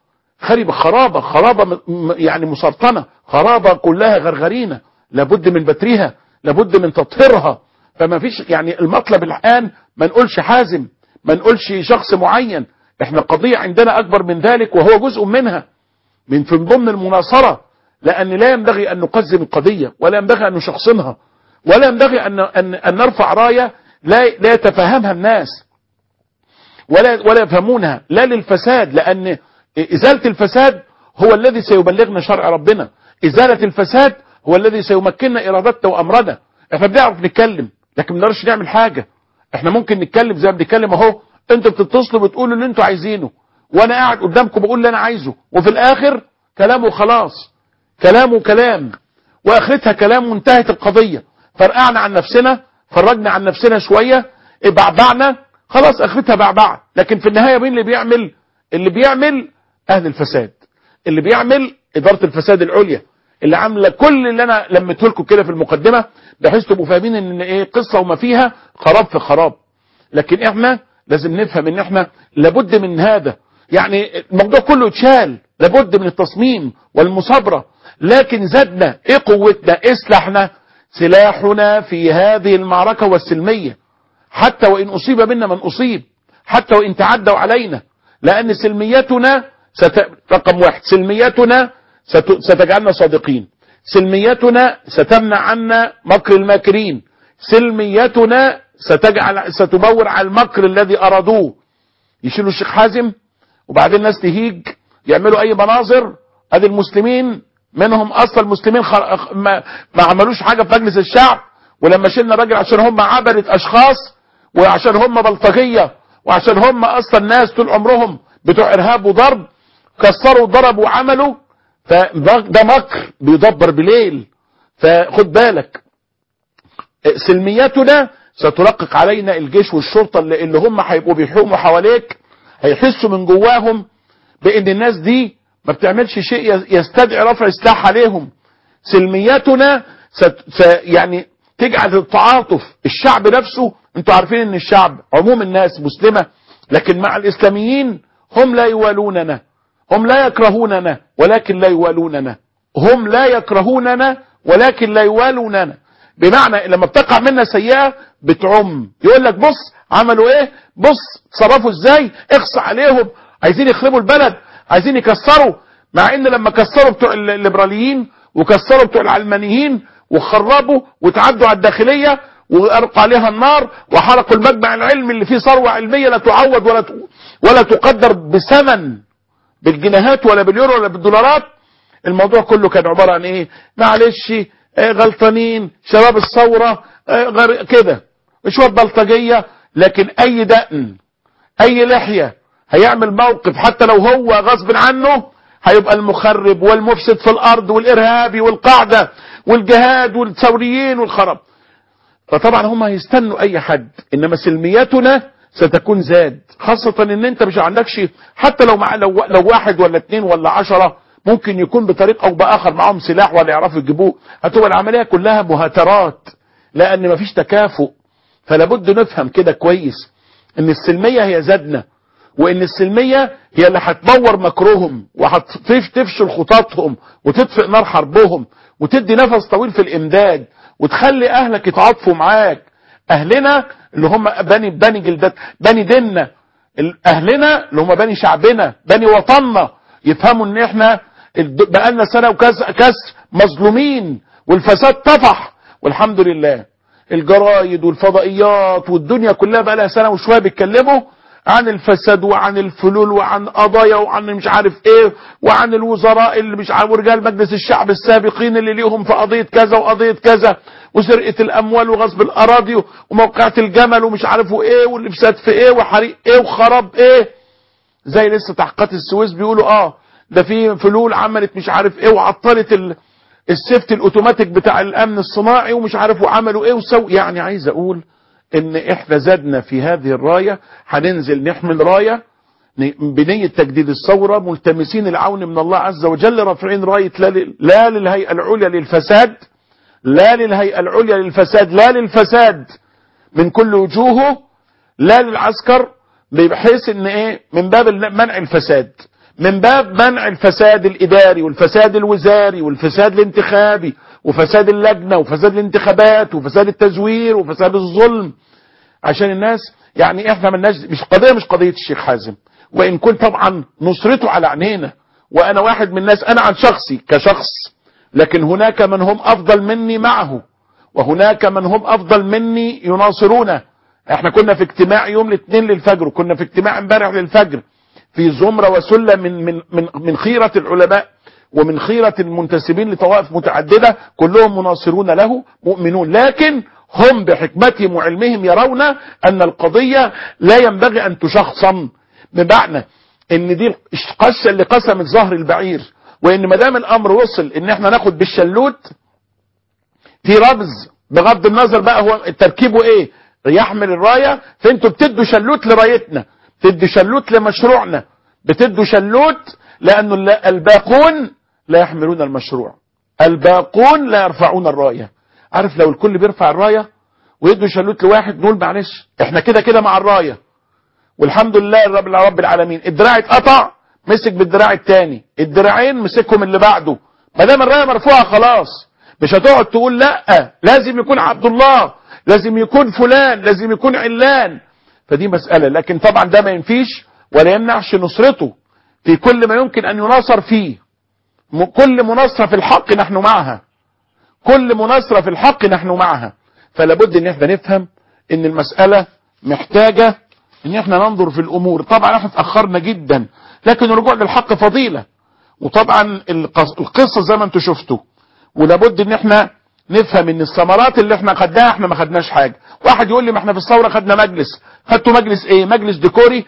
خرب خرابة خرابة م- م- يعني مسرطنة خرابة كلها غرغرينة لابد من بترها لابد من تطهيرها فما فيش يعني المطلب الآن ما نقولش حازم ما نقولش شخص معين احنا قضية عندنا أكبر من ذلك وهو جزء منها من في ضمن المناصرة لأن لا ينبغي أن نقزم القضية ولا ينبغي أن نشخصنها ولا ينبغي أن, أن, أن نرفع راية لا, لا يتفهمها الناس ولا, ولا يفهمونها لا للفساد لأن إزالة الفساد هو الذي سيبلغنا شرع ربنا إزالة الفساد هو الذي سيمكننا إرادتنا وأمرنا احنا بنعرف نتكلم لكن ما بنقدرش نعمل حاجة احنا ممكن نتكلم زي ما بنتكلم اهو انتوا بتتصلوا بتقولوا اللي انتوا عايزينه وانا قاعد قدامكم بقول اللي انا عايزه وفي الاخر كلامه خلاص كلامه كلام واخرتها كلام وانتهت القضية فرقعنا عن نفسنا فرجنا عن نفسنا شوية بعبعنا خلاص اخرتها بعبع لكن في النهاية مين اللي بيعمل اللي بيعمل اهل الفساد اللي بيعمل ادارة الفساد العليا اللي عامله كل اللي انا لميته لكم كده في المقدمه بحيث تبقوا فاهمين ان ايه قصه وما فيها خراب في خراب لكن احنا لازم نفهم ان احنا لابد من هذا يعني الموضوع كله اتشال لابد من التصميم والمصابره لكن زادنا ايه قوتنا ايه سلاحنا سلاحنا في هذه المعركه والسلميه حتى وان اصيب منا من اصيب حتى وان تعدوا علينا لان سلميتنا ست... رقم واحد سلميتنا ست... ستجعلنا صادقين سلميتنا ستمنع عنا مكر الماكرين سلميتنا ستجعل ستبور على المكر الذي ارادوه يشيلوا الشيخ حازم وبعدين الناس تهيج يعملوا اي مناظر ادي المسلمين منهم اصلا المسلمين خر... ما... ما عملوش حاجه في مجلس الشعب ولما شلنا الراجل عشان هم عبرة اشخاص وعشان هم بلطجيه وعشان هم اصلا ناس طول عمرهم بتوع ارهاب وضرب كسروا وضربوا وعملوا فده مكر بيدبر بليل فخد بالك سلميتنا سترقق علينا الجيش والشرطة اللي, اللي هم هيبقوا بيحوموا حواليك هيحسوا من جواهم بان الناس دي ما بتعملش شيء يستدعي رفع السلاح عليهم سلميتنا ست س يعني تجعل التعاطف الشعب نفسه انتوا عارفين ان الشعب عموم الناس مسلمة لكن مع الاسلاميين هم لا يوالوننا هم لا يكرهوننا ولكن لا يوالوننا هم لا يكرهوننا ولكن لا يوالوننا بمعنى لما بتقع منا سيئة بتعم يقول لك بص عملوا ايه بص صرفوا ازاي اخص عليهم عايزين يخربوا البلد عايزين يكسروا مع ان لما كسروا بتوع الليبراليين وكسروا بتوع العلمانيين وخربوا وتعدوا على الداخلية وأرقى عليها النار وحرقوا المجمع العلمي اللي فيه ثروة علمية لا تعوض ولا ولا تقدر بثمن بالجنيهات ولا باليورو ولا بالدولارات الموضوع كله كان عبارة عن ايه معلش اه غلطانين شباب الثورة اه كده شوية بلطجية لكن اي دقن اي لحية هيعمل موقف حتى لو هو غصب عنه هيبقى المخرب والمفسد في الارض والارهابي والقاعدة والجهاد والثوريين والخرب فطبعا هم هيستنوا اي حد انما سلميتنا ستكون زاد خاصة ان انت مش عندكش حتى لو مع لو, لو واحد ولا اتنين ولا عشرة ممكن يكون بطريق او باخر معهم سلاح ولا يعرفوا يجيبوه هتبقى العملية كلها مهاترات لان مفيش تكافؤ فلابد نفهم كده كويس ان السلمية هي زادنا وان السلمية هي اللي هتبور مكرهم وهتفشل خططهم وتطفئ نار حربهم وتدي نفس طويل في الامداد وتخلي اهلك يتعاطفوا معاك اهلنا اللي هم بني بني جلدات بني ديننا اهلنا اللي هم بني شعبنا بني وطننا يفهموا ان احنا بقالنا سنه وكاس كاس مظلومين والفساد طفح والحمد لله الجرايد والفضائيات والدنيا كلها بقى لها سنه وشويه بيتكلموا عن الفساد وعن الفلول وعن قضايا وعن مش عارف ايه وعن الوزراء اللي مش عارف ورجال مجلس الشعب السابقين اللي ليهم في قضيه كذا وقضيه كذا وسرقه الاموال وغصب الاراضي وموقعة الجمل ومش عارف ايه والافساد في ايه وحريق ايه وخراب ايه زي لسه تحقيقات السويس بيقولوا اه ده في فلول عملت مش عارف ايه وعطلت ال... السيفت الاوتوماتيك بتاع الامن الصناعي ومش عارف وعملوا ايه وسووا يعني عايز اقول ان احنا زدنا في هذه الراية هننزل نحمل راية بنية تجديد الثورة ملتمسين العون من الله عز وجل رافعين راية لا, لا للهيئة العليا للفساد لا للهيئة العليا للفساد لا للفساد من كل وجوهه لا للعسكر بحيث ان ايه من باب منع الفساد من باب منع الفساد الإداري والفساد الوزاري والفساد الانتخابي وفساد اللجنة وفساد الانتخابات وفساد التزوير وفساد الظلم عشان الناس يعني احنا ملناش مش قضية مش قضية الشيخ حازم وإن كنت طبعا نصرته على عينينا وأنا واحد من الناس أنا عن شخصي كشخص لكن هناك من هم أفضل مني معه وهناك من هم أفضل مني يناصرونه احنا كنا في اجتماع يوم الاثنين للفجر وكنا في اجتماع امبارح للفجر في زمرة وسلة من, من, من, من خيرة العلماء ومن خيرة المنتسبين لطوائف متعددة كلهم مناصرون له مؤمنون لكن هم بحكمتهم وعلمهم يرون أن القضية لا ينبغي أن تشخصن بمعنى ان دي القشه اللي قسمت ظهر البعير وان ما دام الامر وصل ان احنا ناخد بالشلوت في رمز بغض النظر بقى هو تركيبه ايه يحمل الرايه فانتوا بتدوا شلوت لرايتنا بتدوا شلوت لمشروعنا بتدوا شلوت لانه الباقون لا يحملون المشروع الباقون لا يرفعون الرايه عارف لو الكل بيرفع الرايه ويدوا شلوت لواحد نقول معلش احنا كده كده مع الرايه والحمد لله رب رب العالمين الدراع اتقطع مسك بالدراع الثاني الدراعين مسكهم اللي بعده ما دام الرايه مرفوعه خلاص مش هتقعد تقول لا لازم يكون عبد الله لازم يكون فلان لازم يكون علان فدي مسألة لكن طبعا ده ما ينفيش ولا يمنعش نصرته في كل ما يمكن أن يناصر فيه كل مناصرة في الحق نحن معها كل مناصرة في الحق نحن معها فلا بد ان احنا نفهم ان المسألة محتاجة ان احنا ننظر في الامور طبعا احنا اتأخرنا جدا لكن الرجوع للحق فضيلة وطبعا القصة زي ما انتم شفتوا ولابد ان احنا نفهم ان الثمرات اللي احنا خدناها احنا ما خدناش حاجة واحد يقول لي ما احنا في الثورة خدنا مجلس خدتوا مجلس ايه مجلس ديكوري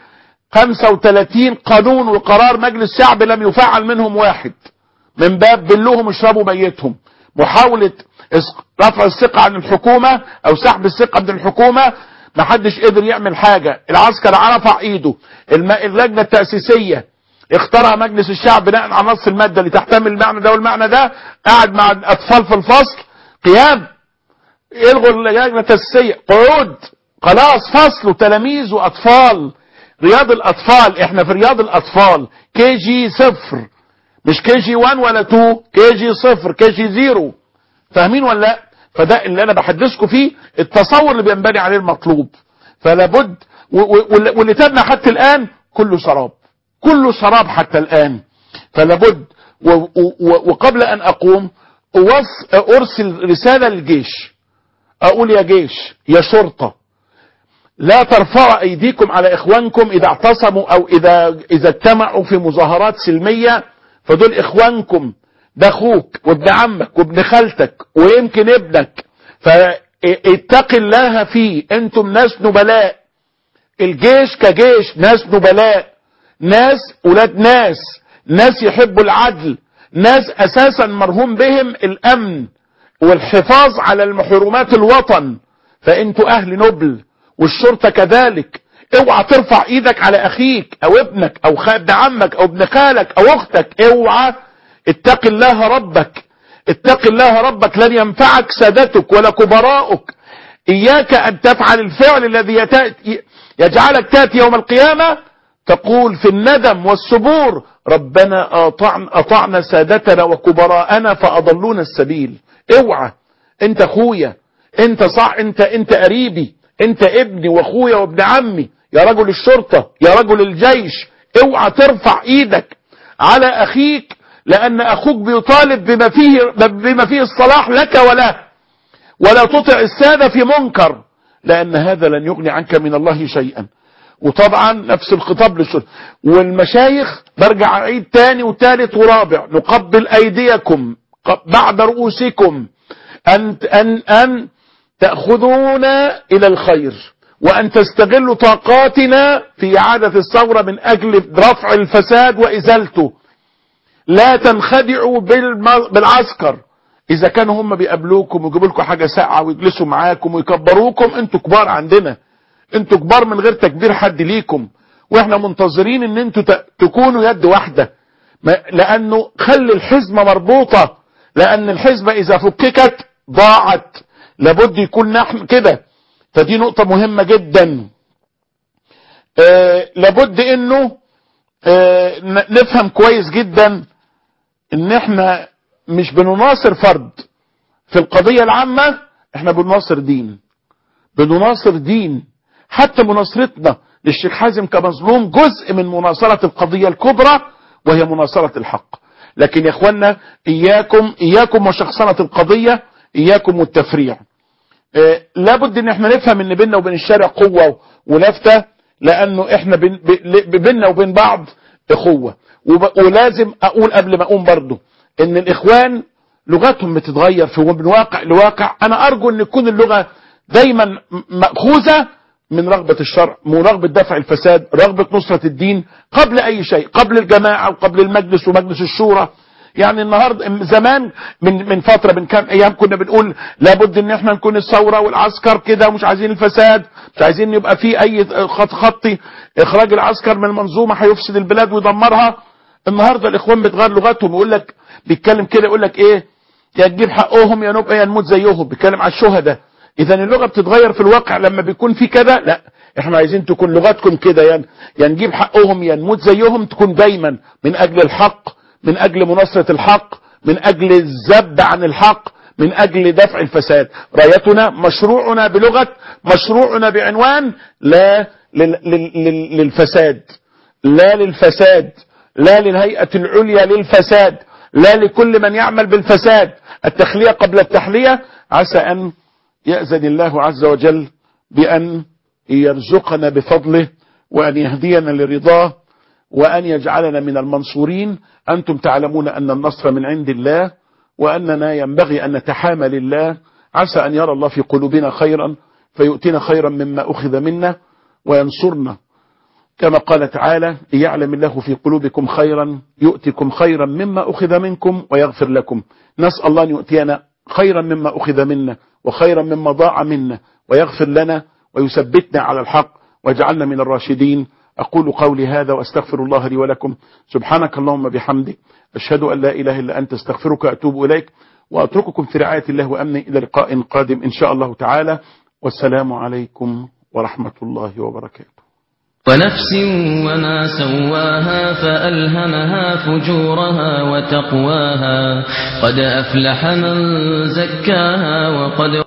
35 قانون وقرار مجلس شعب لم يفعل منهم واحد من باب بلهم اشربوا ميتهم محاولة رفع الثقة عن الحكومة او سحب الثقة من الحكومة ما حدش قدر يعمل حاجة العسكر رفع ايده اللجنة التأسيسية اختارها مجلس الشعب بناء على نص المادة اللي تحتمل المعنى ده والمعنى ده قاعد مع الاطفال في الفصل قيام يلغوا اللجنة التأسيسية قعود خلاص فصل وتلاميذ واطفال رياض الاطفال احنا في رياض الاطفال كي جي صفر مش كي جي 1 ولا 2 كي جي صفر كي جي زيرو فاهمين ولا لا فده اللي انا بحدثكم فيه التصور اللي بينبني عليه المطلوب فلا بد واللي تبنى حتى الان كله سراب كله سراب حتى الان فلا بد وقبل ان اقوم ارسل رسالة للجيش اقول يا جيش يا شرطة لا ترفعوا ايديكم على اخوانكم اذا اعتصموا او اذا اذا اجتمعوا في مظاهرات سلمية فدول اخوانكم ده اخوك وابن عمك وابن خالتك ويمكن ابنك فاتق الله فيه انتم ناس نبلاء الجيش كجيش ناس نبلاء ناس ولاد ناس ناس يحبوا العدل ناس اساسا مرهوم بهم الامن والحفاظ على المحرمات الوطن فانتوا اهل نبل والشرطة كذلك اوعى ترفع ايدك على اخيك او ابنك او ابن عمك او ابن خالك او اختك اوعى اتق الله ربك اتق الله ربك لن ينفعك سادتك ولا كبراؤك اياك ان تفعل الفعل الذي يجعلك تاتي يوم القيامة تقول في الندم والسبور ربنا أطعنا, أطعنا سادتنا وكبراءنا فأضلونا السبيل اوعى انت اخويا انت صح انت انت قريبي انت ابني واخويا وابن عمي يا رجل الشرطة يا رجل الجيش اوعى ترفع ايدك على اخيك لان اخوك بيطالب بما فيه, بما فيه الصلاح لك وله ولا تطع السادة في منكر لان هذا لن يغني عنك من الله شيئا وطبعا نفس الخطاب للشرطة والمشايخ برجع اعيد تاني وتالت ورابع نقبل ايديكم بعد رؤوسكم ان ان ان تأخذونا الى الخير وان تستغلوا طاقاتنا في اعادة الثورة من اجل رفع الفساد وازالته لا تنخدعوا بالعسكر اذا كانوا هم بيقابلوكم ويجيبوا لكم حاجة ساقعة ويجلسوا معاكم ويكبروكم انتوا كبار عندنا انتوا كبار من غير تكبير حد ليكم واحنا منتظرين ان انتوا تكونوا يد واحدة لانه خلي الحزمة مربوطة لان الحزمة اذا فككت ضاعت لابد يكون نحن كده فدي نقطة مهمة جدا آه لابد انه آه، ن- نفهم كويس جدا ان احنا مش بنناصر فرد في القضية العامة احنا بنناصر دين بنناصر دين حتى مناصرتنا للشيخ حازم كمظلوم جزء من مناصرة القضية الكبرى وهي مناصرة الحق لكن يا اخوانا اياكم اياكم وشخصنة القضية اياكم والتفريع آه، لابد ان احنا نفهم ان بيننا وبين الشارع قوة ولفتة لانه احنا بين ب- بيننا وبين بعض اخوة وب- ولازم اقول قبل ما اقوم برضو ان الاخوان لغتهم بتتغير في من واقع لواقع انا ارجو ان تكون اللغة دايما م- مأخوذة من رغبة الشرع من رغبة دفع الفساد رغبة نصرة الدين قبل اي شيء قبل الجماعة وقبل المجلس ومجلس الشورى يعني النهارده زمان من من فتره من كام ايام كنا بنقول لابد ان احنا نكون الثوره والعسكر كده ومش عايزين الفساد مش عايزين يبقى في اي خط خطي اخراج العسكر من المنظومه هيفسد البلاد ويدمرها النهارده الاخوان بتغير لغتهم يقول لك بيتكلم كده يقول لك ايه يا تجيب حقهم يا نبقى يا نموت زيهم بيتكلم على الشهداء اذا اللغه بتتغير في الواقع لما بيكون في كده لا احنا عايزين تكون لغتكم كده يعني يا نجيب حقهم يا نموت زيهم تكون دايما من اجل الحق من اجل مناصرة الحق من اجل الذب عن الحق من اجل دفع الفساد رايتنا مشروعنا بلغة مشروعنا بعنوان لا لل- لل- لل- للفساد لا للفساد لا للهيئة العليا للفساد لا لكل من يعمل بالفساد التخلية قبل التحلية عسى أن يأذن الله عز وجل بأن يرزقنا بفضله وأن يهدينا لرضاه وأن يجعلنا من المنصورين أنتم تعلمون أن النصر من عند الله وأننا ينبغي أن نتحامل الله عسى أن يرى الله في قلوبنا خيرا فيؤتنا خيرا مما أخذ منا وينصرنا كما قال تعالى يعلم الله في قلوبكم خيرا يؤتكم خيرا مما أخذ منكم ويغفر لكم نسأل الله أن يؤتينا خيرا مما أخذ منا وخيرا مما ضاع منا ويغفر لنا ويثبتنا على الحق واجعلنا من الراشدين أقول قولي هذا وأستغفر الله لي ولكم سبحانك اللهم بحمدك أشهد أن لا إله إلا أنت استغفرك وأتوب إليك وأترككم في رعاية الله وأمنه إلى لقاء قادم إن شاء الله تعالى والسلام عليكم ورحمة الله وبركاته
ونفس وما سواها فألهمها فجورها وتقواها قد أفلح من زكاها وقد